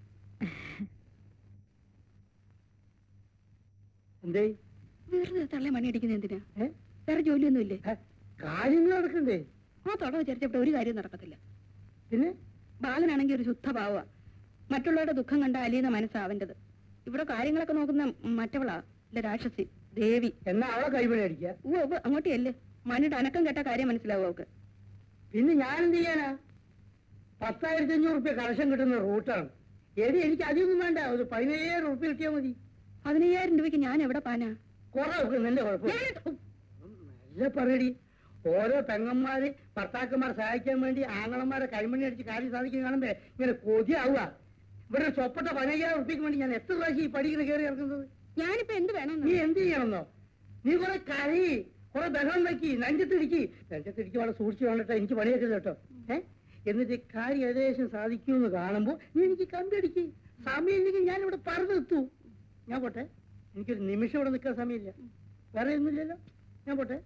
എന്തേ
വെറുതെ തള്ളെ മണിയടിക്കുന്ന എന്തിനാ
ഏ?
വേറെ ജോലിയൊന്നും ഇല്ലേ
ഏ, കാര്യങ്ങൾ നടക്കണ്ടേ
ആ തൊട വിചാരിച്ചപ്പോൾ ഒരു കാര്യം നടക്കത്തില്ല
പിന്നെ
ബാലനാണെങ്കിൽ ഒരു ശുദ്ധ ഭാവ മറ്റുള്ളവരുടെ ദുഃഖം കണ്ട അലിയുന്ന മനസ്സാ അവൻ്റെത് ഇവിടെ കാര്യങ്ങളൊക്കെ നോക്കുന്ന മറ്റവളാ ഇല്ല രാക്ഷസി ദേവി
എന്നാ അവളെ കൈപിടി അടിക്കുക
ഓ ഓ അങ്ങോട്ടേ അല്ലേ മണിയുടെ അനക്കം കേട്ട കാര്യം മനസ്സിലാവും അവക്ക്
പിന്നെ ഞാൻ എന്ത് ചെയ്യാനാ പത്തായിരത്തി അഞ്ഞൂറ് റുപ്യ കളക്ഷൻ കിട്ടുന്ന റൂട്ടാണ് എടി എനിക്ക് അധികമൊന്നും വേണ്ട ഒരു പതിനയ്യായിരം റുപ്യ കിട്ടിയാൽ മതി
പതിനയ്യായിരം രൂപയ്ക്ക് ഞാൻ എവിടെ പാനാ
കുറെ വെക്കുന്നതിന്റെ കുഴപ്പം നല്ല പറയടി ഓരോ പെങ്ങന്മാര് ഭർത്താക്കന്മാരെ സഹായിക്കാൻ വേണ്ടി ആങ്ങളന്മാരെ കൈമണി അടിച്ച് കാര്യം സാധിക്കുന്ന കാണുമ്പോ ഇങ്ങനെ കൊതിയാവുക ഇവിടെ ഒരു ചൊപ്പട്ട പതിനയ്യായിരം റുപ്യക്ക് വേണ്ടി ഞാൻ എത്ര പ്രാവശ്യം ഈ പഠിക്കുന്ന കയറി ഇറക്കുന്നത്
ഞാനിപ്പോ എന്ത് വേണം
നീ എന്ത് ചെയ്യണമെന്നോ നീ കുറെ കരി കുറെ ബഹളം വെക്കി നെഞ്ചത്തിടിക്ക് നെഞ്ചത്തിടിക്ക് വളരെ സൂക്ഷിച്ചു വേണ്ടിട്ടോ എനിക്ക് പണിയൊക്കെ കേട്ടോ ഏ എന്നിട്ട് ഈ കാര്യം ഏകദേശം സാധിക്കുമെന്ന് കാണുമ്പോ നീ എനിക്ക് കണ്ടടിക്ക് സമയമില്ലെങ്കിൽ ഞാൻ ഇവിടെ പറന്നെത്തു ഞാൻ പോട്ടെ എനിക്കൊരു നിമിഷം ഇവിടെ നിൽക്കാൻ സമയമില്ല വേറെ ഒന്നുമില്ലല്ലോ ഞാൻ പോട്ടെ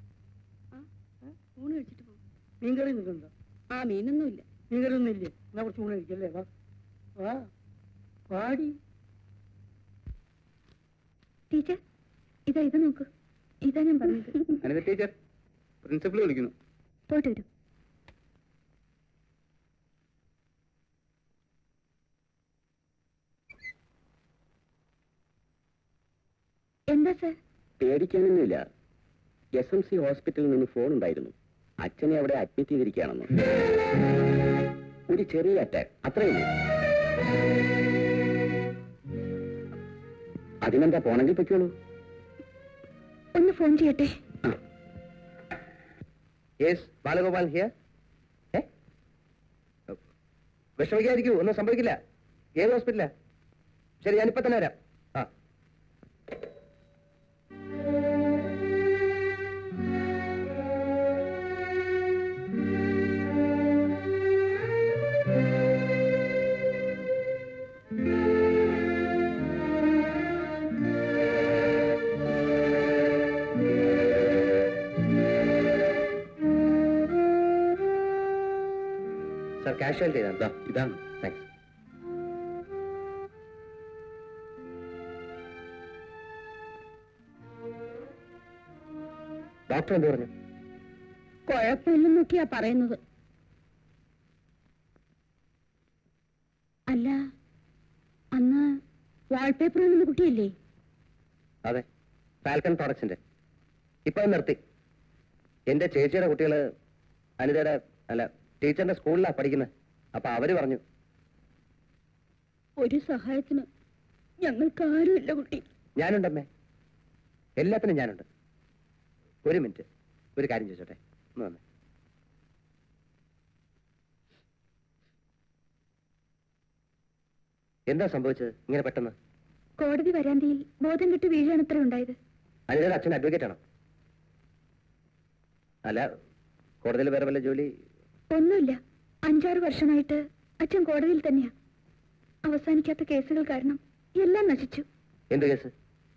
ഊണ് കഴിച്ചിട്ട് പോകും
മീൻകറി നിൽക്കുന്നുണ്ടോ
ആ മീനൊന്നും ഇല്ല
മീൻകറി ഒന്നും ഇല്ലേ എന്നാ കുറച്ച് ഊണ് കഴിക്കല്ലേ വാ വാ വാടി
ടീച്ചർ ഇതാ ഇത് നോക്കൂ ഇതാ ഞാൻ പറഞ്ഞത്
അനിത ടീച്ചർ പ്രിൻസിപ്പൾ വിളിക്കുന്നു
പോയിട്ട് വരൂ എന്താ സർ
പേടിക്കാനൊന്നുമില്ല എസ് എം സി ഹോസ്പിറ്റലിൽ നിന്ന് ഫോൺ ഉണ്ടായിരുന്നു അച്ഛനെ അവിടെ അഡ്മിറ്റ് ചെയ്തിരിക്കുകയാണെന്ന് ഒരു ചെറിയ അറ്റാക്ക് അത്രയുള്ളൂ അതിനെന്താ പോണെങ്കിൽ പറ്റുള്ളൂ
ഒന്ന് ഫോൺ ചെയ്യട്ടെ
യെസ് ബാലഗോപാൽ ഹിയർ ഏ വിഷമിക്കാതിരിക്കൂ ഒന്നും സംഭവിക്കില്ല ഏത് ഹോസ്പിറ്റലാ ശരി ഞാനിപ്പോ തന്നെ വരാം ആ സാർ കാഷ്വാലിറ്റി ഇതാണ്
ഇതാണ്
താങ്ക്സ് ഡോക്ടർ എന്ത് പറഞ്ഞു
കുഴപ്പമില്ലെന്നൊക്കെയാ പറയുന്നത് അല്ല അന്ന് വാൾപേപ്പർ വന്ന കുട്ടിയല്ലേ
അതെ ഫാൽക്കൺ പ്രൊഡക്ട്സിന്റെ ഇപ്പൊ അത് നിർത്തി എന്റെ ചേച്ചിയുടെ കുട്ടികള് അനിതയുടെ അല്ല ടീച്ചറിന്റെ സ്കൂളിലാ പഠിക്കുന്നത് അപ്പൊ അവര് പറഞ്ഞു
ഒരു സഹായത്തിന് ഞങ്ങൾക്ക് ആരുമില്ല കുട്ടി
ഞാനുണ്ടമ്മേ എല്ലാത്തിനും ഞാനുണ്ട് ഒരു മിനിറ്റ് ഒരു കാര്യം ചോദിച്ചോട്ടെ ഒന്ന് വന്നേ എന്താ സംഭവിച്ചത് ഇങ്ങനെ പെട്ടെന്ന്
കോടതി വരാന്തിയിൽ ബോധം കെട്ട് വീഴാണത്ര ഉണ്ടായത്
അനിതയുടെ അച്ഛൻ അഡ്വക്കേറ്റ് ആണോ അല്ല കോടതിയിൽ വേറെ വല്ല ജോലി
ഒന്നുമില്ല അഞ്ചാറ് വർഷമായിട്ട് അച്ഛൻ കോടതിയിൽ തന്നെയാ അവസാനിക്കാത്ത കേസുകൾ കാരണം എല്ലാം നശിച്ചു
എന്ത് കേസ്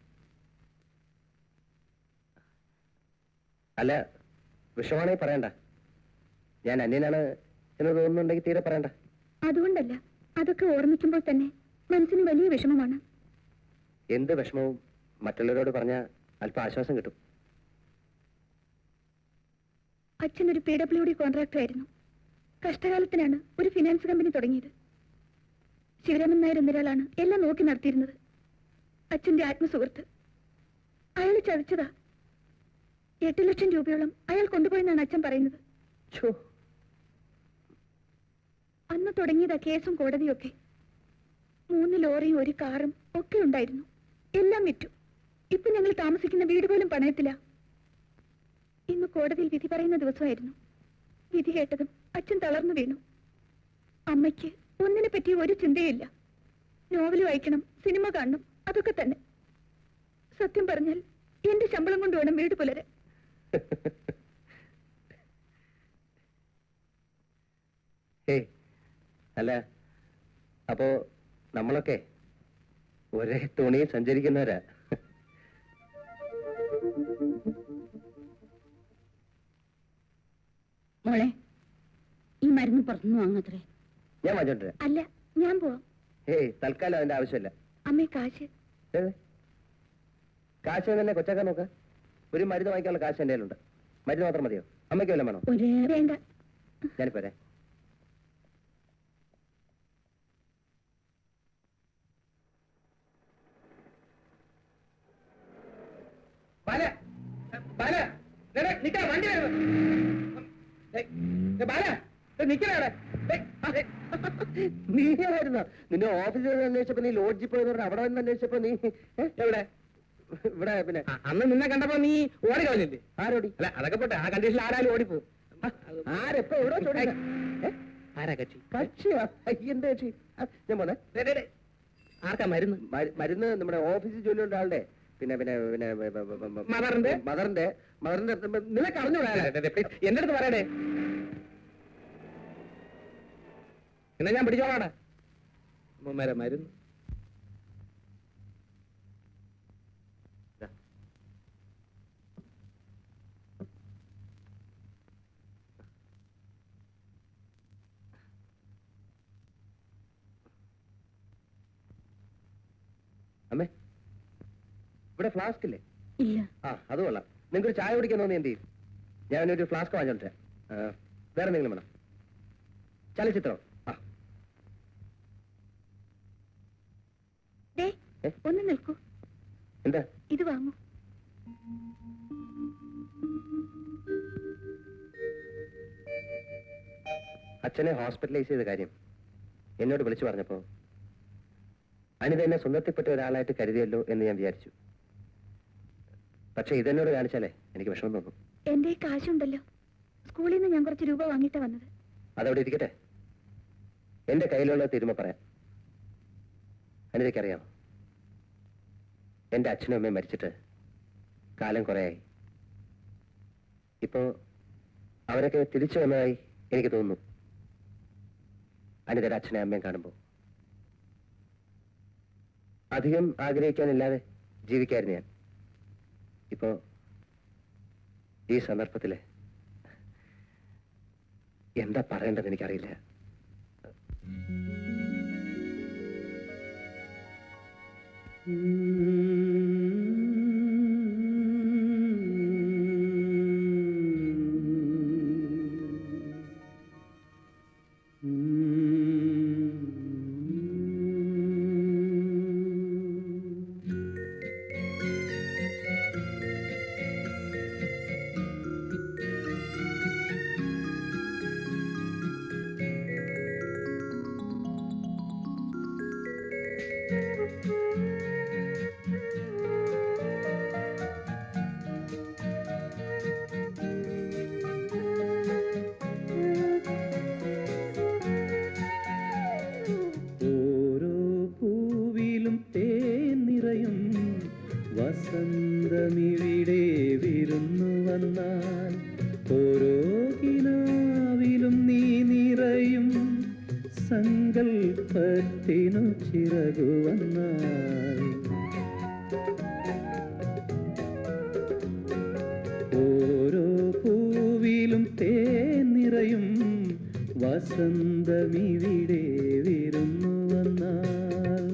അല്ല വിഷമാണെങ്കിൽ പറയണ്ട ഞാൻ അന്യനാണ് എന്ന് തോന്നുന്നുണ്ടെങ്കിൽ തീരെ പറയണ്ട
അതുകൊണ്ടല്ല അതൊക്കെ ഓർമ്മിക്കുമ്പോൾ തന്നെ മനസ്സിന് വലിയ വിഷമമാണ്
എന്ത് വിഷമവും മറ്റുള്ളവരോട് പറഞ്ഞാൽ അല്പം ആശ്വാസം കിട്ടും
അച്ഛൻ ഒരു പി ഡബ്ല്യു ഡി കോൺട്രാക്ടർ ആയിരുന്നു കഷ്ടകാലത്തിനാണ് ഒരു ഫിനാൻസ് കമ്പനി തുടങ്ങിയത് ശിവരാമൻ നായർ എന്നൊരാളാണ് എല്ലാം നോക്കി നടത്തിയിരുന്നത് അച്ഛന്റെ ആത്മസുഹൃത്ത് അയാൾ ചതിച്ചതാ എട്ട് ലക്ഷം രൂപയോളം അയാൾ കൊണ്ടുപോയെന്നാണ് അച്ഛൻ പറയുന്നത്
ഛോ,
അന്ന് തുടങ്ങിയതാ കേസും കോടതിയൊക്കെ മൂന്ന് ലോറിയും ഒരു കാറും ഒക്കെ ഉണ്ടായിരുന്നു എല്ലാം വിറ്റു ഇപ്പൊ ഞങ്ങൾ താമസിക്കുന്ന വീട് പോലും പണയത്തില്ല ഇന്ന് കോടതിയിൽ വിധി പറയുന്ന ദിവസമായിരുന്നു വിധി കേട്ടതും അച്ഛൻ തളർന്നു വീണു അമ്മയ്ക്ക് ഒന്നിനെ പറ്റി ഒരു ചിന്തയില്ല നോവൽ വായിക്കണം സിനിമ കാണണം അതൊക്കെ തന്നെ സത്യം പറഞ്ഞാൽ എന്റെ ശമ്പളം കൊണ്ട് വേണം വീട് പുലരാൻ
ഏയ് അല്ല അപ്പോ നമ്മളൊക്കെ ഒരേ തുണിയിൽ സഞ്ചരിക്കുന്നവരാ
മോളെ ഈ മരുന്ന് പുറത്തുനിന്ന് വാങ്ങത്രേ
ഞാൻ വാങ്ങിച്ചോണ്ട് വരാം
അല്ല ഞാൻ പോവാം
ഏയ് തൽക്കാലം അതിന്റെ ആവശ്യമില്ല
അമ്മേ കാശ്
ഏ? കാശ് തന്നെ കൊച്ചാക്കാൻ നോക്ക ഒരു മരുന്ന് വാങ്ങിക്കാനുള്ള കാശ് എൻ്റെ കയ്യിലുണ്ട് മരുന്ന് മാത്രം മതിയോ അമ്മയ്ക്ക് വല്ലതും വേണോ
ഒരു വേണ്ട
ഞാനിപ്പോ വരാം
ബാല ബാല എടാ, നിക്ക വണ്ടി വരുന്നു ഏയ്, ഏയ്, ബാല നിക്കണേ
നീ ആയിരുന്നോ നിന്നെ ഓഫീസിൽ അന്വേഷിച്ചപ്പോ നീ ലോഡ്ജിൽ പോയെന്ന് പറഞ്ഞ അവിടെ വന്ന് അന്വേഷിച്ചപ്പോ നീ ഏ?
എവിടെ
ഇവിടെ പിന്നെ
ആ, അന്ന് നിന്നെ കണ്ടപ്പോ നീ ഓടി കളഞ്ഞില്ലേ
ആരോടി
അല്ല അതൊക്കെ പോട്ടെ ആ കണ്ടീഷനിൽ ആരാലും ഓടിപ്പോവും
ആരെപ്പോ എവിടെ ചോദിച്ചേ? ഏ?
ആരാ കക്ഷി
കക്ഷിയാ എന്ത് കക്ഷി ആ, ഞാൻ പോന്നെ
ദേ, ദേ, ദേ. ആർക്കാ മരുന്ന്
മരു- മരുന്ന് നമ്മുടെ ഓഫീസിൽ ജോലിയുള്ള ആളുടെ പിന്നെ പിന്നെ പിന്നെ ബ- ബ- ബ- ബ-
മദറിന്റെ?
മദറിന്റെ മദറിന്റെ നിനക്ക് അറിഞ്ഞൂടാ
ദേ, ദേ, ദേ, please, എന്റെ അടുത്ത് പറയടേ എന്നാ ഞാൻ പിടിച്ചോളാടാ മര മരുന്ന്
അമ്മേ ഇവിടെ ഫ്ലാസ്ക് ഇല്ലേ
ഇല്ല
ആ അത് കൊള്ളാം നിങ്ങൾക്ക് ഒരു ചായ കുടിക്കാൻ തോന്നി എന്ത് ചെയ്യും ഞാൻ ഒരു ഫ്ലാസ്ക് വാങ്ങിച്ചോട്ടെ വേറെ എന്തെങ്കിലും വേണം ചലച്ചിത്രം ആ
ദേ
ഏ?
ഒന്ന് നിൽക്കൂ
എന്താ
ഇത് വാങ്ങൂ
അച്ഛനെ ഹോസ്പിറ്റലൈസ് ചെയ്ത കാര്യം എന്നോട് വിളിച്ചു പറഞ്ഞപ്പോ അനിത എന്നെ സ്വന്തത്തിൽപ്പെട്ട ഒരാളായിട്ട് കരുതിയല്ലോ എന്ന് ഞാൻ വിചാരിച്ചു പക്ഷെ ഇതെന്നോട് കാണിച്ചാലേ എനിക്ക് വിഷമം തോന്നും
എന്റെ ഈ കാശുണ്ടല്ലോ സ്കൂളിൽ നിന്ന് ഞാൻ കുറച്ച് രൂപ വാങ്ങിയിട്ടാ വന്നത്
അതവിടെ ഇരിക്കട്ടെ എന്റെ കയ്യിലുള്ള തിരുമ പറയാം അനിതയ്ക്കറിയാമോ എന്റെ അച്ഛനും അമ്മയും മരിച്ചിട്ട് കാലം കുറേയായി ഇപ്പോ അവരൊക്കെ തിരിച്ചു വന്നതായി എനിക്ക് തോന്നുന്നു അനിതയുടെ അച്ഛനെ അമ്മയും കാണുമ്പോൾ അധികം ആഗ്രഹിക്കാനില്ലാതെ ജീവിക്കായിരുന്നു ഞാൻ ഇപ്പോ ഈ സന്ദർഭത്തില് എന്താ പറയേണ്ടത് എനിക്കറിയില്ല
ഓരോ പൂവിലും തേൻ നിറയും വസന്തമിവിടെ വിരുന്നു വന്നാൽ ഓരോ കിനാവിലും നീ നിറയും സങ്കൽപ്പത്തിനു ചിറകു വന്നാൽ ഓരോ പൂവിലും തേൻ നിറയും വസന്തമിവിടെ വിരുന്നു വന്നാൽ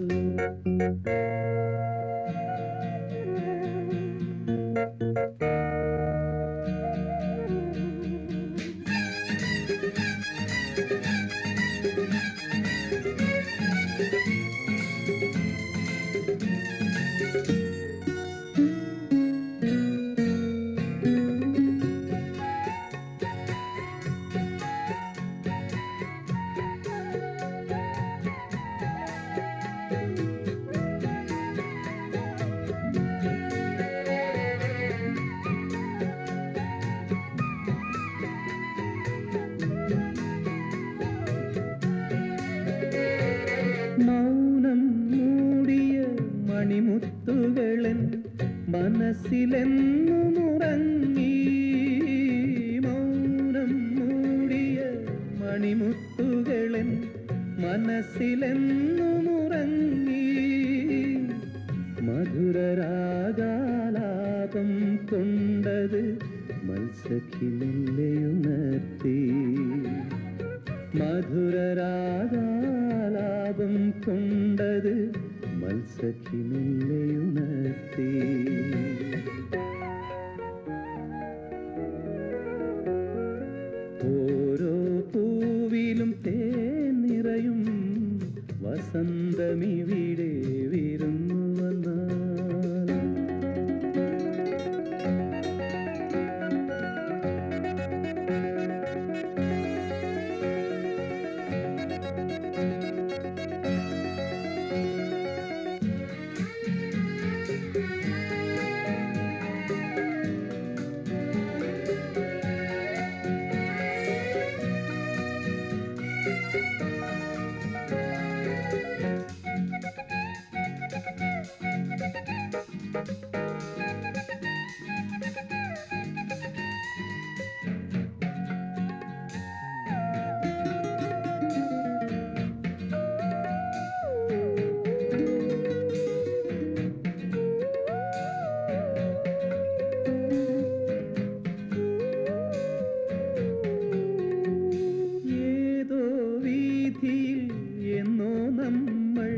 മൗനം മൂടിയ മണിമുത്തുകളൻ മനസ്സിലെന്നും ഉറങ്ങി മൗനം മൂടിയ മണിമുത്തുകളൻ മനസ്സിലെന്നും ഉറങ്ങി മധുരരാഗാലാപം കൊണ്ടത് മത്സഖി മെല്ലെയുണർത്തി മധുരരാഗാ ആലാപം കൊണ്ടത് മത്സഖി മെല്ലെയുണർത്തി ഓരോ പൂവിലും തേൻ നിറയും വസന്തമിവിടെ വിരുന്നു വന്നാൽ ഏതോ വീതിയിൽ എന്നോ നമ്മൾ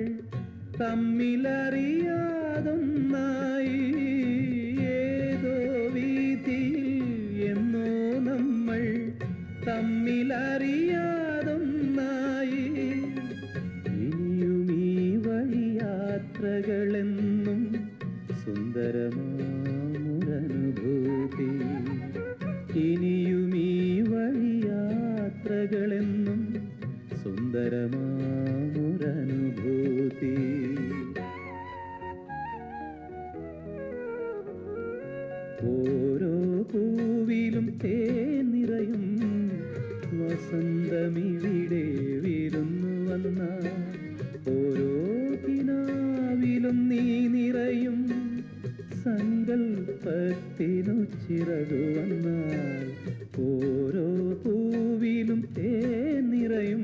തമ്മിലറിയാതൊന്നായി ഏതോ വീതിയിൽ എന്നോ നമ്മൾ തമ്മിലറിയാതൊന്നായി ഇനിയും ഈ വഴിയാത്രകളെന്നും സുന്ദരമാമൊരനുഭൂതി ഇനിയും ഈ വഴിയാത്രകളെന്നും സുന്ദരമാമൊരനുഭൂതി ഓരോ പൂവിലും തേൻ നിറയും വസന്തമിവിടെ വിരുന്നു വന്ന ഓരോ കിനാവിലും നീ നിറയും സങ്കൽപ്പത്തിനു ചിറകു വന്നാൽ ഓരോ പൂവിലും തേൻ നിറയും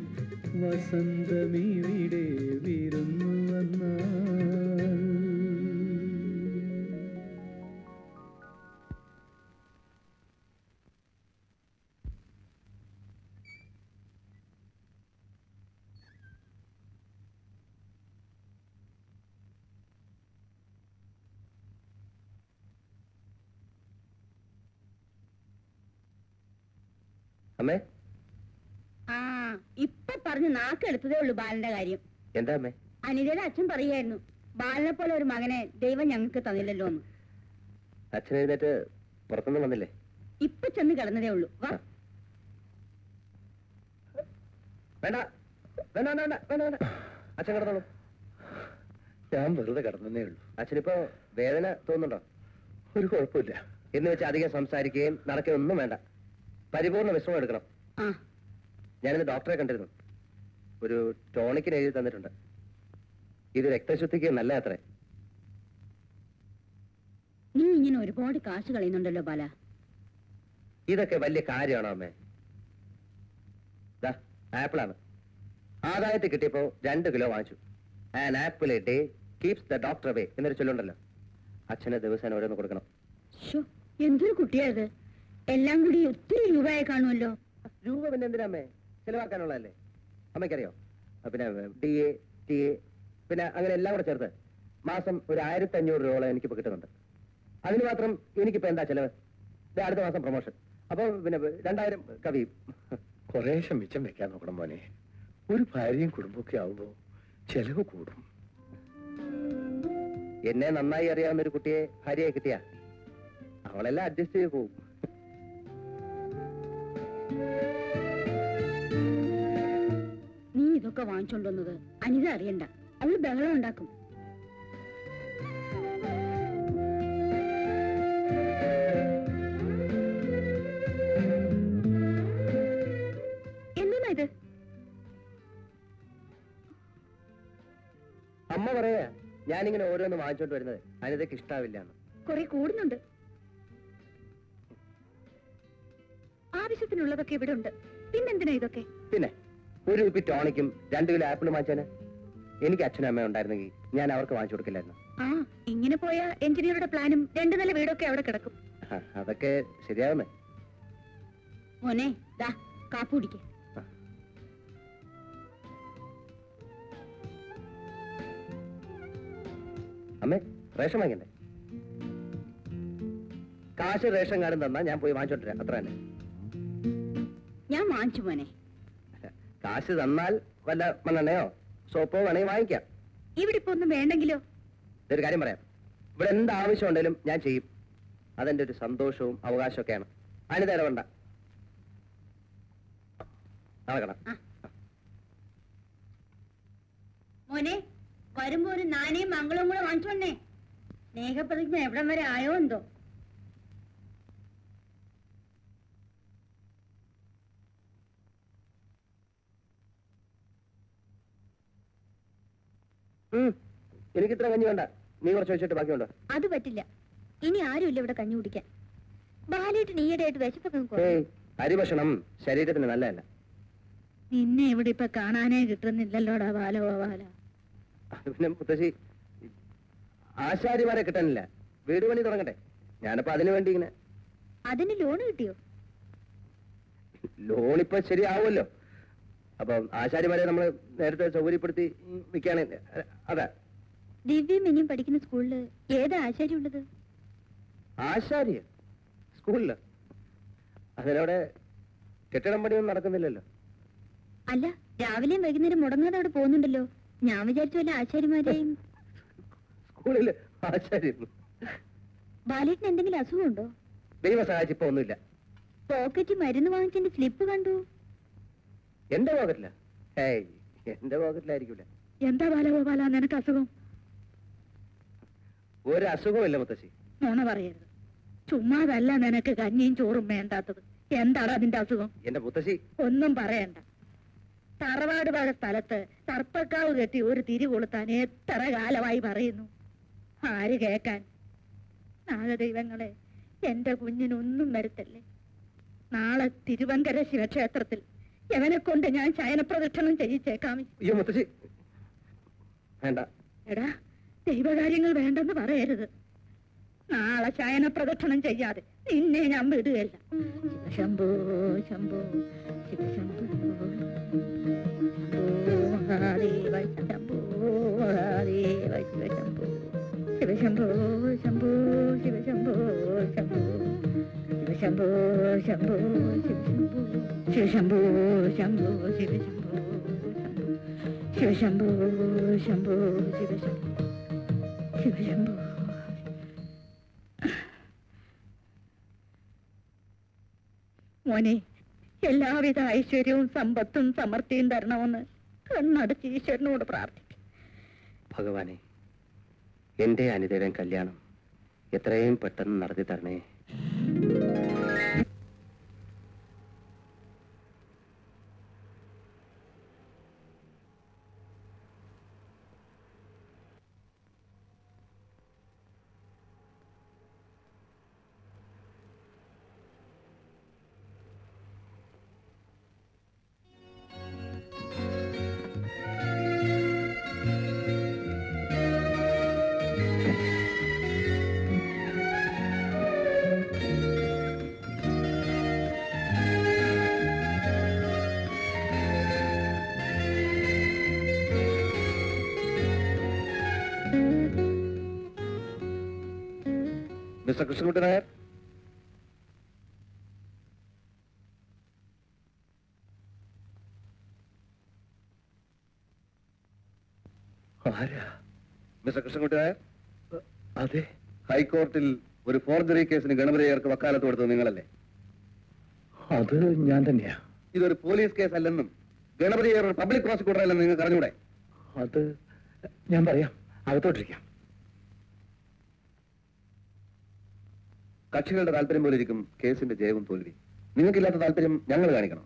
വസന്തമിവിടെ വിരുന്നു വന്നാൽ
അമ്മേ
ആ ഇപ്പൊ പറഞ്ഞ് നാക്കെടുത്തതേ ഉള്ളൂ ബാലന്റെ കാര്യം
എന്താ അമ്മേ
അനിതയുടെ അച്ഛൻ പറയായിരുന്നു ബാലനെ പോലെ ഒരു മകനെ ദൈവം ഞങ്ങൾക്ക് തന്നില്ലല്ലോ എന്ന്
അച്ഛൻ എഴുന്നേറ്റ് പുറത്തുനിന്ന് വന്നില്ലേ
ഇപ്പൊ ചെന്ന് കിടന്നതേ ഉള്ളൂ വാ
വേണ്ട വേണ്ട വേണ്ട വേണ്ട വേണ്ട വേണ്ട അച്ഛൻ കിടന്നോളൂ
ഞാൻ വെറുതെ കിടന്നേ ഉള്ളൂ
അച്ഛനിപ്പോ വേദന തോന്നുന്നുണ്ടോ
ഒരു കുഴപ്പമില്ല
എന്ന് വെച്ച് അധികം സംസാരിക്കുകയും നടക്കുകയും ഒന്നും വേണ്ട പരിപൂർണ്ണ വിശ്രമം എടുക്കണം
ആ
ഞാനിന്ന് ഡോക്ടറെ കണ്ടിരുന്നു ഒരു ടോണിക്കിന് എഴുതി തന്നിട്ടുണ്ട് ഇത് രക്തശുദ്ധിക്ക് നല്ല അത്രേ
നീ ഇങ്ങനെ ഒരുപാട് കാശ് കളയുന്നുണ്ടല്ലോ ബാല
ഇതൊക്കെ വലിയ കാര്യമാണോ അമ്മേ ദാ ആപ്പിളാണ് ആദായത്തിൽ കിട്ടിയപ്പോ രണ്ട് കിലോ വാങ്ങിച്ചു an apple a day keeps the doctor away എന്നൊരു ചൊല്ലുണ്ടല്ലോ അച്ഛന് ദിവസം ഓരോന്ന് കൊടുക്കണം
ശ്ശോ, എന്തൊരു കുട്ടിയായത് എല്ലാം കൂടി ഒത്തിരി രൂപയായി കാണുമല്ലോ
രൂപ പിന്നെ എന്തിനാ അമ്മേ ചെലവാക്കാനുള്ളതല്ലേ അമ്മയ്ക്കറിയോ ആ, പിന്നെ ഡി എ ടി എ പിന്നെ അങ്ങനെ എല്ലാം കൂടെ ചേർത്ത് മാസം ഒരു ആയിരത്തി അഞ്ഞൂറ് രൂപയോളം എനിക്കിപ്പോ കിട്ടുന്നുണ്ട് അതിന് മാത്രം എനിക്കിപ്പോ എന്താ ചെലവ് ദേ അടുത്ത മാസം പ്രൊമോഷൻ അപ്പൊ പിന്നെ രണ്ടായിരം കവിയും
കുറേശ്ശെ മിച്ചം വെക്കാൻ നോക്കണം മോനെ ഒരു ഭാര്യയും കുടുംബമൊക്കെ ആവുമ്പോ ചെലവ് കൂടും
എന്നെ നന്നായി അറിയാവുന്ന ഒരു കുട്ടിയെ ഭാര്യയെ കിട്ടിയ അവളെല്ലാം അഡ്ജസ്റ്റ് ചെയ്ത് പോകും
നീ ഇതൊക്കെ വാങ്ങിച്ചോണ്ടുവന്നത് അനിത അറിയണ്ട അവള് ബഹളം ഉണ്ടാക്കും എന്തിനാ ഇത്
അമ്മ പറയാ ഞാനിങ്ങനെ ഓരോന്ന് വാങ്ങിച്ചോണ്ട് വരുന്നത് അനിതയ്ക്ക് ഇഷ്ടാവില്ല എന്ന്
കുറെ കൂടുന്നുണ്ട് ആവശ്യത്തിനുള്ളതൊക്കെ ഇവിടെ ഉണ്ട് പിന്നെന്തിനാ ഇതൊക്കെ
പിന്നെ ഒരു കുപ്പി ടോണിക്കും രണ്ട് കിലോ ആപ്പിളും വാങ്ങിച്ചാന് എനിക്ക് അച്ഛനും അമ്മയും ഉണ്ടായിരുന്നെങ്കിൽ ഞാൻ അവർക്ക് വാങ്ങിച്ചു കൊടുക്കില്ലായിരുന്നു
ആ ഇങ്ങനെ പോയ എഞ്ചിനീയറുടെ പ്ലാനും രണ്ടു നില വീടൊക്കെ അവിടെ കിടക്കും
ആ, അതൊക്കെ ശരിയാവുന്നേ
മോനെ ദാ കാപ്പു കുടിക്ക്
അമ്മേ റേഷൻ വാങ്ങിക്കണ്ടേ കാശ് റേഷൻ കാർഡും തന്നാ ഞാൻ പോയി വാങ്ങിച്ചോണ്ടിരാം അത്ര തന്നെ
ഞാൻ വാങ്ങിച്ചു മോനെ
കാശ് തന്നാൽ വല്ല മണ്ണെണ്ണയോ സോപ്പോ വേണമെങ്കിൽ വാങ്ങിക്കാം
ഇവിടെ ഇപ്പൊ ഒന്നും വേണ്ടെങ്കിലോ
ഇതൊരു കാര്യം പറയാം ഇവിടെ എന്ത് ആവശ്യം ഉണ്ടെങ്കിലും ഞാൻ ചെയ്യും അതെന്റെ ഒരു സന്തോഷവും അവകാശമൊക്കെയാണ് അതിന് തരവണ്ട നടക്കണം
മോനെ വരുമ്പോ ഒരു നാണയം മംഗളവും കൂടെ വാങ്ങിച്ചോണ്ടേ സ്നേഹപ്രതിജ്ഞ എവിടം വരെ ആയോ എന്തോ
ഉം. എനിക്ക് ഇത്ര കഞ്ഞി വേണ്ട നീ കുറച്ച് വെച്ചിട്ട് ബാക്കിയുണ്ടോ
അത് പറ്റില്ല ഇനി ആരുമില്ല ഇവിടെ കഞ്ഞി കുടിക്കാൻ ബാലേട്ടൻ ഈയിടെയായിട്ട് വിശപ്പൊക്കെ കുറഞ്ഞു.
ഏയ് അരി ഭക്ഷണം ശരീരത്തിന് നല്ലതല്ല
നിന്നെ ഇവിടെ ഇപ്പൊ കാണാനേ കിട്ടുന്നില്ലല്ലോടാ ബാലോ ബാല
അത് പിന്നെ മുത്തശ്ശി ആശാരിമാരെ കിട്ടാനില്ല വീട് പണി തുടങ്ങട്ടെ ഞാനിപ്പോ അതിനു വേണ്ടി ഇങ്ങനെ
അതിന് ലോൺ കിട്ടിയോ
ലോൺ ഇപ്പൊ ശരിയാവുമല്ലോ അപ്പൊ ആശാരിമാരെ നമ്മൾ നേരത്തെ സൗകര്യപ്പെടുത്തി നിൽക്കുകയാണ് അതെ
ദിവ്യം ഇനിയും പഠിക്കുന്ന സ്കൂളില് ഏതാ ആശാരി ഉള്ളത്
ആശാരിയ സ്കൂളില് അതിനവിടെ കെട്ടിടം പണിയൊന്നും നടക്കുന്നില്ലല്ലോ
അല്ല രാവിലെയും വൈകുന്നേരം മുടങ്ങാതെ അവിടെ പോകുന്നുണ്ടല്ലോ ഞാൻ വിചാരിച്ചു വല്ല ആശാരിമാരെയും
സ്കൂളില് ആശാരി
ബാലേട്ടന് എന്തെങ്കിലും അസുഖമുണ്ടോ
ദൈവ സഹായിച്ച് ഇപ്പൊ ഒന്നുമില്ല
പോക്കറ്റിൽ മരുന്ന് വാങ്ങിച്ചതിന്റെ സ്ലിപ്പ് കണ്ടു
എന്റെ പോക്കറ്റില്ല ഏയ് എന്റെ പോക്കറ്റിലായിരിക്കൂല
എന്താ ബാലഗോപാല നിനക്ക് അസുഖം
ഒരു അസുഖമില്ല മുത്തശ്ശി
നോണ പറയരുത് ചുമ്മാതല്ല നിനക്ക് കഞ്ഞിയും ചോറും വേണ്ടാത്തത് എന്താണ് അതിന്റെ അസുഖം
എന്റെ മുത്തശ്ശി
ഒന്നും പറയണ്ട തറവാട് വക സ്ഥലത്ത് സർപ്പക്കാവ് കെട്ടി ഒരു തിരി കൊളുത്താൻ എത്ര കാലമായി പറയുന്നു ആര് കേക്കാൻ നാഗദൈവങ്ങളെ എന്റെ കുഞ്ഞിനൊന്നും വരുത്തല്ലേ നാളെ തിരുവങ്കര ശിവക്ഷേത്രത്തിൽ എവനെ കൊണ്ട് ഞാൻ ശയനപ്രദക്ഷിണം ചെയ്യിച്ചേക്കാം
അയ്യോ മുത്തശ്ശി വേണ്ട
എടാ ദൈവകാര്യങ്ങൾ വേണ്ടെന്ന് പറയരുത് നാളെ ശയനപ്രദക്ഷിണം ചെയ്യാതെ നിന്നെ ഞാൻ വിടുകയല്ല ശിവശംഭോ ശംഭോ ശിവശംഭോ മഹാദേവ ശംഭോ മഹാദേവ ശിവശംഭോ ശിവശംഭോ ശംഭോ ശിവശംഭോ ശംഭോ ശിവശംഭോ ശംഭോ ശിവശംഭോ ശിവശംഭോ ശംഭോ ശിവശംഭോ ശംഭോ ശിവശംഭോ ശിവശംഭോ ശിവശംഭോ മോനെ എല്ലാവിധ ഐശ്വര്യവും സമ്പത്തും സമൃദ്ധിയും തരണമെന്ന് കണ്ണടച്ച് ഈശ്വരനോട് പ്രാർത്ഥിക്കും
ഭഗവാനെ എന്റെ അനിതയുടെ കല്യാണം എത്രയും പെട്ടെന്ന് നടത്തി തരണേ മിസ്റ്റർ കൃഷ്ണൻകുട്ടി നായർ
ആരാ
മിസ്റ്റർ കൃഷ്ണൻകുട്ടി നായർ
അതെ
ഹൈക്കോർട്ടിൽ ഒരു ഫോർജറി കേസിന് ഗണപതിയർക്ക് വക്കാലത്ത് കൊടുത്തത് നിങ്ങളല്ലേ
അത് ഞാൻ തന്നെയാ
ഇതൊരു പോലീസ് കേസ് അല്ലെന്നും ഗണപതിയർ ഒരു പബ്ലിക് പ്രോസിക്യൂട്ടർ അല്ലെന്ന് നിങ്ങൾക്ക് അറിഞ്ഞൂടെ
അത് ഞാൻ പറയാം അകത്തോട്ടിരിക്കാം
കക്ഷികളുടെ താല്പര്യം പോലെ ഇരിക്കും കേസിന്റെ ജയവും തോൽവി നിങ്ങൾക്കില്ലാത്ത താല്പര്യം ഞങ്ങൾ കാണിക്കണം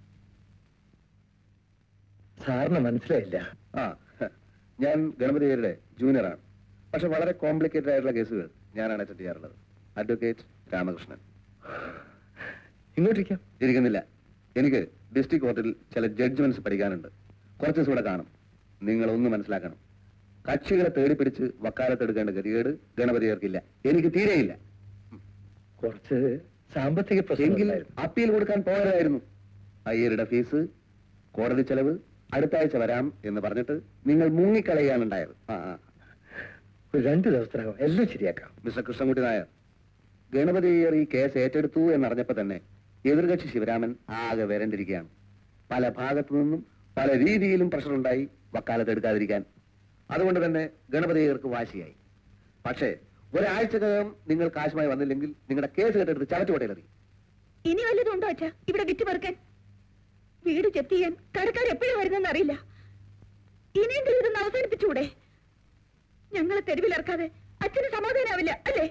സാറിന് മനസ്സിലായില്ല
ആ ഹ. ഞാൻ ഗണപതിയരുടെ ജൂനിയറാണ് പക്ഷെ വളരെ കോംപ്ലിക്കേറ്റഡ് ആയിട്ടുള്ള കേസുകൾ ഞാനാണ് അറ്റൻഡ് ചെയ്യാറുള്ളത് അഡ്വക്കേറ്റ് രാമകൃഷ്ണൻ
ഇങ്ങോട്ടിരിക്കാം
ഇരിക്കുന്നില്ല എനിക്ക് ഡിസ്ട്രിക്ട് കോർട്ടിൽ ചില ജഡ്ജ്മെന്റ്സ് പഠിക്കാനുണ്ട് കുറച്ച് ദിവസം കൂടെ കാണും നിങ്ങൾ ഒന്ന് മനസ്സിലാക്കണം കക്ഷികളെ തേടിപ്പിടിച്ച് വക്കാലത്തെടുക്കേണ്ട ഗതികേട് ഗണപതിയർക്കില്ല എനിക്ക് തീരെയില്ല
കുറച്ച് സാമ്പത്തിക
എങ്കിൽ
പ്രശ്നങ്ങളുണ്ടായിരുന്നു.
അപ്പീൽ കൊടുക്കാൻ പോകരുതായിരുന്നു അയ്യരുടെ ഫീസ് കോടതി ചെലവ് അടുത്ത ആഴ്ച വരാം എന്ന് പറഞ്ഞിട്ട് നിങ്ങൾ മുങ്ങിക്കളയാണ് ഉണ്ടായത് ആ ആ.
ഒരു രണ്ട് ദിവസത്തിനകം എല്ലാം ശരിയാക്കാം
മിസ്റ്റർ കൃഷ്ണൻകുട്ടി നായർ ഗണപതി അയ്യർ ഈ കേസ് ഏറ്റെടുത്തു എന്നറിഞ്ഞപ്പോ തന്നെ എതിർകക്ഷി ശിവരാമൻ ആകെ വരണ്ടിരിക്കുകയാണ് പല ഭാഗത്തു നിന്നും പല രീതിയിലും പ്രഷറുണ്ടായി വക്കാലത്ത് എടുക്കാതിരിക്കാൻ അതുകൊണ്ട് തന്നെ ഗണപതി അയ്യർക്ക് വാശിയായി പക്ഷേ ഒരാഴ്ചക്കകം നിങ്ങൾ കാശുമായി വന്നില്ലെങ്കിൽ നിങ്ങളുടെ കേസ് കേട്ടെടുത്ത് ചവറ്റുകൊട്ടയിലെറി
ഇനി വല്ലതും ഉണ്ടോ അച്ഛാ ഇവിടെ വിറ്റ് പെറുക്കാൻ വീട് ജപ്തി ചെയ്യാൻ കടക്കാർ എപ്പോഴും വരുന്നെന്ന് അറിയില്ല ഇനിയെങ്കിലും ഇതൊന്ന് അവസാനിപ്പിച്ചുകൂടെ ഞങ്ങളെ തെരുവിലിറക്കാതെ അച്ഛന് സമാധാനാവില്ല അല്ലേ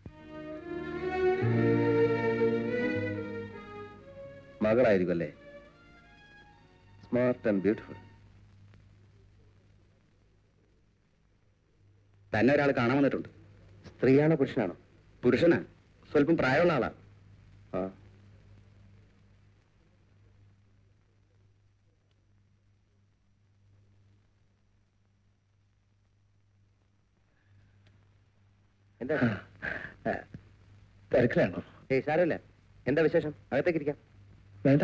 മകളായിരിക്കും അല്ലേ സ്മാർട്ട് ആൻഡ് ബ്യൂട്ടിഫുൾ തന്നെ ഒരാൾ കാണാൻ വന്നിട്ടുണ്ട് സ്ത്രീയാണോ പുരുഷനാണോ പുരുഷനാ സ്വല്പം പ്രായമുള്ള ആളാ ആ
എന്താ
തിരക്കിലാണോ
ഏയ് സാരമില്ല എന്താ വിശേഷം അകത്തേക്ക് ഇരിക്കാം
വേണ്ട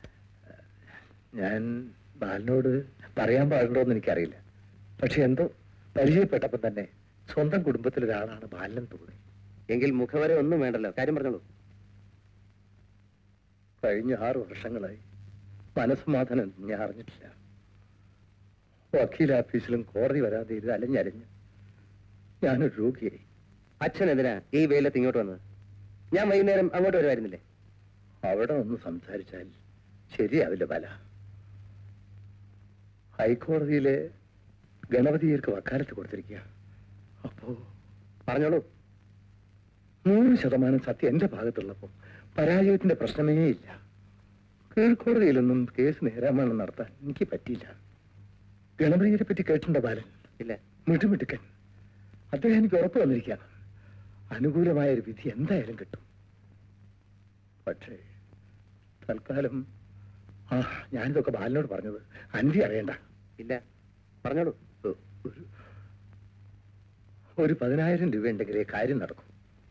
ഞാൻ ബാലിനോട് പറയാൻ പാടുണ്ടോ എന്ന് എനിക്കറിയില്ല പക്ഷെ എന്തോ പരിചയപ്പെട്ടപ്പോൾ തന്നെ സ്വന്തം കുടുംബത്തിലൊരാളാണ് ബാലൻ തോന്നി
എങ്കിൽ മുഖവരെ ഒന്നും വേണ്ടല്ലോ കാര്യം പറഞ്ഞോളൂ
കഴിഞ്ഞ ആറ് വർഷങ്ങളായി മനസ്സമാധാനം ഞാൻ അറിഞ്ഞിട്ടില്ല വക്കീൽ ഓഫീസിലും കോടതി വരാതെ ഇത് അലഞ്ഞലഞ്ഞ് ഞാനൊരു രോഗിയായി
അച്ഛൻ എന്തിനാ ഈ വെയിലത്ത് ഇങ്ങോട്ട് വന്നത് ഞാൻ വൈകുന്നേരം അങ്ങോട്ട് വരുമായിരുന്നില്ലേ
അവിടെ ഒന്ന് സംസാരിച്ചാൽ ശരിയാവില്ല ബല ഹൈക്കോടതിയിലെ ഗണപതിയർക്ക് വക്കാലത്ത് കൊടുത്തിരിക്കുക അപ്പോ
പറഞ്ഞോളൂ
നൂറ് ശതമാനം സത്യം എന്റെ ഭാഗത്തുള്ളപ്പോൾ പരാജയത്തിന്റെ പ്രശ്നമേ ഇല്ല കീഴ്ക്കോടതിയിലൊന്നും കേസ് നേരാമണം നടത്താൻ എനിക്ക് പറ്റിയില്ല ഗണപതിയെ പറ്റി കേട്ടിട്ടുണ്ടോ ബാലൻ
ഇല്ല
മിടുമിടുക്കൻ അദ്ദേഹം എനിക്ക് ഉറപ്പ് വന്നിരിക്കുകയാണ് അനുകൂലമായ ഒരു വിധി എന്തായാലും കിട്ടും പക്ഷേ തൽക്കാലം ആ ഞാനിതൊക്കെ ബാലനോട് പറഞ്ഞത് അന്തി അറിയണ്ട
ഇല്ല പറഞ്ഞോളൂ
ഒ- ഒരു ഒരു പതിനായിരം രൂപ ഉണ്ടെങ്കിലേ കാര്യം നടക്കും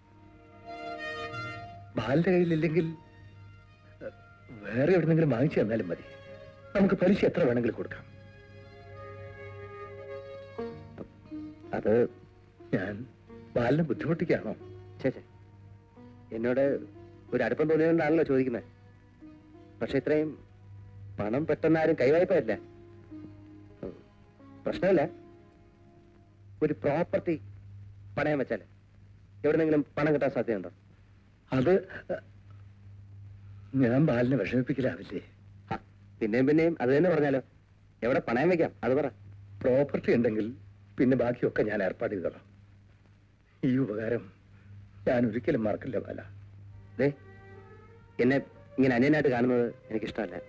ബാലിന്റെ കയ്യിലില്ലെങ്കിൽ എ, വേറെ എവിടെന്നെങ്കിലും വാങ്ങിച്ചു തന്നാലും മതി നമുക്ക് പലിശ എത്ര വേണമെങ്കിലും കൊടുക്കാം
അത്
ഞാൻ ബാലിനെ ബുദ്ധിമുട്ടിക്കാണോ
ചേച്ചേ എന്നോട് ഒരു അടുപ്പം തോന്നിയതുകൊണ്ടാണല്ലോ ചോദിക്കുന്നത് പക്ഷെ ഇത്രയും പണം പെട്ടെന്ന് ആരും കൈവായ്പല്ല പ്രശ്നമില്ല ഒരു പ്രോപ്പർട്ടി പണയം വെച്ചാൽ എവിടെന്നെങ്കിലും പണം കിട്ടാൻ സാധ്യതയുണ്ടോ
അത് എ, ഞാൻ ബാലിനെ വിഷമിപ്പിക്കലാവില്ലേ
ആ, പിന്നെയും പിന്നെയും അത് തന്നെ പറഞ്ഞാലോ എവിടെ പണയം വെക്കാം അത് പറ
പ്രോപ്പർട്ടി ഉണ്ടെങ്കിൽ പിന്നെ ബാക്കിയൊക്കെ ഞാൻ ഏർപ്പാട് ചെയ്തോളാം ഈ ഉപകാരം ഞാൻ ഒരിക്കലും മറക്കില്ല ബാല
ദേ എന്നെ ഇങ്ങനെ അന്യനായിട്ട് കാണുന്നത് എനിക്കിഷ്ടമല്ല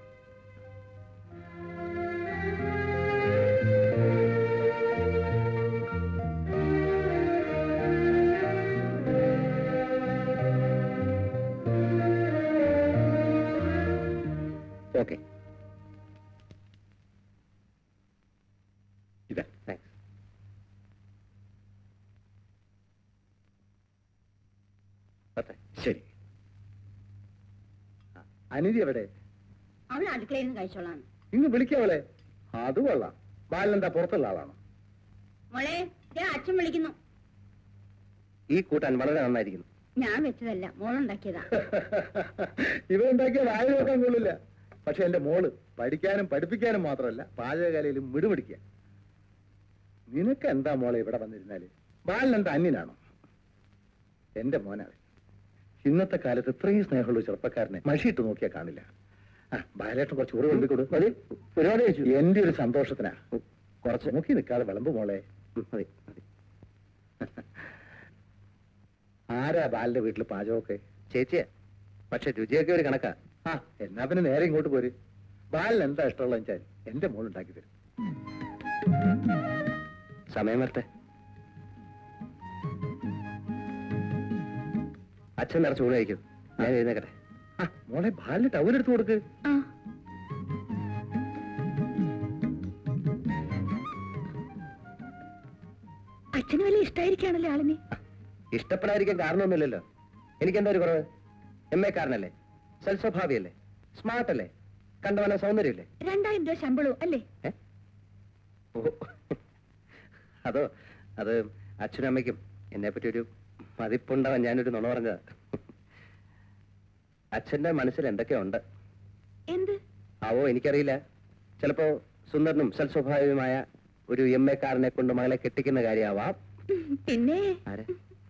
ഓക്കെ
ഇതാ
താങ്ക്സ് പത്തേ
ശരി ആ, അനിതി എവിടെ
അവൾ അടുക്കളയിൽ നിന്ന് കഴിച്ചോളാം
ഇങ്ങ് വിളിക്കാവളെ അത് കൊള്ളാം ബാലനെന്താ പുറത്തുള്ള ആളാണോ
മോളെ ദേ അച്ഛൻ വിളിക്കുന്നു
ഈ കൂട്ടാൻ വളരെ നന്നായിരിക്കുന്നു
ഞാൻ വെച്ചതല്ല മോളുണ്ടാക്കിയതാ
ഇവരുണ്ടാക്കിയ വായ നോക്കാൻ കൊള്ളില്ല പക്ഷെ എന്റെ മോള് പഠിക്കാനും പഠിപ്പിക്കാനും മാത്രമല്ല പാചകകലയിലും മിടുപിടിക്കുക നിനക്ക് എന്താ മോളെ ഇവിടെ വന്നിരുന്നാല് ബാലൻ എന്താ അന്യനാണോ എന്റെ മോനാണ് ഇന്നത്തെ കാലത്ത് ഇത്രയും സ്നേഹമുള്ള ഒരു ചെറുപ്പക്കാരനെ മഷിയിട്ട് നോക്കിയാൽ കാണില്ല ആ ബാലേട്ടൻ കുറച്ച് ഊറ് കൊണ്ടിക്കൊടു മതി ഒരുപാട് കഴിച്ചു എന്റെ ഒരു സന്തോഷത്തിനാ കുറച്ച് നോക്കി നിൽക്കാതെ വിളമ്പ് മോളെ
ഉം, മതി മതി
ആരാ ബാലിന്റെ വീട്ടിൽ പാചകമൊക്കെ
ചേച്ചിയാ പക്ഷെ രുചിയൊക്കെ ഒരു കണക്കാ
ആ എന്നാ പിന്നെ നേരെ ഇങ്ങോട്ട് പോര് ബാലിന് എന്താ ഇഷ്ടമുള്ള വെച്ചാൽ എന്റെ മോൾ ഉണ്ടാക്കി തരും
സമയം വരട്ടെ അച്ഛൻ നിറച്ച് ഊണ് കഴിക്കും ഞാൻ എഴുന്നേക്കട്ടെ
ആ മോളെ ബാലിന് ടവൽ എടുത്തു കൊടുക്ക്
അച്ഛന് വലിയ ഇഷ്ടായിരിക്കാണല്ലോ ആളിനെ
ഇഷ്ടപ്പെടാതിരിക്കാൻ കാരണമൊന്നുമില്ലല്ലോ എനിക്കെന്താ ഒരു കുറവ് എം എ കാരനല്ലേ സൽസ്വഭാവിയല്ലേ സ്മാർട്ട് അല്ലേ കണ്ടവന സൗന്ദര്യമില്ലേ
രണ്ടായിരം രൂപ ശമ്പളവും അല്ലേ
ഏ? ഓ. അതോ അത് അച്ഛനും അമ്മയ്ക്കും എന്നെ പറ്റി ഒരു മതിപ്പുണ്ടാവാൻ ഞാനൊരു നുണ പറഞ്ഞതാ അച്ഛന്റെ മനസ്സിൽ എന്തൊക്കെയുണ്ട്
എന്ത്
ആവോ എനിക്കറിയില്ല ചിലപ്പോ സുന്ദരനും സൽസ്വഭാവിയുമായ ഒരു എം എ കാരനെ കൊണ്ട് മകളെ കെട്ടിക്കുന്ന കാര്യമാവാം
പിന്നെ
ആരെ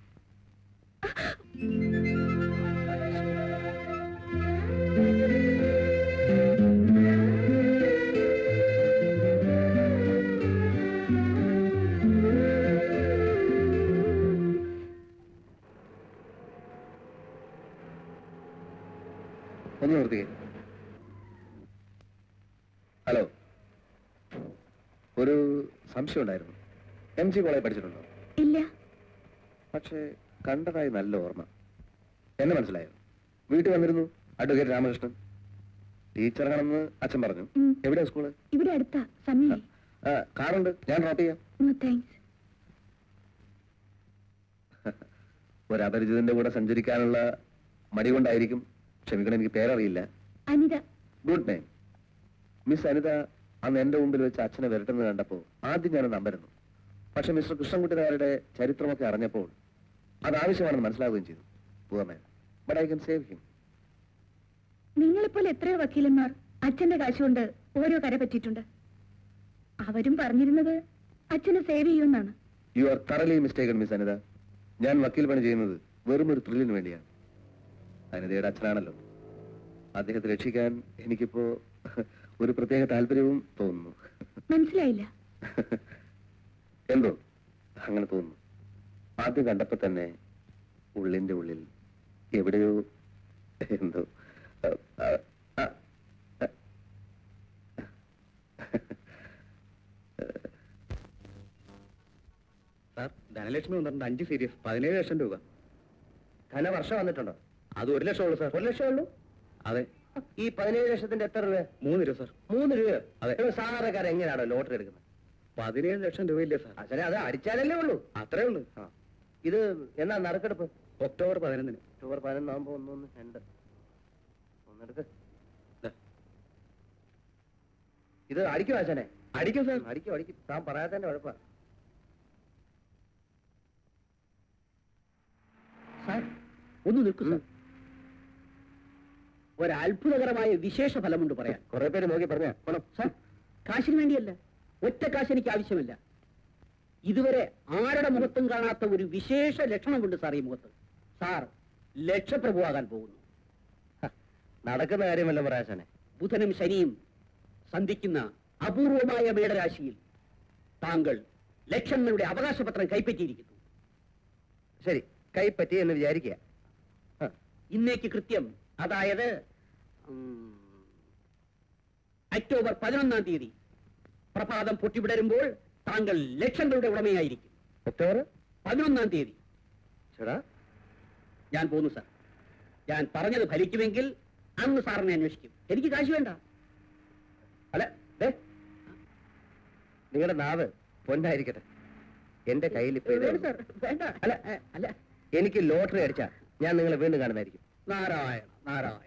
ഒന്ന് നിർത്തിക്കേ ഹലോ ഒരു സംശയം ഉണ്ടായിരുന്നു എം ജി കോളേജ് പഠിച്ചിട്ടുണ്ടോ
ഇല്ല
പക്ഷേ കണ്ടതായി നല്ല ഓർമ്മ എന്നെ മനസ്സിലായോ വീട്ടിൽ വന്നിരുന്നു അഡ്വക്കേറ്റ് രാമകൃഷ്ണൻ ടീച്ചറാണെന്ന് അച്ഛൻ പറഞ്ഞു
ഉം.
എവിടെയാ സ്കൂള്
ഇവിടെ അടുത്താ സമയം
ആ, കാറുണ്ട് ഞാൻ ഡ്രോപ്പ് ചെയ്യാം
നോ താങ്ക്സ്
ഒരു അപരിചിതന്റെ കൂടെ സഞ്ചരിക്കാനുള്ള മടി കൊണ്ടായിരിക്കും ക്ഷമിക്കണം എനിക്ക് പേരറിയില്ല
Anitha
good name miss Anitha അന്ന് എന്റെ മുമ്പിൽ വെച്ച് അച്ഛനെ വരട്ടുന്നത് കണ്ടപ്പോൾ ആദ്യം ഞാനത് നമ്പരുന്നു പക്ഷെ മിസ്റ്റർ കൃഷ്ണൻകുട്ടിനാരുടെ ചരിത്രമൊക്കെ അറിഞ്ഞപ്പോൾ അത് ആവശ്യമാണെന്ന് മനസ്സിലാവുകയും ചെയ്തു പൂർണ്ണ but I can save him
നിങ്ങളെപ്പോലെ എത്രയോ വക്കീലന്മാർ അച്ഛന്റെ കാശുകൊണ്ട് ഓരോ കര പറ്റിയിട്ടുണ്ട് അവരും പറഞ്ഞിരുന്നത് അച്ഛനെ സേവ് ചെയ്യുമെന്നാണ്
you are thoroughly mistaken miss Anita ഞാൻ വക്കീൽ പണി ചെയ്യുന്നത് വെറും ഒരു ത്രില്ലിന് വേണ്ടിയാണ് അനിതയുടെ അച്ഛനാണല്ലോ അദ്ദേഹത്തെ രക്ഷിക്കാൻ എനിക്കിപ്പോ ഒരു പ്രത്യേക താല്പര്യവും തോന്നുന്നു
മനസ്സിലായില്ല
എന്തോ അങ്ങനെ തോന്നുന്നു ആദ്യം കണ്ടപ്പോ തന്നെ ഉള്ളിന്റെ ഉള്ളിൽ എവിടെയോ എന്തോ അ, അ, അ, അ.
സാർ ധനലക്ഷ്മി വന്നിട്ടുണ്ട് അഞ്ച് സീരീസ് പതിനേഴ് ലക്ഷം രൂപ ധനവർഷം വന്നിട്ടുണ്ടോ അത് ഒരു ലക്ഷം ഉള്ളൂ സാർ ഒരു ലക്ഷം ഉള്ളൂ അതെ ഈ പതിനേഴ് ലക്ഷത്തിന്റെ എത്ര രൂപ മൂന്ന് രൂപ സാർ മൂന്ന് രൂപ അതെ സാധാരണക്കാരൻ എങ്ങനെയാണോ ലോട്ടറി എടുക്കുന്നത് പതിനേഴ് ലക്ഷം രൂപയില്ലേ സാർ അച്ഛനെ അത് അടിച്ചാലല്ലേ ഉള്ളൂ അത്രേ ഉള്ളൂ ആ ഇത് എന്നാ നറുക്കെടുപ്പ് ഒക്ടോബർ പതിനൊന്നിന് ഒക്ടോബർ പതിനൊന്നാകുമ്പോ ഒന്നൊന്ന് രണ്ട് ഒന്നെടുക്ക് ദാ. ഇത് അടിക്കും അച്ഛനെ അടിക്കും സാർ അടിക്കും അടിക്കും താൻ പറയാത്തതിന്റെ കുഴപ്പ
സാർ ഒന്ന് നിൽക്കൂ സാർ ഒരു അത്ഭുതകരമായ വിശേഷ ഫലമുണ്ട് പറയാൻ
കുറെ പേര് നോക്കി പറഞ്ഞ
കൊള്ളാം. സാർ കാശിന് വേണ്ടിയല്ല ഒറ്റ കാശ് എനിക്ക് ആവശ്യമില്ല ഇതുവരെ ആരുടെ മുഖത്തും കാണാത്ത ഒരു വിശേഷ ലക്ഷണമുണ്ട് സാർ ഈ മുഖത്ത് സാർ ലക്ഷപ്രഭുവാകാൻ പോകുന്നു
നടക്കുന്ന കാര്യമല്ല പറയാശനെ
ബുധനും ശനിയും സന്ധിക്കുന്ന അപൂർവമായ മേടരാശിയിൽ താങ്കൾ ലക്ഷങ്ങളുടെ അവകാശപത്രം കൈപ്പറ്റിയിരിക്കുന്നു
ശരി കൈപ്പറ്റി എന്ന് വിചാരിക്കുക
ഇന്നേക്ക് കൃത്യം അതായത് ഉം, ഒക്ടോബർ പതിനൊന്നാം തീയതി പ്രഭാതം പൊട്ടിവിടരുമ്പോൾ താങ്കൾ ലക്ഷങ്ങളുടെ ഉടമയായിരിക്കും
ഒക്ടോബർ
പതിനൊന്നാം തീയതി
ചേടാ
ഞാൻ പോന്നു സാർ ഞാൻ പറഞ്ഞത് ഫലിക്കുമെങ്കിൽ അന്ന് സാറിനെ അന്വേഷിക്കും എനിക്ക് കാശ് വേണ്ട
അല്ല ദേ നിങ്ങളുടെ നാവ് പൊന്നായിരിക്കട്ടെ എന്റെ കയ്യിൽ ഇപ്പൊ ഇതേ
വേണ്ട
ഉള്ളൂ.
സാർ വേണ്ട
അല്ല
ഏ, അല്ല
എനിക്ക് ലോട്ടറി അടിച്ചാ ഞാൻ നിങ്ങളെ വീണ്ടും കാണുന്നതായിരിക്കും
നാരായണ നാരായണ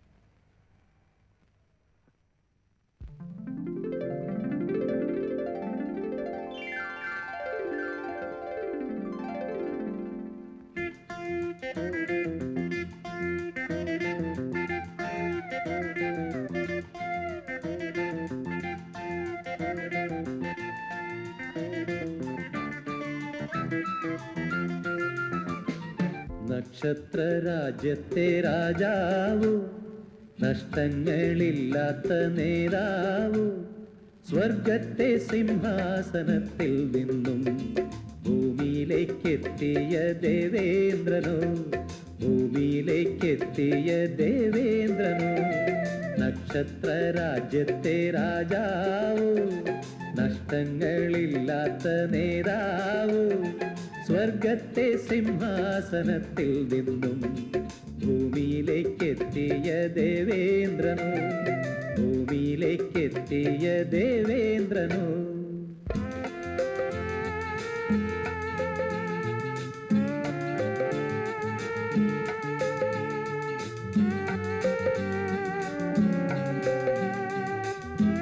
നക്ഷത്ര രാജ്യത്തെ രാജാവു നഷ്ടങ്ങളില്ലാത്ത നേതാവു സ്വർഗത്തെ സിംഹാസനത്തിൽ നിന്നും ഭൂമിയിലേക്കെത്തിയ ദേവേന്ദ്രനോ ഭൂമിയിലേക്കെത്തിയ ദേവേന്ദ്രനോ നക്ഷത്ര രാജ്യത്തെ രാജാവു നഷ്ടങ്ങളില്ലാത്ത നേതാവു സ്വർഗത്തെ സിംഹാസനത്തിൽ നിന്നും ഭൂമിയിലേക്കെത്തിയ ദേവേന്ദ്രനോ ഭൂമിയിലേക്കെത്തിയ ദേവേന്ദ്രനോ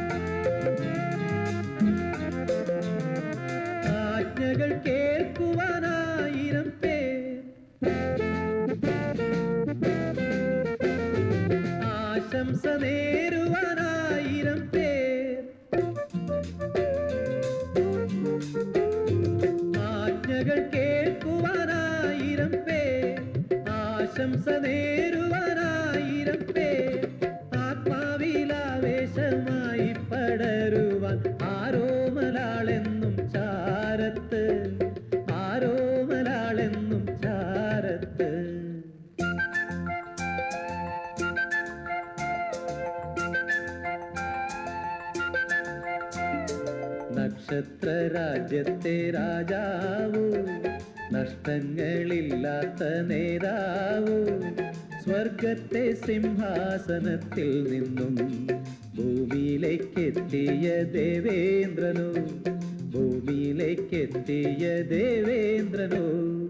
ആജ്ഞകൾ കേൾക്കുവാൻ മാറത്ത് ആരോമലാളെന്നും ചാരത്ത് നക്ഷത്ര രാജ്യത്തെ രാജാവു നഷ്ടങ്ങളില്ലാത്ത നേതാവു സ്വർഗത്തെ സിംഹാസനത്തിൽ നിന്നും ഭൂമിയിലേക്കെത്തിയ ദേവേന്ദ്രനു ഭൂമിയിലേക്കെത്തിയ ദേവേന്ദ്രനു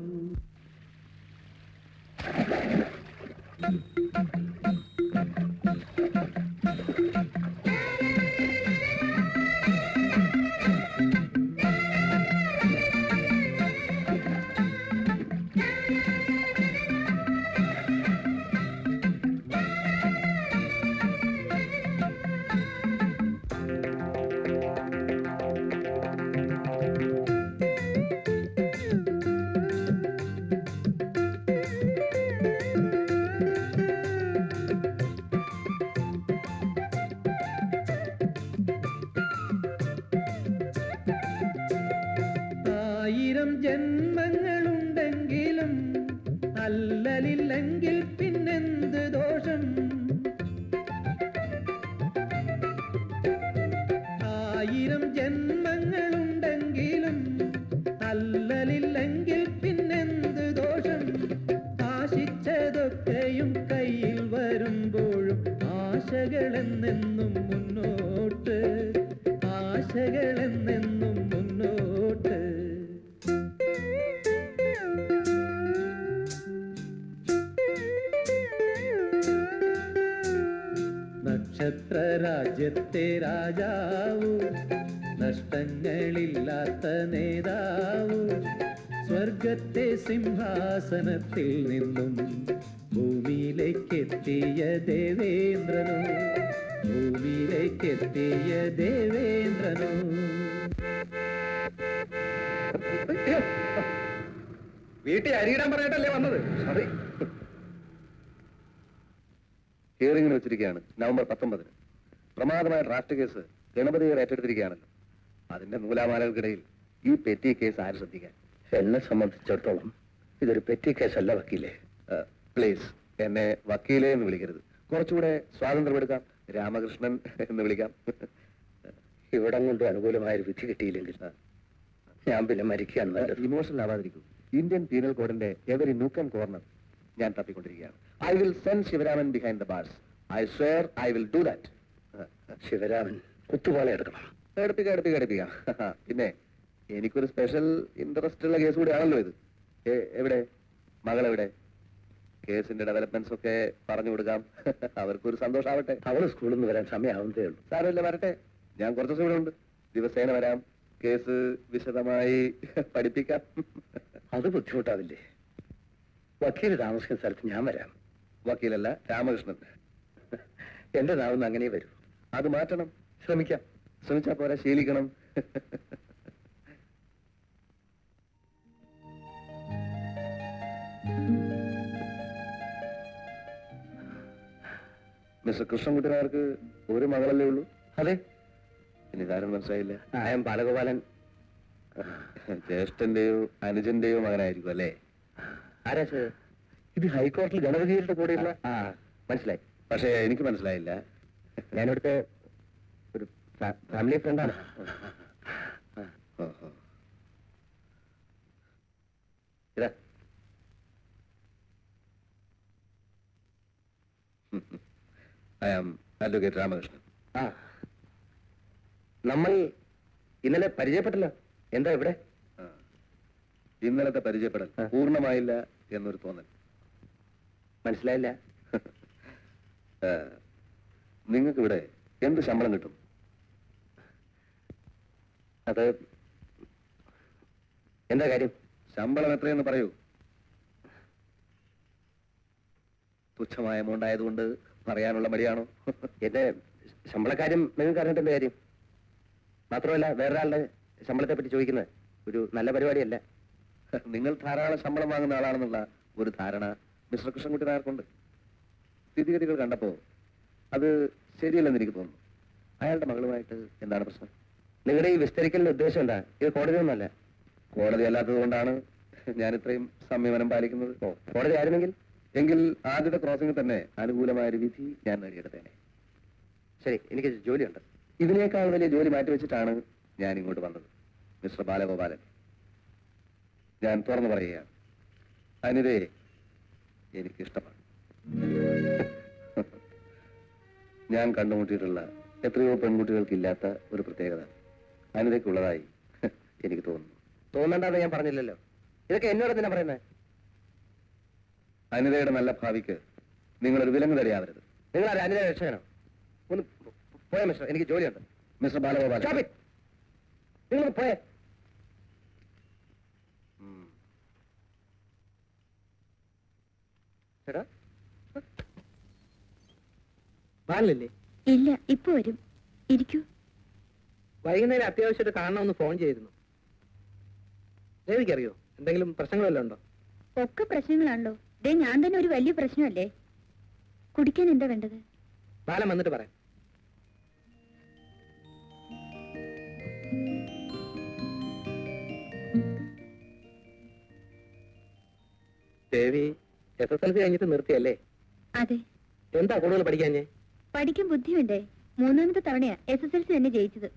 ആയിരം ജന്മങ്ങളുണ്ടെങ്കിലും അല്ലലില്ലെങ്കിൽ പിന്നെന്ത് ദോഷം ആയിരം ജന്മങ്ങളുണ്ടെങ്കിലും അല്ലലില്ലെങ്കിൽ പിന്നെന്ത് ദോഷം ആശിച്ചതൊക്കെയും കയ്യിൽ വരുമ്പോഴും ആശകളെന്നെന്നും മുന്നോട്ട് ആശകളെന്നെന്നും മുന്നോട്ട് നക്ഷത്ര രാജ്യത്തെ രാജാവു നഷ്ടങ്ങളില്ലാത്ത നേതാവു സ്വർഗത്തെ സിംഹാസനത്തിൽ നിന്നും ഭൂമിയിലേക്കെത്തിയ ദേവേന്ദ്രനു ഭൂമിയിലേക്കെത്തിയ ദേവേന്ദ്രനു
വീട്ടിൽ അരിയിടാൻ പറഞ്ഞിട്ടല്ലേ വന്നത്
സോറി ഹിയറിംഗിന് വെച്ചിരിക്കുകയാണ് നവംബർ പത്തൊമ്പതിന് പ്രമാദമായ ഡ്രാഫ്റ്റ് കേസ് ഗണപതികൾ ഏറ്റെടുത്തിരിക്കുകയാണല്ലോ അതിന്റെ നൂലാമാലകൾക്കിടയിൽ ഈ പെറ്റി കേസ് ആര് ശ്രദ്ധിക്കാൻ
എന്നെ സംബന്ധിച്ചിടത്തോളം ഇതൊരു പെറ്റി കേസല്ല വക്കീലേ
പ്ലീസ് എന്നെ വക്കീലേ എന്ന് വിളിക്കരുത് കുറച്ചുകൂടെ സ്വാതന്ത്ര്യമെടുക്കാം രാമകൃഷ്ണൻ എന്ന് വിളിക്കാം
ഇവിടം കൊണ്ട് അനുകൂലമായൊരു വിധി കിട്ടിയില്ലെങ്കിൽ ഞാൻ പിന്നെ മരിക്കാൻ നല്ലത്
ഇമോഷണൽ ആവാതിരിക്കൂ ഇന്ത്യൻ പീനൽ കോഡിന്റെ എവരി നൂക്ക് ആൻഡ് കോർണർ ഞാൻ തപ്പിക്കൊണ്ടിരിക്കുകയാണ് I will send Shivaraman behind the bars I swear I will do that
Shivaraman കുത്തുപാള എടുക്കണം
എടുപ്പിക്കാം എടുപ്പിക്കാം എടുപ്പിക്കാം പിന്നെ എനിക്കൊരു സ്പെഷ്യൽ ഇൻട്രസ്റ്റ് ഉള്ള കേസ് കൂടിയാണല്ലോ ഇത് എ- എവിടെ മകളെവിടെ കേസിന്റെ ഡെവലപ്മെന്റ്സ് ഒക്കെ പറഞ്ഞു കൊടുക്കാം അവർക്കൊരു സന്തോഷാവട്ടെ
അവള് സ്കൂളിൽ നിന്ന് വരാൻ സമയമാവുന്നതേ ഉള്ളൂ
സാരമില്ല വരട്ടെ ഞാൻ കുറച്ച് ദിവസം ഇവിടെ ഉണ്ട് ദിവസേന വരാം കേസ് വിശദമായി പഠിപ്പിക്കാം
അത് ബുദ്ധിമുട്ടാവില്ലേ വക്കീൽ താമസിക്കുന്ന സ്ഥലത്ത് ഞാൻ വരാം
വക്കീലല്ല രാമകൃഷ്ണൻ
എന്റെ നാവിന്ന് അങ്ങനെ വരൂ
അത് മാറ്റണം
ശ്രമിക്കാം
ശ്രമിച്ചാ പോരാ ശീലിക്കണം മിസ്റ്റർ കൃഷ്ണൻകുട്ടിനാർക്ക് ഒരു മകളല്ലേ ഉള്ളൂ
അതെ
ഇനി ഇതാരും മനസ്സിലായില്ല
ആയം ബാലഗോപാലൻ
ജ്യേഷ്ഠന്റെയോ അനുജന്റെയോ മകനായിരിക്കും അല്ലേ
ആരാ ഇത്? ഇത് ഹൈക്കോടതിയിൽ ഗണപതിയുടെ കൂടെയുള്ള
ആ
മനസ്സിലായി
പക്ഷേ എനിക്ക് മനസ്സിലായില്ല
ഞാനിവിടുത്തെ ഒരു ഫാ- ഫാമിലി ഫ്രണ്ടാണ്
ഓഹോ.
ഇതാ
ഐ ആം അഡ്വക്കേറ്റ് രാമകൃഷ്ണൻ
ആ നമ്മൾ ഇന്നലെ പരിചയപ്പെട്ടല്ലോ എന്താ ഇവിടെ
ആ. ഇന്നലത്തെ പരിചയപ്പെടൽ
ആ.
പൂർണ്ണമായില്ല എന്നൊരു തോന്നൽ
മനസ്സിലായില്ല
നിങ്ങൾക്ക് ഇവിടെ എന്ത് ശമ്പളം കിട്ടും
അത് എന്താ കാര്യം
ശമ്പളം എത്രയെന്ന് പറയൂ തുച്ഛമായ എമൗണ്ട് ആയതുകൊണ്ട് പറയാനുള്ള മടിയാണോ
എന്റെ ശമ്പളക്കാര്യം നിങ്ങൾക്ക് അറിഞ്ഞിട്ട് എന്താ കാര്യം മാത്രമല്ല വേറൊരാളുടെ ശമ്പളത്തെ പറ്റി ചോദിക്കുന്നത് ഒരു നല്ല പരിപാടിയല്ല
നിങ്ങൾ ധാരാളം ശമ്പളം വാങ്ങുന്ന ആളാണെന്നുള്ള ഒരു ധാരണ മിസ്റ്റർ കൃഷ്ണൻകുട്ടി നായർക്കുണ്ട് സ്ഥിതിഗതികൾ കണ്ടപ്പോ അത് ശരിയല്ലെന്ന് എനിക്ക് തോന്നുന്നു അയാളുടെ മകളുമായിട്ട് എന്താണ് പ്രശ്നം
നിങ്ങളുടെ ഈ വിസ്തരിക്കലിന്റെ ഉദ്ദേശം എന്താ ഇത് കോടതിയൊന്നുമല്ല
കോടതി അല്ലാത്തത് കൊണ്ടാണ് ഞാൻ ഇത്രയും സംയമനം പാലിക്കുന്നത്
ഓ കോടതി ആയിരുന്നെങ്കിൽ
എങ്കിൽ ആദ്യത്തെ ക്രോസിംഗിൽ തന്നെ അനുകൂലമായ ഒരു വിധി ഞാൻ നേടിയെടുത്തേനെ
ശരി എനിക്ക് ജോലിയുണ്ട്
ഇതിനേക്കാൾ വലിയ ജോലി മാറ്റിവെച്ചിട്ടാണ് ഞാൻ ഇങ്ങോട്ട് വന്നത് മിസ്റ്റർ ബാലഗോപാലൻ ഞാൻ തുറന്നു പറയുകയാണ് അനിതയെ എനിക്കിഷ്ടമാണ് ഞാൻ കണ്ടുമുട്ടിയിട്ടുള്ള എത്രയോ പെൺകുട്ടികൾക്കില്ലാത്ത ഒരു പ്രത്യേകത അനിതയ്ക്കുള്ളതായി എനിക്ക് തോന്നുന്നു
തോന്നണ്ടെന്ന് ഞാൻ പറഞ്ഞില്ലല്ലോ ഇതൊക്കെ എന്നോട് തന്നെ പറയുന്നത്
അനിതയുടെ നല്ല ഭാവിക്ക് നിങ്ങളൊരു വിലങ്ങ് തടയാവരുത്
നിങ്ങൾ ആരാ അനിത രക്ഷകനോ ഒന്ന് പോയ മിസ്റ്റർ എനിക്ക് ജോലിയുണ്ട്
മിസ്റ്റർ ബാലഗോപാലൻ
Stop it. നിങ്ങൾ പോയേ
ഉം.
ചേട്ടാ
ബാലല്ലേ
ഇല്ല ഇപ്പൊ വരും ഇരിക്കൂ
വൈകുന്നേരം അത്യാവശ്യമായിട്ട് കാണണമെന്ന് ഫോൺ ചെയ്തിരുന്നു ദേവിക്കറിയോ എന്തെങ്കിലും പ്രശ്നങ്ങൾ വല്ലതും ഉണ്ടോ
ഒക്കെ പ്രശ്നങ്ങളാണല്ലോ ദേ ഞാൻ തന്നെ ഒരു വലിയ പ്രശ്നമല്ലേ കുടിക്കാൻ എന്താ വേണ്ടത്
ബാലൻ വന്നിട്ട് പറയാം Devi S S L C കഴിഞ്ഞിട്ട് നിർത്തിയല്ലേ
അതെ
എന്താ കൂടുതൽ പഠിക്കാഞ്ഞേ
പഠിക്കാൻ ബുദ്ധി വേണ്ടേ മൂന്നാമത്തെ തവണയാ എസ് എസ് എൽ സി തന്നെ ജയിച്ചത്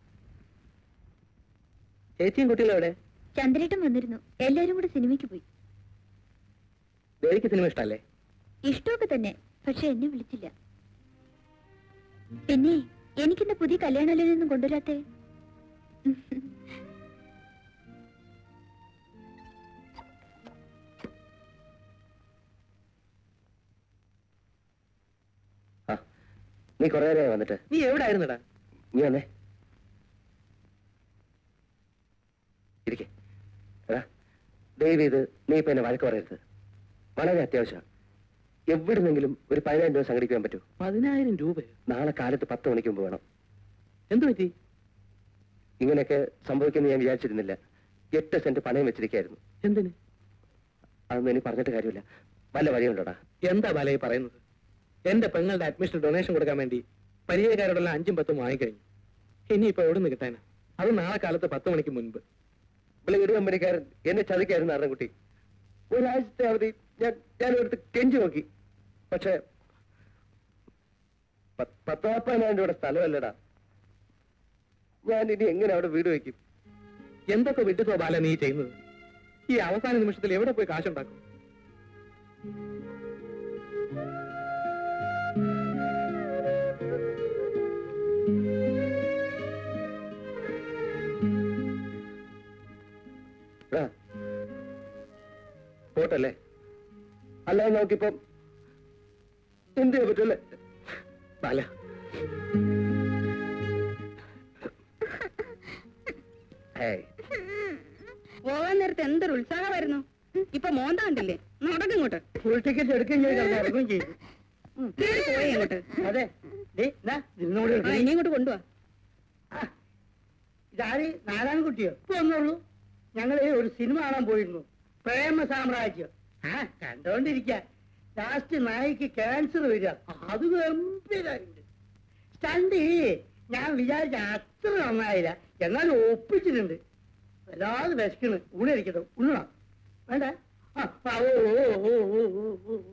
ചേച്ചിയും കുട്ടികളും എവിടെ
ചന്ദ്രേട്ടൻ വന്നിരുന്നു എല്ലാരും കൂടെ സിനിമയ്ക്ക് പോയി
ദേവിക്ക് സിനിമ ഇഷ്ടമല്ലേ
ഇഷ്ടമൊക്കെ തന്നെ പക്ഷെ എന്നെ വിളിച്ചില്ല പിന്നെ എനിക്കെന്താ പുതിയ കല്യാണാലോചനയൊന്നും കൊണ്ടുവരാത്തെ
ആ നീ കുറേ നേരം വന്നിട്ട്
നീ എവിടെ ആയിരുന്നടാ
നീ വന്നേ ഇരിക്കെ എടാ ദയവ് ചെയ്ത് നീ ഇപ്പൊ എന്നെ വഴക്ക് പറയരുത് വളരെ അത്യാവശ്യമാണ് എവിടുന്നെങ്കിലും ഒരു പതിനായിരം രൂപ സംഘടിക്കാൻ പറ്റൂ
പതിനായിരം രൂപയോ
നാളെ കാലത്ത് പത്ത് മണിക്ക് മുമ്പ് വേണം
എന്തു പറ്റി
ഇങ്ങനെയൊക്കെ സംഭവിക്കുമെന്ന് ഞാൻ വിചാരിച്ചിരുന്നില്ല എട്ട് സെന്റ് പണയം വെച്ചിരിക്കായിരുന്നു
എന്തിന്
അതൊന്നും എനിക്ക് പറഞ്ഞിട്ട് കാര്യമില്ല വല്ല വഴിയുണ്ടോടാ
എന്താ ബാലയെ പറയുന്നത് എന്റെ പെങ്ങളുടെ അഡ്മിഷൻ ഡൊണേഷൻ കൊടുക്കാൻ വേണ്ടി പരിചയക്കാരോടെല്ലാം അഞ്ചും പത്തും വാങ്ങിക്കഴിഞ്ഞു ഇനിയിപ്പോ എവിടെ നിന്ന് കിട്ടാനാ അത് നാളെ കാലത്ത് പത്ത് മണിക്ക് മുൻപ്
ഒരു കമ്പനിക്കാരൻ എന്നെ ചതിക്കായിരുന്നു അറൻകുട്ടി ഒരാഴ്ചത്തെ അവധി ഞാൻ ഞാൻ എടുത്ത് കെഞ്ചി നോക്കി പക്ഷേ പ- പത്ത് നാൽപ്പതിനായിരം രൂപയുടെ സ്ഥലമല്ലടാ ഞാൻ ഇനി എങ്ങനെ അവിടെ വീട് വെക്കും
എന്തൊക്കെ വിട്ടുതോ ബാല നീ ചെയ്യുന്നത് ഈ അവസാന നിമിഷത്തിൽ എവിടെ പോയി കാശുണ്ടാക്കും
എടാ, പോട്ടല്ലേ അല്ലാതെ നോക്കിപ്പം എന്ത് ചെയ്യാൻ പറ്റല്ലേ
ബാല
ഏയ്
പോകാൻ നേരത്തെ എന്തൊരു ഉത്സാഹമായിരുന്നു ഇപ്പൊ മോന്ത കണ്ടില്ലേ നടക്കിങ്ങോട്ട്
ഫുൾ ടിക്കറ്റ് എടുക്കുകയും ചെയ്ത് കിടന്ന് ഇറങ്ങുകയും ചെയ്തു
കേറി പോയി അങ്ങോട്ട്
അതെ ദേ, ഇതാ, ഇതിനോട്
ആ ഇനി ഇങ്ങോട്ട് കൊണ്ടുവാ
ഇതാര് നാരായണൻകുട്ടിയോ ഇപ്പൊ വന്നുള്ളൂ ഞങ്ങള് ഒരു സിനിമ കാണാൻ പോയിരുന്നു പ്രേമ സാമ്രാജ്യം ആ കണ്ടോണ്ടിരിക്ക ലാസ്റ്റ് നായിക്ക് ക്യാൻസർ വരിക അത് ഗംഭീരായിട്ടുണ്ട് സ്റ്റണ്ട് ഞാൻ വിചാരിച്ച അത്ര നന്നായില്ല എന്നാലും ഒപ്പിച്ചിട്ടുണ്ട് വല്ലാതെ വിശക്കണ് ഊണിരിക്കട്ടെ ഉണ്ണണം വേണ്ട ആ, ആ, ഓ ഓ ഓ ഓ ഓ ഓ ഓ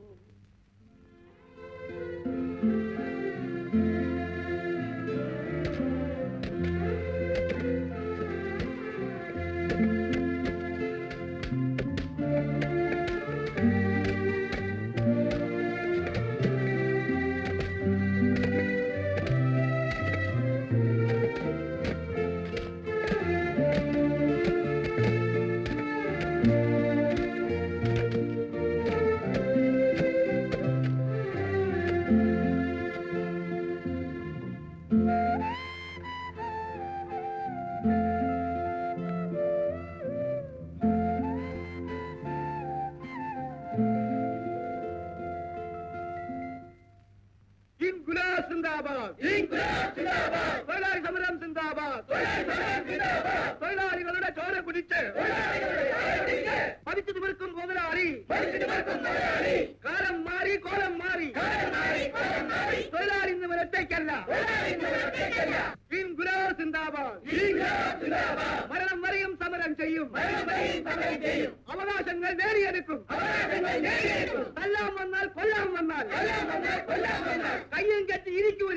ഇൻകുലാബ് സിന്ദാബാദ് തൊഴിലാളി സമരം സിന്ദാബാദ് തൊഴിലാളികളുടെ ചോര കുടിച്ച് പതിച്ചു നിവർക്കും മുതലാളി കാലം മാറി കോലം മാറി തൊഴിലാളി ഇന്ന് വരത്തേക്കല്ല ഇൻകുലാബ് സിന്ദാബാദ് മരണം വരെയും സമരം ചെയ്യും
ചെയ്യും അവകാശങ്ങൾ നേടിയെടുക്കും കൊല്ലാൻ വന്നാൽ കൊല്ലാൻ വന്നാൽ കയ്യും കെട്ടി ഇരിക്കൂല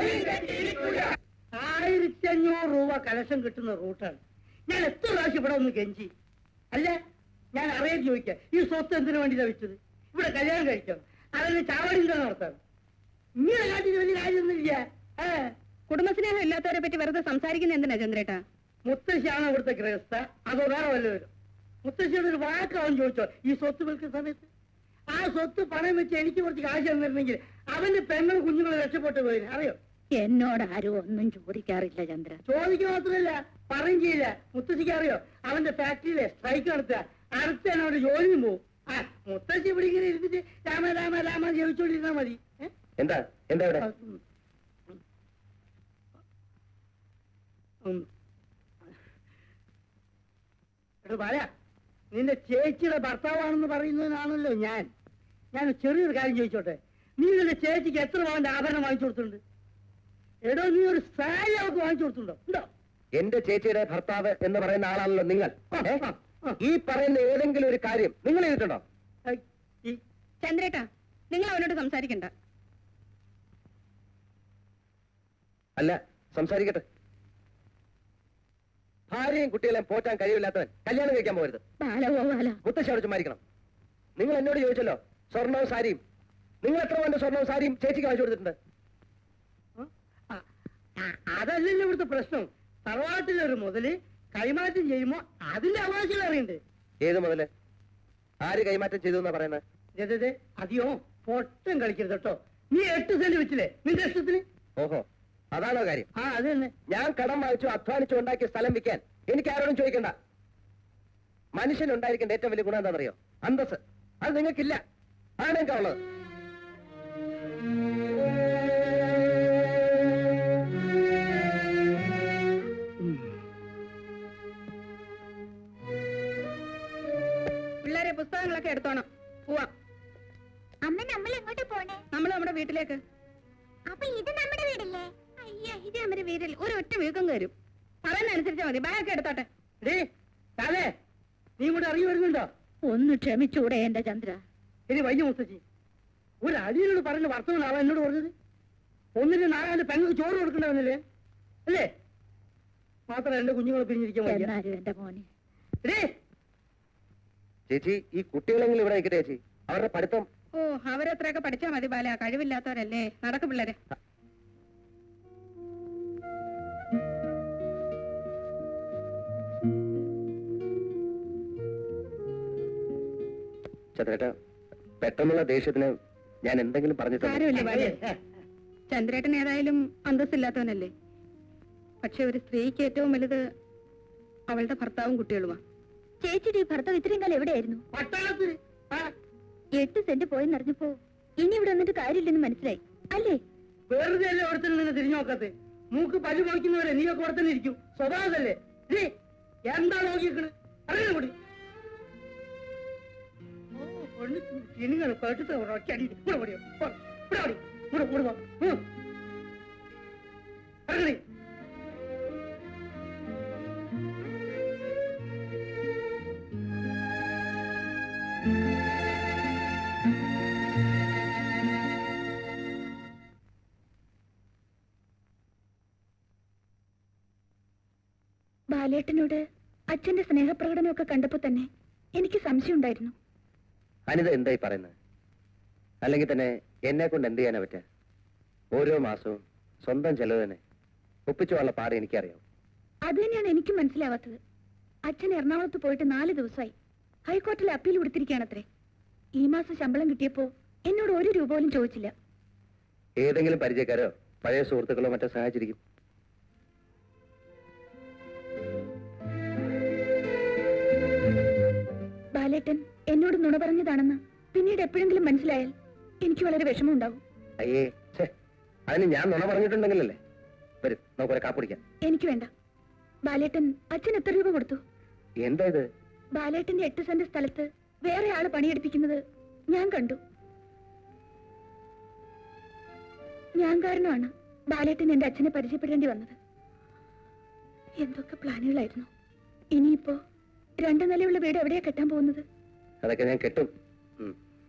ആയിരത്തി അഞ്ഞൂറ് രൂപ കലശം കിട്ടുന്ന റൂട്ടാണ് ഞാൻ എത്ര പ്രാവശ്യം ഇവിടെ ഒന്ന് കെഞ്ചി അല്ല ഞാൻ അറിയാൻ ചോദിക്കാം ഈ സ്വത്ത് എന്തിനു വേണ്ടിയിട്ടാ വെച്ചത് ഇവിടെ കല്യാണം കഴിക്കണം അതിന് ചാവടിന്തം നടത്താം ഇങ്ങനെ കാട്ടിന് വലിയ കാര്യമൊന്നുമില്ല ഏ
കുടുംബസ്നേഹം ഇല്ലാത്തവരെ പറ്റി വെറുതെ സംസാരിക്കുന്ന എന്തിനാ ചന്ദ്രേട്ടാ
മുത്തശ്ശിയാണ് ഇവിടുത്തെ ഗൃഹസ്ഥ അതോ വേറെ വല്ലവരും മുത്തശ്ശിയോട് ഒരു വാക്ക് അവൻ ചോദിച്ചോ ഈ സ്വത്ത് വിൽക്കുന്ന സമയത്ത് ആ സ്വത്ത് പണം വെച്ച് എനിക്ക് കുറച്ച് കാശ് തന്നിരുന്നെങ്കിൽ അവന്റെ പെങ്ങളും കുഞ്ഞുങ്ങളും രക്ഷപ്പെട്ടു പോയി അറിയോ
എന്നോട് ആരും ഒന്നും ചോദിക്കാറില്ല ചന്ദ്ര
ചോദിക്കുക മാത്രമല്ല പറയും ചെയ്യില്ല മുത്തശ്ശിക്ക് അറിയോ അവന്റെ ഫാക്ടറിയിലെ സ്ട്രൈക്ക് നടത്തുക അടുത്താണ് അവന്റെ ജോലിയും പോവും ആ മുത്തശ്ശി ഇവിടെ ഇങ്ങനെ ഇരുന്നിട്ട് രാമ രാമ രാമ ജപിച്ചോണ്ടിരുന്നാ മതി ഏ?
എന്താ എന്താ ഇവിടെ
ആ, ഉം. ഉം. എടോ ബാല നിന്റെ ചേച്ചിയുടെ ഭർത്താവാണെന്ന് പറയുന്നതിനാണല്ലോ ഞാൻ ഞാൻ ചെറിയൊരു കാര്യം ചോദിച്ചോട്ടെ നീ നിന്റെ ചേച്ചിക്ക് എത്ര പവന്റെ ആഭരണം വാങ്ങിച്ചു കൊടുത്തിട്ടുണ്ട് എടോ നീ ഒരു സാരി അവർക്ക് വാങ്ങിച്ചു കൊടുത്തിട്ടുണ്ടോ ഉണ്ടോ
എന്റെ ചേച്ചിയുടെ ഭർത്താവ് എന്ന് പറയുന്ന ആളാണല്ലോ നിങ്ങൾ
ആ,
ഏ?
ആ, ആ.
ഈ പറയുന്ന ഏതെങ്കിലും ഒരു കാര്യം നിങ്ങൾ ചെയ്തിട്ടുണ്ടോ
ഐ, ഈ
ചന്ദ്രേട്ടാ നിങ്ങൾ അവനോട് സംസാരിക്കണ്ട
അല്ല സംസാരിക്കട്ടെ ഭാര്യയും കുട്ടികളെയും പോറ്റാൻ കഴിവില്ലാത്തവൻ കല്യാണം കഴിക്കാൻ പോകരുത്
ബാലവോ ബാല
മുത്തശ്ശി അവിടെ ചുമ്മാരിക്കണം നിങ്ങൾ എന്നോട് ചോദിച്ചല്ലോ സ്വർണവും സാരിയും നിങ്ങൾ എത്ര പവന്റെ സ്വർണവും സാരിയും ചേച്ചിക്ക് വാങ്ങിച്ചു കൊടുത്തിട്ടുണ്ട്
ആ, ആ, അതല്ലല്ലോ ഇവിടുത്തെ പ്രശ്നം തറവാട്ടിലൊരു മുതല് കൈമാറ്റം ചെയ്യുമ്പോ അതിന്റെ അവകാശം അറിയണ്ടേ
ഏത് മുതല് ആര് കൈമാറ്റം ചെയ്തു എന്നാ പറയുന്നത്
അതെ അതെയോ പൊട്ടം കളിക്കരുത് കേട്ടോ നീ എട്ട് സെന്റ് വെച്ചില്ലേ നിന്റെ ഇഷ്ടത്തിന്
ഓഹോ അതാണോ കാര്യം
ആ അത് തന്നെ
ഞാൻ കടം വാങ്ങിച്ചു അധ്വാനിച്ചു ഉണ്ടാക്കിയ സ്ഥലം വിൽക്കാൻ എനിക്ക് ആരോടും ചോദിക്കണ്ട മനുഷ്യനുണ്ടായിരിക്കേണ്ട ഏറ്റവും വലിയ ഗുണം എന്താണെന്നറിയോ അന്തസ് അത് നിങ്ങൾക്കില്ല ആണ് എനിക്ക് ഉള്ളത്
പിള്ളേരെ പുസ്തകങ്ങളൊക്കെ എടുത്തോണം പോവാം
അമ്മ നമ്മൾ എങ്ങോട്ട് പോണേ
നമ്മൾ നമ്മുടെ വീട്ടിലേക്ക്
അപ്പൊ ഇത് നമ്മുടെ വീടല്ലേ
അയ്യ ഇത് നമ്മുടെ വീട്ടിൽ ഒരു ഒറ്റ വീക്കം കയറും പറയുന്ന അനുസരിച്ചാ മതി ബാഗൊക്കെ എടുത്തോട്ടെ
ഡേ താലേ നീ ഇവിടെ ഇറങ്ങി വരുന്നുണ്ടോ
ഒന്ന് ക്ഷമിച്ചൂടെ എന്റെ ചന്ദ്ര
ഇനി വയ്യ മുത്തച്ഛി ഒരു അടിയനോട് പറഞ്ഞ വർത്തമാനാവാ എന്നോട് പറഞ്ഞത് ഒന്നിന് നാലാണ്ട് പെങ്ങൾക്ക് ചോറ് കൊടുക്കണ്ടവന്നല്ലേ അല്ലേ മാത്രം എന്റെ കുഞ്ഞുങ്ങളെ പിരിഞ്ഞിരിക്കാൻ വയ്യ
എന്നാലും എന്റെ മോനെ
ഡേ
ചേച്ചി ഈ കുട്ടികളെങ്കിലും ഇവിടെ നിൽക്കട്ടെ ചേച്ചി അവരുടെ പഠിത്തം
ഓ അവരെത്രയൊക്കെ പഠിച്ചാ മതി ബാല കഴിവില്ലാത്തവരല്ലേ നടക്കും പിള്ളേരെ
ചന്ദ്രേട്ട പെട്ടെന്നുള്ള ദേഷ്യത്തിന് ഞാൻ എന്തെങ്കിലും പറഞ്ഞിട്ടുണ്ട്
സാരമില്ല ബാല ചന്ദ്രേട്ടൻ ഏതായാലും അന്തസ്സില്ലാത്തവനല്ലേ പക്ഷെ ഒരു സ്ത്രീക്ക് ഏറ്റവും വലുത് അവളുടെ ഭർത്താവും കുട്ടികളുമാ
ചേച്ചിയുടെ ഈ ഭർത്താവ് ഇത്രയും കാലം എവിടെയായിരുന്നു
പട്ടാളത്തിന് ആ,
എട്ട് സെന്റ് പോയെന്നറിഞ്ഞപ്പോ ഇനി ഇവിടെ വന്നിട്ട് കാര്യമില്ലെന്ന് മനസ്സിലായി അല്ലേ
വെറുതെ അല്ലേ ഒരുത്തരും നിന്ന് തിരിഞ്ഞു നോക്കത്തെ മൂക്ക് പല്ല് മുളയ്ക്കുന്നവരെ നീയൊക്കെ ഇവിടെ തന്നെ ഇരിക്കും സ്വഭാവതല്ലേ ഡേ എന്താ നോക്കിക്കണ് അറിയാൻ കൂടി ഇനിങ്ങനെ കേട്ടിട്ട് ഒറ്റടി ഇവിടെ ഓടിയോ ഇവിടെ ഓടി ഇവിടെ ഇവിടെ വാ ഉം. ഇറങ്ങടി
ബാലേട്ടനോട് അച്ഛന്റെ സ്നേഹപ്രകടനമൊക്കെ കണ്ടപ്പോ തന്നെ എനിക്ക് സംശയം ഉണ്ടായിരുന്നു
അനിത എന്തായി പറയുന്നത് അല്ലെങ്കിൽ തന്നെ എന്നെ കൊണ്ട് എന്ത് ചെയ്യാനാ പറ്റുക ഓരോ മാസവും സ്വന്തം ചെലവ് തന്നെ ഒപ്പിച്ചുള്ള പാട് എനിക്കറിയാം
അത് തന്നെയാണ് എനിക്കും മനസ്സിലാവാത്തത് അച്ഛൻ എറണാകുളത്ത് പോയിട്ട് നാല് ദിവസമായി ഹൈക്കോർട്ടിൽ അപ്പീൽ കൊടുത്തിരിക്കുകയാണത്രേ ഈ മാസം ശമ്പളം കിട്ടിയപ്പോ എന്നോട് ഒരു രൂപ പോലും ചോദിച്ചില്ല
ഏതെങ്കിലും പരിചയക്കാരോ പഴയ സുഹൃത്തുക്കളോ മറ്റോ സഹായിച്ചിരിക്കും
ബാലേട്ടൻ എന്നോട് നുണ പറഞ്ഞതാണെന്ന് പിന്നീട് എപ്പോഴെങ്കിലും മനസ്സിലായാൽ എനിക്ക് വളരെ വിഷമമുണ്ടാവും
അയ്യേ ഛേ അതിന് ഞാൻ നുണ പറഞ്ഞിട്ടുണ്ടെങ്കിലല്ലേ വരും നമുക്കൊരു കാപ്പിടിക്കാം
എനിക്ക് വേണ്ട ബാലേട്ടൻ അച്ഛൻ എത്ര രൂപ കൊടുത്തു
എന്താ ഇത്
ബാലേട്ടന്റെ എട്ട് സെന്റ് സ്ഥലത്ത് വേറെ ആള് പണിയെടുപ്പിക്കുന്നത് ഞാൻ കണ്ടു ഞാൻ കാരണമാണ് ബാലേട്ടൻ എന്റെ അച്ഛനെ പരിചയപ്പെടേണ്ടി വന്നത് എന്തൊക്കെ പ്ലാനുകളായിരുന്നു ഇനിയിപ്പോ രണ്ടു നിലയുള്ള വീട് എവിടെയാ കെട്ടാൻ പോകുന്നത്
അതൊക്കെ ഞാൻ കെട്ടും ഉം.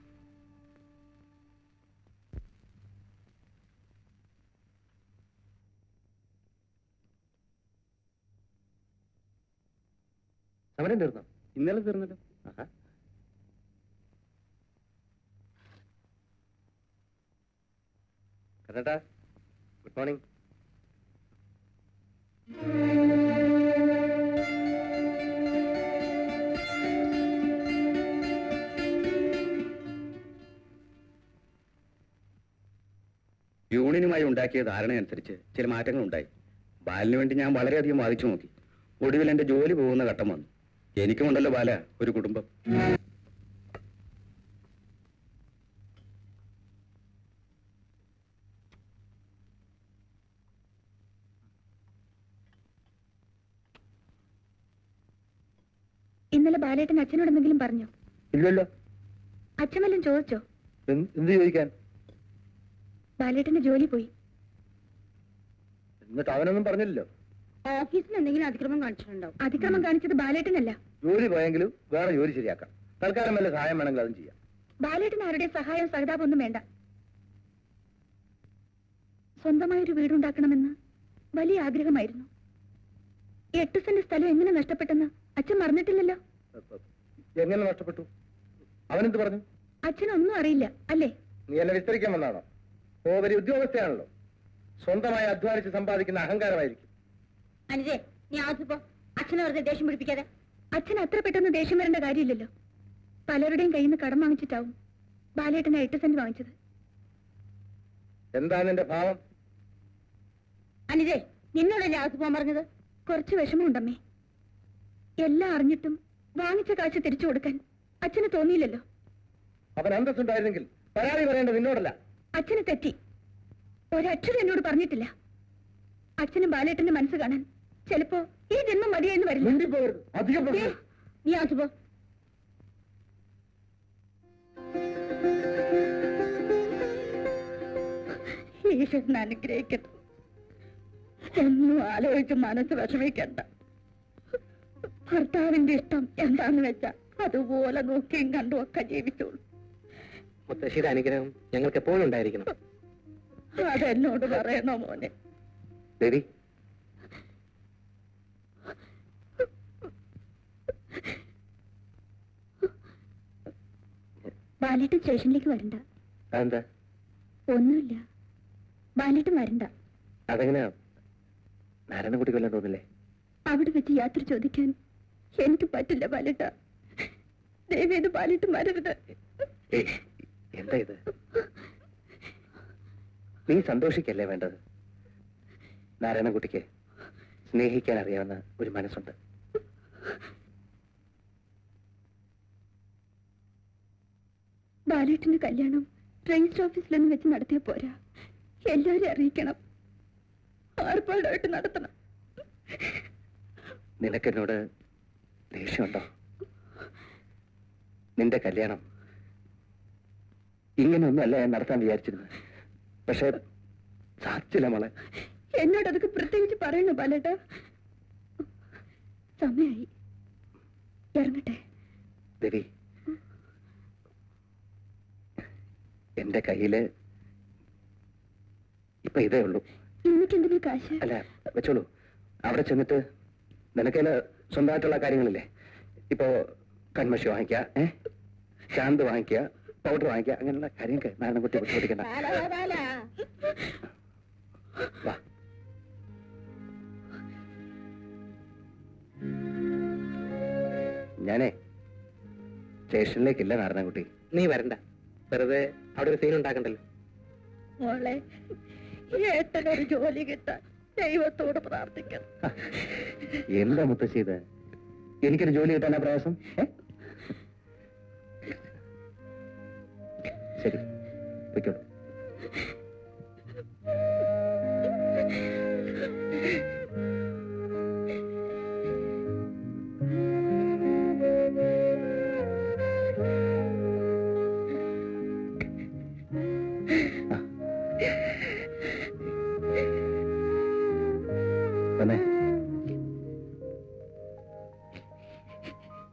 സമരം തീർന്നോ ഇന്നലെ തീർന്നല്ലോ ആഹാ. കണ്ണേട്ടാ ഗുഡ് മോർണിംഗ് യൂണിയനുമായി ഉണ്ടാക്കിയ ധാരണയനുസരിച്ച് ചില മാറ്റങ്ങൾ ഉണ്ടായി ബാലിന് വേണ്ടി ഞാൻ വളരെയധികം വാദിച്ചു നോക്കി ഒടുവിൽ എന്റെ ജോലി പോകുന്ന ഘട്ടം വന്നു എനിക്കുമുണ്ടല്ലോ ബാല ഒരു കുടുംബം
ഇന്നലെ ബാലേട്ടൻ അച്ഛനോട് എന്തെങ്കിലും പറഞ്ഞോ
ഇല്ലല്ലോ
അച്ഛൻ വല്ലതും ചോദിച്ചോ
എന്ത് ചോദിക്കാൻ
ബാലേട്ടന്റെ ജോലി പോയി
എന്നിട്ട് അവനൊന്നും പറഞ്ഞില്ലല്ലോ
ഓഫീസിൽ എന്തെങ്കിലും അതിക്രമം കാണിച്ചിട്ടുണ്ടാവും
അതിക്രമം കാണിച്ചത് ബാലേട്ടനല്ല
ജോലി പോയെങ്കിലും വേറെ ജോലി ശരിയാക്കാം തൽക്കാലം വല്ല സഹായം വേണമെങ്കിൽ അതും ചെയ്യാം
ബാലേട്ടൻ ആരുടെ സഹായവും സഹതാപം ഒന്നും വേണ്ട സ്വന്തമായൊരു വീടുണ്ടാക്കണമെന്ന് വലിയ ആഗ്രഹമായിരുന്നു എട്ട് സെന്റ് സ്ഥലം എങ്ങനെ നഷ്ടപ്പെട്ടെന്ന് അച്ഛൻ മറന്നിട്ടില്ലല്ലോ
എങ്ങനെ നഷ്ടപ്പെട്ടു അവനെന്ത് പറഞ്ഞു
അച്ഛനൊന്നും അറിയില്ല അല്ലേ
നീ എന്നെ വിസ്തരിക്കാൻ വന്നാണോ ഓ വലിയ ഉദ്യോഗസ്ഥയാണല്ലോ സ്വന്തമായി അധ്വാനിച്ച് സമ്പാദിക്കുന്ന അഹങ്കാരമായിരിക്കും
അനുജേ നീ ആദ്യപ്പോ അച്ഛനെ വെറുതെ ദേഷ്യം പിടിപ്പിക്കാതെ
അച്ഛൻ അത്ര പെട്ടെന്ന് ദേഷ്യം വരേണ്ട കാര്യമില്ലല്ലോ പലരുടെയും കയ്യിൽ നിന്ന് കടം വാങ്ങിച്ചിട്ടാവും ബാലേട്ടനെ എട്ട് സെന്റ് വാങ്ങിച്ചത്
എന്താ നിന്റെ ഭാവം
അനുജേ നിന്നോടല്ലേ ആദ്യം പോകാൻ പറഞ്ഞത്
കുറച്ച് വിഷമമുണ്ടമ്മേ എല്ലാം അറിഞ്ഞിട്ടും വാങ്ങിച്ച കാശ് തിരിച്ചു കൊടുക്കാൻ അച്ഛന് തോന്നിയില്ലല്ലോ
അവൻ അന്തസ്സുണ്ടായിരുന്നെങ്കിൽ പരാതി പറയേണ്ടത് നിന്നോടല്ല
അച്ഛന് തെറ്റി ഒരക്ഷരം എന്നോട് പറഞ്ഞിട്ടില്ല അച്ഛനും ബാലേട്ടന്റെ മനസ്സ് കാണാൻ ചിലപ്പോ ഈ ജന്മം മതിയെന്ന് വരില്ല
മിണ്ടിപ്പോകരുത് അധികം
ദേ,
പ്രശ്നം.
നീ ആദ്യം പോ
ഈശ്വരൻ അനുഗ്രഹിക്കട്ടെ ഒന്നും ആലോചിച്ച് മനസ്സ് വിഷമിക്കണ്ട ഭർത്താവിന്റെ ഇഷ്ടം എന്താന്ന് വെച്ചാ അതുപോലെ നോക്കിയും കണ്ടും ഒക്കെ ജീവിച്ചോളൂ
മുത്തശ്ശിയുടെ അനുഗ്രഹം ഞങ്ങൾക്ക് എപ്പോഴും ഉണ്ടായിരിക്കണം
അതെന്നോട് പറയണോ മോനെ
ദേവി
ബാലേട്ടൻ സ്റ്റേഷനിലേക്ക് വരണ്ട
അതെന്താ
ഒന്നുമില്ല ബാലേട്ടൻ വരണ്ട
അതെങ്ങനെയാ നാരായണക്കുട്ടി കൊല്ലാൻ തോന്നില്ലേ
അവിടെ വെച്ച് യാത്ര ചോദിക്കാൻ എനിക്ക് പറ്റില്ല ബാലേട്ട ദേവേത് ബാലേട്ടൻ വരരുത്
ഏയ്, എന്താ ഇത് നീ സന്തോഷിക്കല്ലേ വേണ്ടത് നാരായണൻകുട്ടിക്ക് സ്നേഹിക്കാൻ അറിയാവുന്ന ഒരു മനസ്സുണ്ട്
ബാലേട്ടന്റെ കല്യാണം രജിസ്റ്റർ ഓഫീസിലൊന്നും വെച്ച് നടത്തിയ പോരാ എല്ലാവരും അറിയിക്കണം ആർപ്പാടായിട്ട് നടത്തണം
നിനക്കെന്നോട് ദേഷ്യമുണ്ടോ നിന്റെ കല്യാണം ഇങ്ങനെയൊന്നുമല്ല ഞാൻ നടത്താൻ വിചാരിച്ചിരുന്നത് പക്ഷെ സാധിച്ചില്ല മോളെ
എന്നോട് അതൊക്കെ പ്രത്യേകിച്ച് പറയണു ബാലേട്ട സമയായി ഇറങ്ങട്ടെ
ദേവി എന്റെ കയ്യില് ഇപ്പൊ ഇതേ ഉള്ളൂ
എനിക്കെന്തിനാ കാശ്
അല്ല വെച്ചോളൂ അവിടെ ചെന്നിട്ട് നിനക്കതിന് സ്വന്തമായിട്ടുള്ള കാര്യങ്ങളില്ലേ ഇപ്പോ കൺമഷി വാങ്ങിക്കുക ഏ ശാന്ത് വാങ്ങിക്കുക പൗഡർ വാങ്ങിക്കുക അങ്ങനെയുള്ള കാര്യങ്ങൾക്ക് നാരായണൻകുട്ടി ബുദ്ധിമുട്ടിക്കണ്ട വാ ഞാനേ സ്റ്റേഷനിലേക്കില്ല നാരായണൻകുട്ടി
നീ വരണ്ട വെറുതെ അവിടെ ഒരു സീൻ ഉണ്ടാക്കണ്ടല്ലോ
മോളെ ഏട്ടനൊരു ജോലി കിട്ടാൻ ദൈവത്തോട് പ്രാർത്ഥിക്കണം
ഹ, എന്താ മുത്തശ്ശി ഇത് എനിക്കൊരു ജോലി കിട്ടാനാ പ്രയാസം ഏ? ശരി വയ്ക്കോളൂ ആ. വന്നേ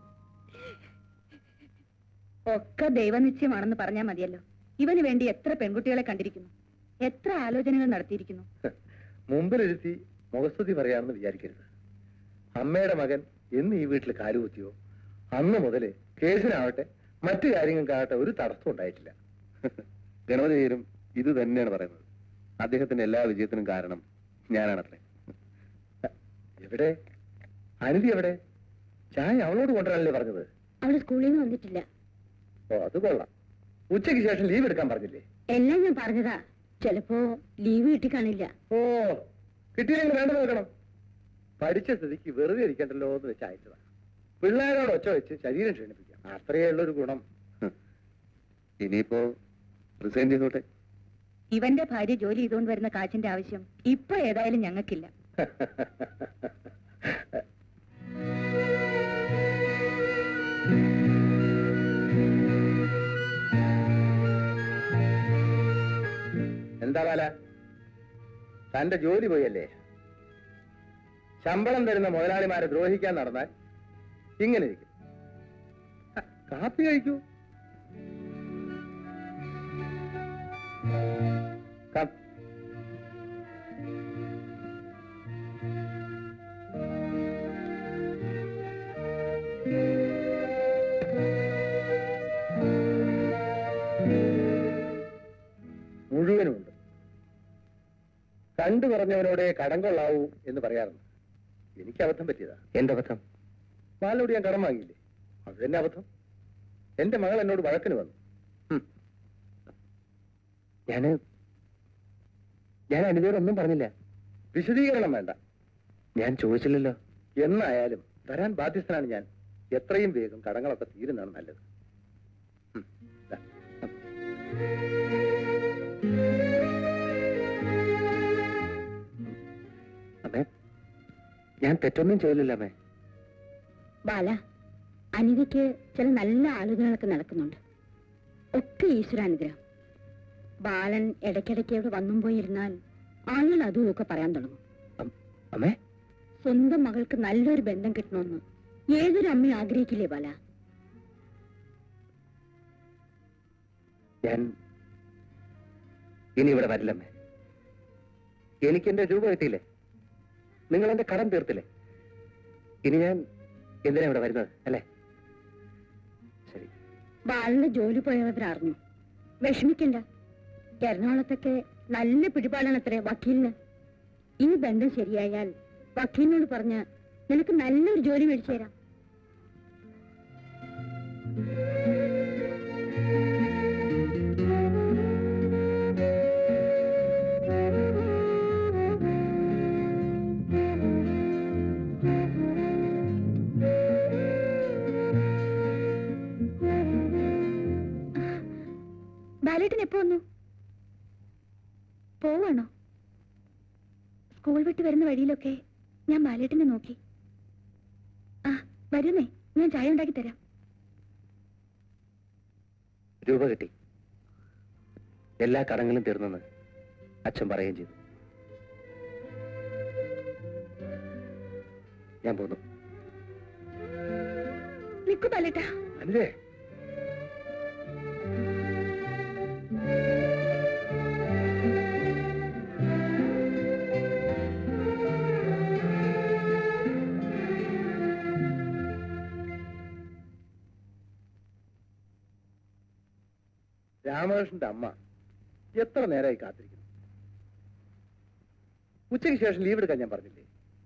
ഒക്കെ ദൈവനിശ്ചയമാണെന്ന് പറഞ്ഞാൽ മതിയല്ലോ ഇവന് വേണ്ടി എത്ര പെൺകുട്ടികളെ കണ്ടിരിക്കുന്നു എത്ര ആലോചനകൾ നടത്തിയിരിക്കുന്നു
മുമ്പിലിരുത്തി മുഖസ്തുതി പറയാമെന്ന് വിചാരിക്കരുത് അമ്മയുടെ മകൻ എന്ന് ഈ വീട്ടിൽ കാലുകുത്തിയോ അന്ന് മുതല് കേസിനാവട്ടെ മറ്റു കാര്യങ്ങൾക്കാവട്ടെ ഒരു തടസ്സം ഉണ്ടായിട്ടില്ല
ഗണപതിയും ഇത് തന്നെയാണ് പറയുന്നത് അദ്ദേഹത്തിന്റെ എല്ലാ വിജയത്തിനും കാരണം ഞാനാണത്രേ
എവിടെ അനിതി എവിടെ ചായ അവളോട് കൊണ്ടുവരാനല്ലേ പറഞ്ഞത്
അവള് സ്കൂളിൽ നിന്ന് വന്നിട്ടില്ല
ഓ അത് കൊള്ളാം ഉച്ചയ്ക്ക് ശേഷം ലീവ് എടുക്കാൻ പറഞ്ഞില്ലേ
എല്ലാം ഞാൻ പറഞ്ഞതാ ചിലപ്പോ ലീവ് കിട്ടി കാണില്ല
ഓ കിട്ടിയില്ലെങ്കിൽ വേണ്ട നോക്കണം പഠിച്ച സ്ഥിതിക്ക് വെറുതെ ഇരിക്കണ്ടല്ലോ എന്ന് വെച്ച് അയച്ചതാ പിള്ളേരോട് ഒച്ച വെച്ച് ശരീരം ക്ഷീണിപ്പിക്കാം അത്രയേ ഉള്ളൊരു ഗുണം
ഇനിയിപ്പോ റിസൈൻ ചെയ്തോട്ടെ
ഇവന്റെ ഭാര്യ ജോലി ചെയ്തുകൊണ്ട് വരുന്ന കാശിന്റെ ആവശ്യം ഇപ്പൊ ഏതായാലും ഞങ്ങൾക്കില്ല
എന്താ ബാല തന്റെ ജോലി പോയല്ലേ ശമ്പളം തരുന്ന മുതലാളിമാരെ ദ്രോഹിക്കാൻ നടന്നാൽ ഇങ്ങനെ ഇരിക്കും ഹ, കാപ്പി കഴിക്കൂ കം. മുഴുവനുമുണ്ട് കണ്ടു പറഞ്ഞവനോടെ കടം കൊള്ളാവൂ എന്ന് പറയാറുണ്ട് എനിക്ക് അബദ്ധം പറ്റിയതാ
എന്റെ അബദ്ധം
പാലോട് ഞാൻ കടം വാങ്ങിയില്ലേ അത് തന്നെ അബദ്ധം എന്റെ മകൾ എന്നോട് വഴക്കിന് വന്നു
ഹും. ഞാന് ഞാൻ അനിതയോടൊന്നും പറഞ്ഞില്ല
വിശദീകരണം വേണ്ട
ഞാൻ ചോദിച്ചില്ലല്ലോ
എന്നായാലും തരാൻ ബാധ്യസ്ഥനാണ് ഞാൻ എത്രയും വേഗം കടങ്ങളൊക്കെ തീരുന്നതാണ് നല്ലത് ഉം, ദാ.
അമ്മേ ഞാൻ തെറ്റൊന്നും ചെയ്തില്ല അമ്മേ
ബാല അനിതയ്ക്ക് ചില നല്ല ആലോചനകളൊക്കെ നടക്കുന്നുണ്ട് ഒക്കെ ഈശ്വരാനുഗ്രഹം ബാലൻ ഇടയ്ക്കിടയ്ക്ക് ഇവിടെ വന്നും പോയിരുന്നാൽ ആളുകൾ അതും ഒക്കെ പറയാൻ തുടങ്ങും
അമ്മേ
സ്വന്തം മകൾക്ക് നല്ലൊരു ബന്ധം കിട്ടണമെന്ന് ഏതൊരു അമ്മയും ആഗ്രഹിക്കില്ലേ ബാല
ഞാൻ ഇനി ഇവിടെ വരില്ലമ്മേ എനിക്ക് എന്റെ രൂപ കിട്ടിയില്ലേ നിങ്ങൾ എന്റെ കടം തീർത്തില്ലേ ഇനി ഞാൻ എന്തിനാ ഇവിടെ വരുന്നത് അല്ലേ ശരി
ബാലന്റെ ജോലി പോയവർ അറിഞ്ഞു വിഷമിക്കണ്ട എറണാകുളത്തൊക്കെ നല്ല പിടിപാടാണത്രേ വക്കീലിന് ഈ ബന്ധം ശരിയായാൽ വക്കീലിനോട് പറഞ്ഞ് നിനക്ക് നല്ലൊരു ജോലി മേടിച്ചു തരാം ബാലേട്ടൻ എപ്പോ വന്നു പോവാണോ സ്കൂൾ വിട്ട് വരുന്ന വഴിയിലൊക്കെ ഞാൻ ബാലേട്ടനെ നോക്കി ആ വരുന്നേ ഞാൻ ചായ ഉണ്ടാക്കി തരാം
രൂപ കിട്ടി എല്ലാ കടങ്ങളും തീർന്നെന്ന് അച്ഛൻ പറയുകയും ചെയ്തു ഞാൻ പോന്നു
നിക്കു ബാലേട്ടാ
അനിതേ രാമകൃഷ്ണന്റെ അമ്മ എത്ര നേരമായി കാത്തിരിക്കുന്നു ഉച്ചയ്ക്ക് ശേഷം ലീവ് എടുക്കാൻ ഞാൻ പറഞ്ഞില്ലേ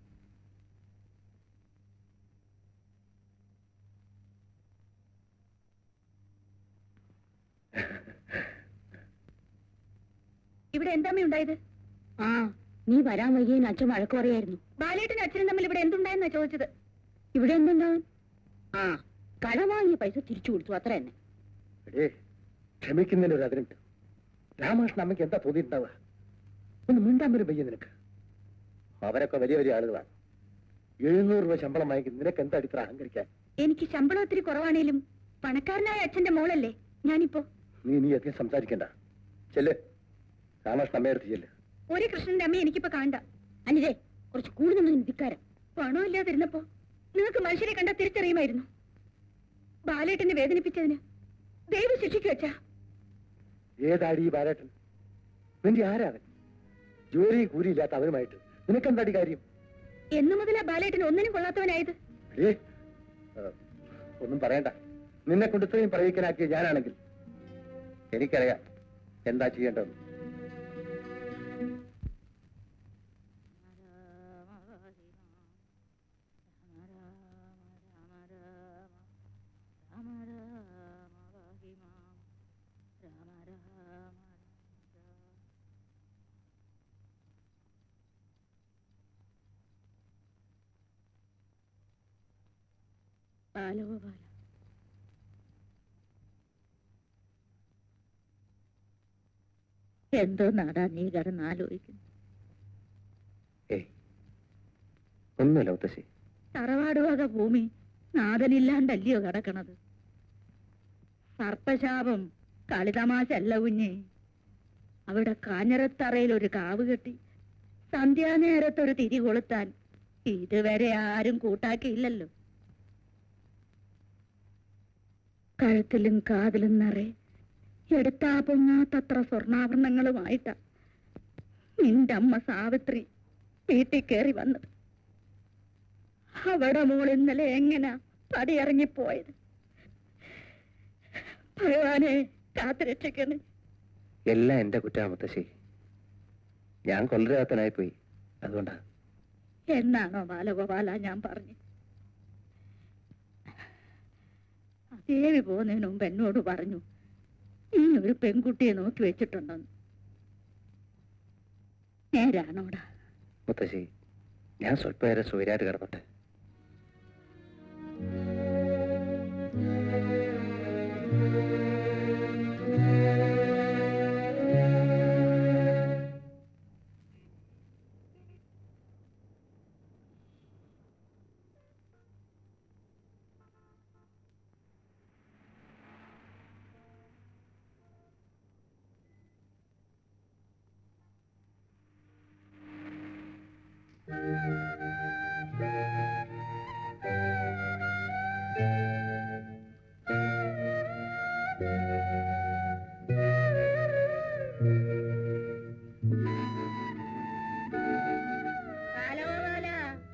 ഇവിടെ എന്താമേ ഉണ്ടായത് ആ നീ വരാൻ വൈകിയതിന് അച്ഛൻ വഴക്ക് പറയായിരുന്നു ബാലേട്ടനും അച്ഛനും തമ്മിൽ ഇവിടെ എന്തുണ്ടായെന്നാ ചോദിച്ചത് ഇവിടെ എന്തുണ്ടാവും ആ കടം വാങ്ങിയ പൈസ തിരിച്ചു കൊടുത്തു അത്ര തന്നെ
എടേ ക്ഷമിക്കുന്നതിന് ഒരു അതിരുണ്ട് രാമകൃഷ്ണൻ അമ്മയ്ക്ക് എന്താ തോന്നിയിട്ടുണ്ടാവുക ഒന്ന് മിണ്ടാൻ വരും പയ്യ നിനക്ക് അവരൊക്കെ വലിയ വലിയ ആളുകളാണ് എഴുന്നൂറ് രൂപ ശമ്പളം വാങ്ങിക്കും നിനക്ക് എന്താ ഇത്ര അഹങ്കരിക്കാൻ
എനിക്ക് ശമ്പളം ഒത്തിരി കുറവാണേലും പണക്കാരനായ അച്ഛന്റെ മോളല്ലേ ഞാനിപ്പോ
നീ നീ അധികം സംസാരിക്കണ്ട ചെല്ല് രാമകൃഷ്ണൻ അമ്മയെടുത്ത് ചെല്ല്
ഒരു കൃഷ്ണന്റെ അമ്മ എനിക്കിപ്പോ കാണണ്ട അനിതേ കുറച്ച് കൂടുതൽ നിധിക്കാരം പണമില്ലാതിരുന്നപ്പോ നിങ്ങൾക്ക് മനുഷ്യരെ കണ്ടാൽ തിരിച്ചറിയുമായിരുന്നു ബാലേട്ടനെ വേദനിപ്പിച്ചതിന്
ദൈവം ശിക്ഷിക്കു വെച്ചാ
ഏതാടി ഈ ബാലേട്ടൻ നിന്റെ ആരാവൻ ജോലിയും കൂലിയില്ലാത്ത അവനുമായിട്ട് നിനക്കെന്താടി കാര്യം
എന്നു മുതലാ ബാലേട്ടൻ ഒന്നിനും കൊള്ളാത്തവനായത്
ഏ ഒന്നും പറയണ്ട നിന്നെ കൊണ്ട് ഇത്രയും പറയിക്കനാക്കിയ ഞാനാണെങ്കിൽ എനിക്കറിയാം എന്താ ചെയ്യേണ്ടതെന്ന്
ബാലഗോപാല എന്തോ നാടാ നീ കിടന്ന് ആലോചിക്കുന്നു
ഏയ് ഒന്നുമില്ല മുത്തശ്ശി
തറവാട് വക ഭൂമി നാഥനില്ലാണ്ടല്ലയോ കിടക്കണത് സർപ്പശാപം കളിതമാശ അല്ല കുഞ്ഞേ അവിടെ കാഞ്ഞിരത്തറയിൽ ഒരു കാവ് കെട്ടി സന്ധ്യാനേരത്തൊരു തിരി കൊളുത്താൻ ഇതുവരെ ആരും കൂട്ടാക്കിയില്ലല്ലോ കഴുത്തിലും കാതിലും നിറയെ എടുത്താ പൊങ്ങാത്തത്ര സ്വർണ്ണാഭരണങ്ങളുമായിട്ടാ നിന്റെ അമ്മ സാവിത്രി വീട്ടിൽ കയറി വന്നത് അവിടെ മോൾ ഇന്നലെ എങ്ങനാ പടിയിറങ്ങിപ്പോയത് ഭഗവാനെ കാത്തു രക്ഷിക്കണേ
എല്ലാം എന്റെ കുറ്റാ മുത്തശ്ശി ഞാൻ കൊല്ലരാത്തനായി പോയി അതുകൊണ്ടാ
എന്നാണോ ബാലഗോപാല ഞാൻ പറഞ്ഞു ദേവി പോകുന്നതിന് മുമ്പ് എന്നോട് പറഞ്ഞു നീ ഒരു പെൺകുട്ടിയെ നോക്കി വെച്ചിട്ടുണ്ടെന്ന് നേരാണോടാ
മുത്തശ്ശി ഞാൻ സ്വല്പേരെ സൂര്യായിട്ട് കിടന്നോട്ടെ
ബാലഗോപാല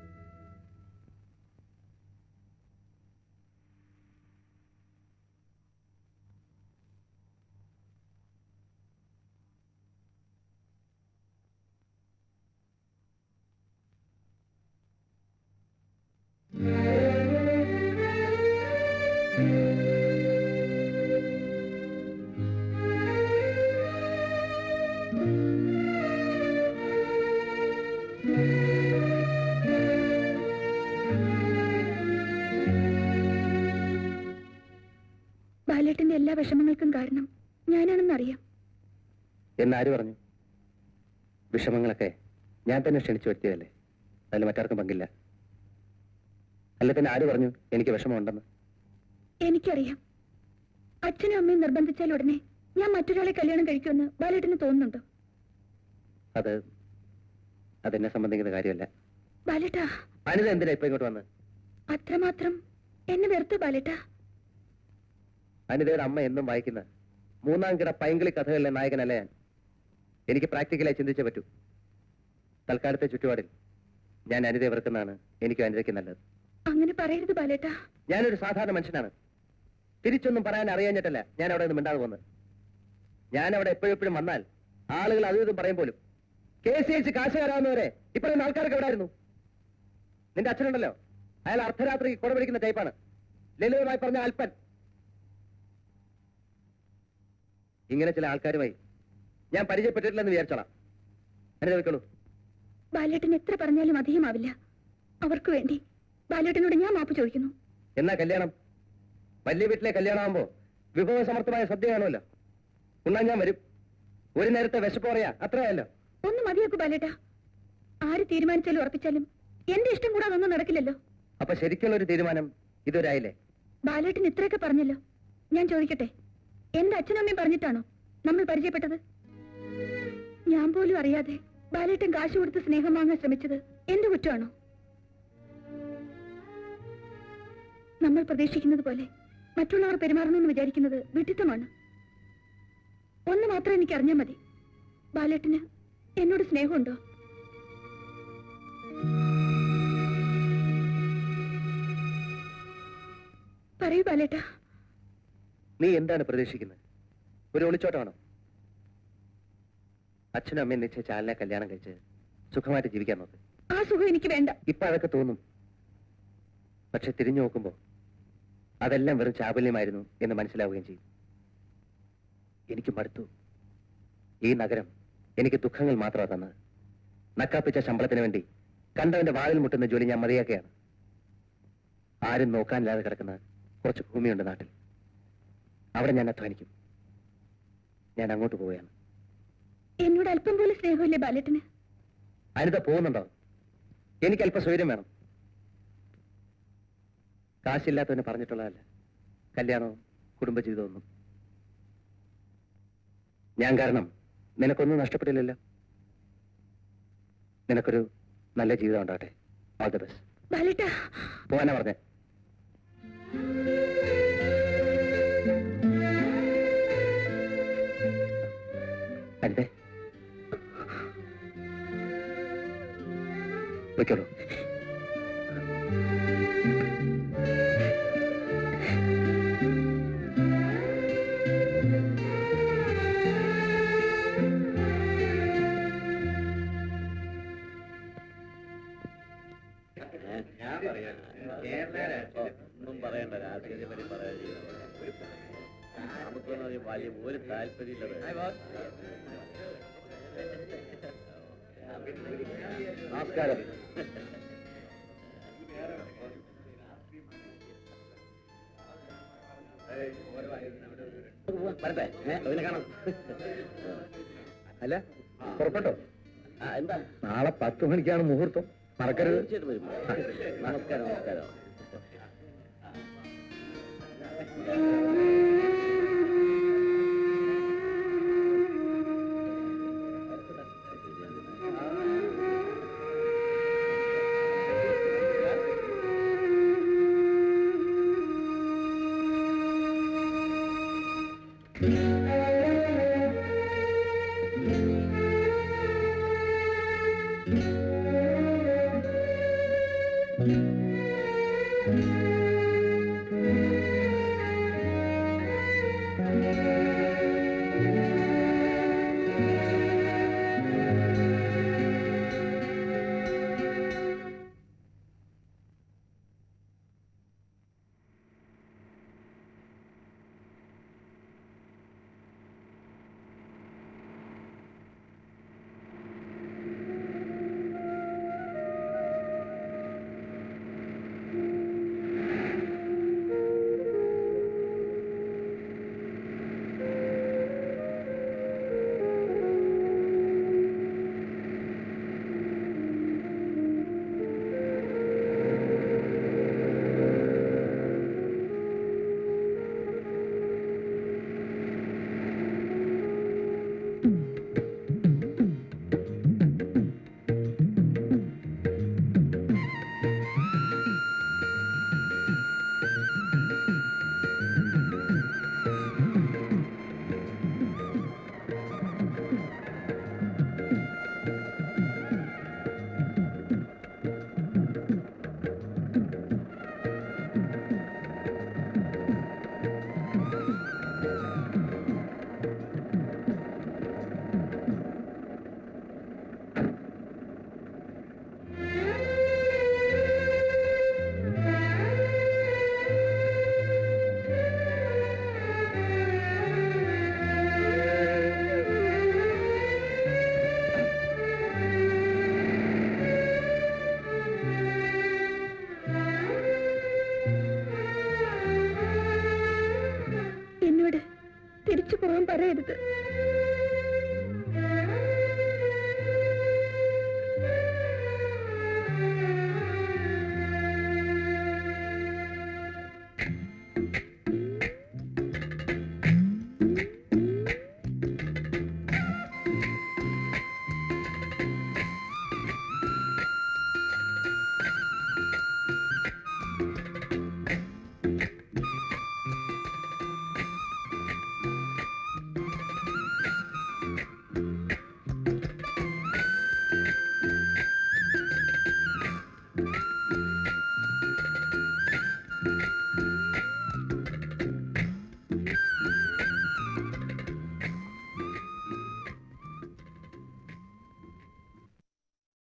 ബാലേട്ടന്റെ എല്ലാ വിഷമങ്ങൾക്കും കാരണം ഞാനാണെന്നറിയാം
എന്നാര് പറഞ്ഞു വിഷമങ്ങളൊക്കെ ഞാൻ തന്നെ ക്ഷണിച്ചു വരുത്തിയതല്ലേ അതിൽ മറ്റാർക്കും പങ്കില്ല അല്ല പിന്നെ ആര് പറഞ്ഞു എനിക്ക് വിഷമമുണ്ടെന്ന്
എനിക്കറിയാം അച്ഛനും അമ്മയും നിർബന്ധിച്ചാൽ ഉടനെ ഞാൻ മറ്റൊരാളെ കല്യാണം കഴിക്കുമെന്ന് ബാലേട്ടന് തോന്നുന്നുണ്ടോ
അത് അതെന്നെ സംബന്ധിക്കുന്ന കാര്യമല്ല
ബാലേട്ടാ
അനിത എന്തിനാ ഇപ്പൊ ഇങ്ങോട്ട് വന്ന്
അത്രമാത്രം എന്നെ വെറുത്തു ബാലേട്ടാ
അനിതയുടെ അമ്മ എന്നും വായിക്കുന്ന മൂന്നാം കിട പൈങ്കിളി കഥകളിലെ നായകനല്ല ഞാൻ എനിക്ക് പ്രാക്ടിക്കലായി ചിന്തിച്ചേ പറ്റൂ തൽക്കാലത്തെ ചുറ്റുപാടിൽ ഞാൻ അനിതയെ വെറുക്കുന്നതാണ് എനിക്കും അനിതയ്ക്ക് നല്ലത്
അങ്ങനെ പറയരുത് ബാലേട്ടാ
ഞാനൊരു സാധാരണ മനുഷ്യനാണ് തിരിച്ചൊന്നും പറയാൻ അറിയാഞ്ഞിട്ടല്ല ഞാൻ അവിടെ നിന്ന് മിണ്ടാതെ പോകുന്നത് ഞാൻ അവിടെ എപ്പോഴെപ്പോഴും വന്നാൽ ആളുകൾ അതും ഇതും പറയും പോലും കെ സി എച്ച് കാശ് തരാവുന്നവരെ ഇപ്പോഴും ആൾക്കാരൊക്കെ എവിടെ ആയിരുന്നു നിന്റെ അച്ഛനുണ്ടല്ലോ അയാൾ അർദ്ധരാത്രി കുട പിടിക്കുന്ന ടൈപ്പാണ് ലളിതമായി പറഞ്ഞ അല്പൻ ഇങ്ങനെ ചില ആൾക്കാരുമായി ഞാൻ പരിചയപ്പെട്ടിട്ടില്ലെന്ന് വിചാരിച്ചോളാം എന്നെ വെക്കുള്ളൂ
ബാലേട്ടൻ എത്ര പറഞ്ഞാലും അധികമാവില്ല അവർക്ക് വേണ്ടി ബാലേട്ടനോട് ഞാൻ മാപ്പ് ചോദിക്കുന്നു
എന്നാ കല്യാണം വലിയ വീട്ടിലെ കല്യാണമാകുമ്പോ വിഭവസമർത്ഥമായ സദ്യ കാണുമല്ലോ ഉണ്ണാൻ ഞാൻ വരും ഒരു നേരത്തെ വിശപ്പ് പറയാ അത്രയല്ലോ
ഒന്ന് മതിയാക്കൂ ബാലേട്ടാ ആര് തീരുമാനിച്ചാലും ഉറപ്പിച്ചാലും എന്റെ ഇഷ്ടം കൂടാതെ ഒന്നും നടക്കില്ലല്ലോ
അപ്പൊ ശരിക്കുള്ള ഒരു തീരുമാനം ഇതുവരായില്ലേ
ബാലേട്ടൻ ഇത്രയൊക്കെ പറഞ്ഞല്ലോ ഞാൻ ചോദിക്കട്ടെ എന്റെ അച്ഛനമ്മയും പറഞ്ഞിട്ടാണോ നമ്മൾ പരിചയപ്പെട്ടത് ഞാൻ പോലും അറിയാതെ ബാലേട്ടൻ കാശ് കൊടുത്ത് സ്നേഹം വാങ്ങാൻ ശ്രമിച്ചത് എന്റെ കുറ്റമാണോ നമ്മൾ പ്രതീക്ഷിക്കുന്നത് പോലെ
മറ്റുള്ളവർ പെരുമാറണമെന്ന് വിചാരിക്കുന്നത് വിഡിത്തമാണ് ഒന്ന് മാത്രം എനിക്ക് അറിഞ്ഞാൽ മതി ബാലേട്ടന് എന്നോട് സ്നേഹമുണ്ടോ പറയൂ ബാലേട്ട
നീ എന്താണ് പ്രതീക്ഷിക്കുന്നത് ഒരു ഒളിച്ചോട്ടമാണോ അച്ഛനും അമ്മയും നിശ്ചയിച്ച ആലിനെ കല്യാണം കഴിച്ച് സുഖമായിട്ട് ജീവിക്കാൻ നോക്ക്
ആ സുഖം എനിക്ക് വേണ്ട
ഇപ്പൊ അതൊക്കെ തോന്നും പക്ഷെ തിരിഞ്ഞു നോക്കുമ്പോ അതെല്ലാം വെറും ചാബല്യമായിരുന്നു എന്ന് മനസ്സിലാവുകയും ചെയ്യും എനിക്ക് മടുത്തു ഈ നഗരം എനിക്ക് ദുഃഖങ്ങൾ മാത്രമാണ് തന്നത് നക്കാപ്പിച്ച ശമ്പളത്തിന് വേണ്ടി കണ്ടവന്റെ വാതിൽ മുട്ടുന്ന ജോലി ഞാൻ മതിയാക്കുകയാണ് ആരും നോക്കാനില്ലാതെ കിടക്കുന്ന കുറച്ച് ഭൂമിയുണ്ട് നാട്ടിൽ അവിടെ ഞാൻ അധ്വാനിക്കും ഞാൻ അങ്ങോട്ട് പോവുകയാണ്
എന്നോട് അല്പം പോലും സ്നേഹമില്ലേ ബാലേട്ടന്
അനിത പോകുന്നുണ്ടോ എനിക്ക് അല്പം സ്വൈര്യം വേണം കാശില്ലാത്തവന് പറഞ്ഞിട്ടുള്ളതല്ല കല്യാണവും കുടുംബജീവിതവും ഒന്നും ഞാൻ കാരണം നിനക്കൊന്നും നഷ്ടപ്പെട്ടില്ലല്ലോ നിനക്കൊരു നല്ല ജീവിതം ഉണ്ടാകട്ടെ ഓൾ ദ ബെസ്റ്റ്
ബാലേട്ട
പോകാനാ പറഞ്ഞേ അനിതേ വെക്കോളൂ
ഒന്നും പറയണ്ട രാഷ്ട്രീയത്തെ പറ്റി പറയാൻ നമുക്കൊന്നും അതിൽ വലിയ ഒരു താല്പര്യമില്ലത്
നമസ്കാരം
വരട്ടെ ഏ, അതിനെ കാണാം
അല്ല പുറപ്പെട്ടോ
ആ, എന്താ
നാളെ പത്ത് മണിക്കാണ് മുഹൂർത്തം മറക്കരുത്
തീർച്ചയായിട്ടും വരും നമസ്കാരം നമസ്കാരം
ആ